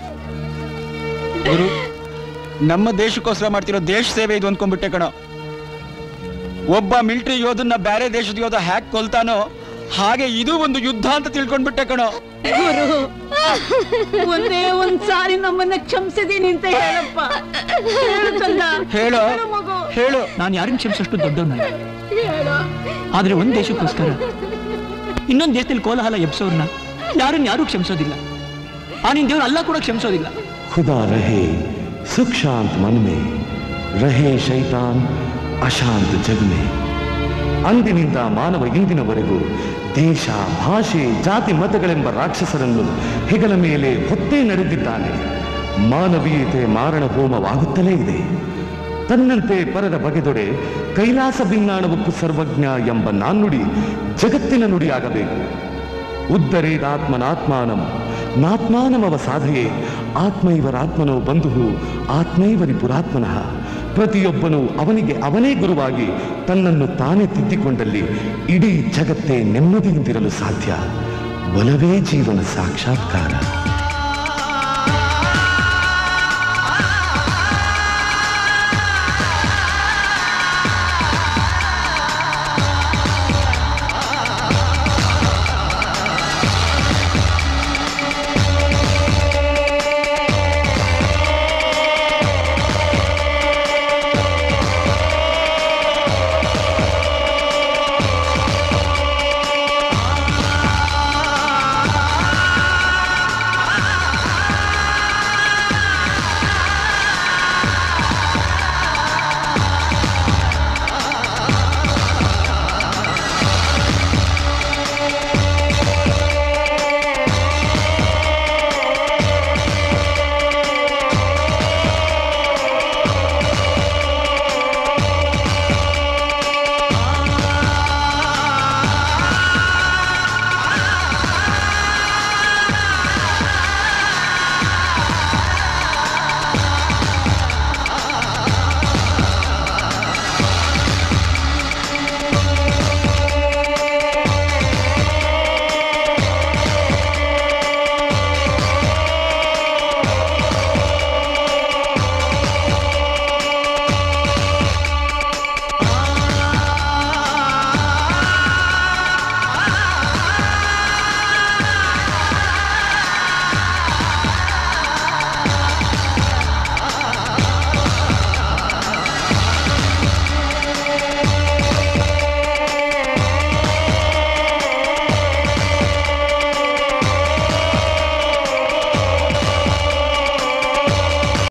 Speaker 1: ಗುರು ನಮ್ಮ ದೇಶಕ್ಕೋಸ್ಕರ ಮಾಡ್ತಿರೋ ದೇಶ ಸೇವೆ ಇದು ಅಂದ್ಕೊಂಡ್ಬಿಟ್ಟೆ ಕಣೋ ಒಬ್ಬ ಮಿಲಿಟರಿ ಯೋಧನ್ನ ಬೇರೆ ದೇಶದ ಯೋಧ ಹ್ಯಾಕ್ ಕೊಲ್ತಾನೋ ಹಾಗೆ ಇದು ಒಂದು ಯುದ್ಧ ಅಂತ ತಿಳ್ಕೊಂಡ್ಬಿಟ್ಟೆ ಕಣೋ
Speaker 9: ಗುರು ಒಂದೇ ಒಂದ್ ಸಾರಿ ನಮ್ಮನ್ನ ಕ್ಷಮಿಸಿದೀನಿ ಅಂತ ಹೇಳಪ್ಪ ಹೇಳು ಕಂದ.
Speaker 1: ಹೇಳು
Speaker 9: ಹೇಳು ಮಗು
Speaker 1: ಹೇಳು
Speaker 3: ನಾನು ಯಾರನ್ನ ಕ್ಷಮಿಸಷ್ಟು ದೊಡ್ಡವನಲ್ಲ
Speaker 9: ಹೇಳು
Speaker 3: ಆದ್ರೆ ಒಂದ್ ದೇಶಕ್ಕೋಸ್ಕರ ಇನ್ನೊಂದ್ ದೇಶದಲ್ಲಿ ಕೋಲಾಹಲ ಎಬ್ಸೋರ್ನ ಯಾರನ್ನ ಯಾರು ಕ್ಷಮಿಸೋದಿಲ್ಲ ಆ ನಿನ್ ದೇವ್ರು ಅಲ್ಲ ಕೂಡ ಕ್ಷಮಿಸೋದಿಲ್ಲ
Speaker 19: खुदा रहे सुख शांत मन में रहे ಶೈತಾನ್ ಅಶಾಂತ ಜಗ್ में ಅಂದಿನಿಂದ ಮಾನವ ಇಂದಿನವರೆಗೂ ದೇಶ ಭಾಷೆ ಜಾತಿ ಮತಗಳೆಂಬ ರಾಕ್ಷಸರನ್ನು ಹೆಗಲ ಮೇಲೆ ಹೊತ್ತೇ ನಡೆದಿದ್ದಾನೆ ಮಾನವೀಯತೆ ಮಾರಣ ಹೋಮವಾಗುತ್ತಲೇ ಇದೆ ತನ್ನಂತೆ ಪರರ ಬಗೆದೊಡೆ ಕೈಲಾಸ ಭಿನ್ನಾಣವಕ್ಕೂ ಸರ್ವಜ್ಞ ಎಂಬ ನಾನ್ನುಡಿ ಜಗತ್ತಿನ ನುಡಿಯಾಗಬೇಕು ಉದ್ದರೇದಾತ್ಮನಾತ್ಮಾನಂ ನಾತ್ಮಾನಮವ ಸಾಧಯೆ ಆತ್ಮೈವರಾತ್ಮನೋ ಬಂಧು ಆತ್ಮೈವರಿ ಪುರಾತ್ಮನಃ ಪ್ರತಿಯೊಬ್ಬನು ಅವನಿಗೆ ಅವನೇ ಗುರುವಾಗಿ ತನ್ನನ್ನು ತಾನೇ ತಿದ್ದಿಕೊಂಡಲ್ಲಿ ಇಡೀ ಜಗತ್ತೇ ನೆಮ್ಮದಿಯಿಂದಿರಲು ಸಾಧ್ಯ ಒಲವೇ ಜೀವನ ಸಾಕ್ಷಾತ್ಕಾರ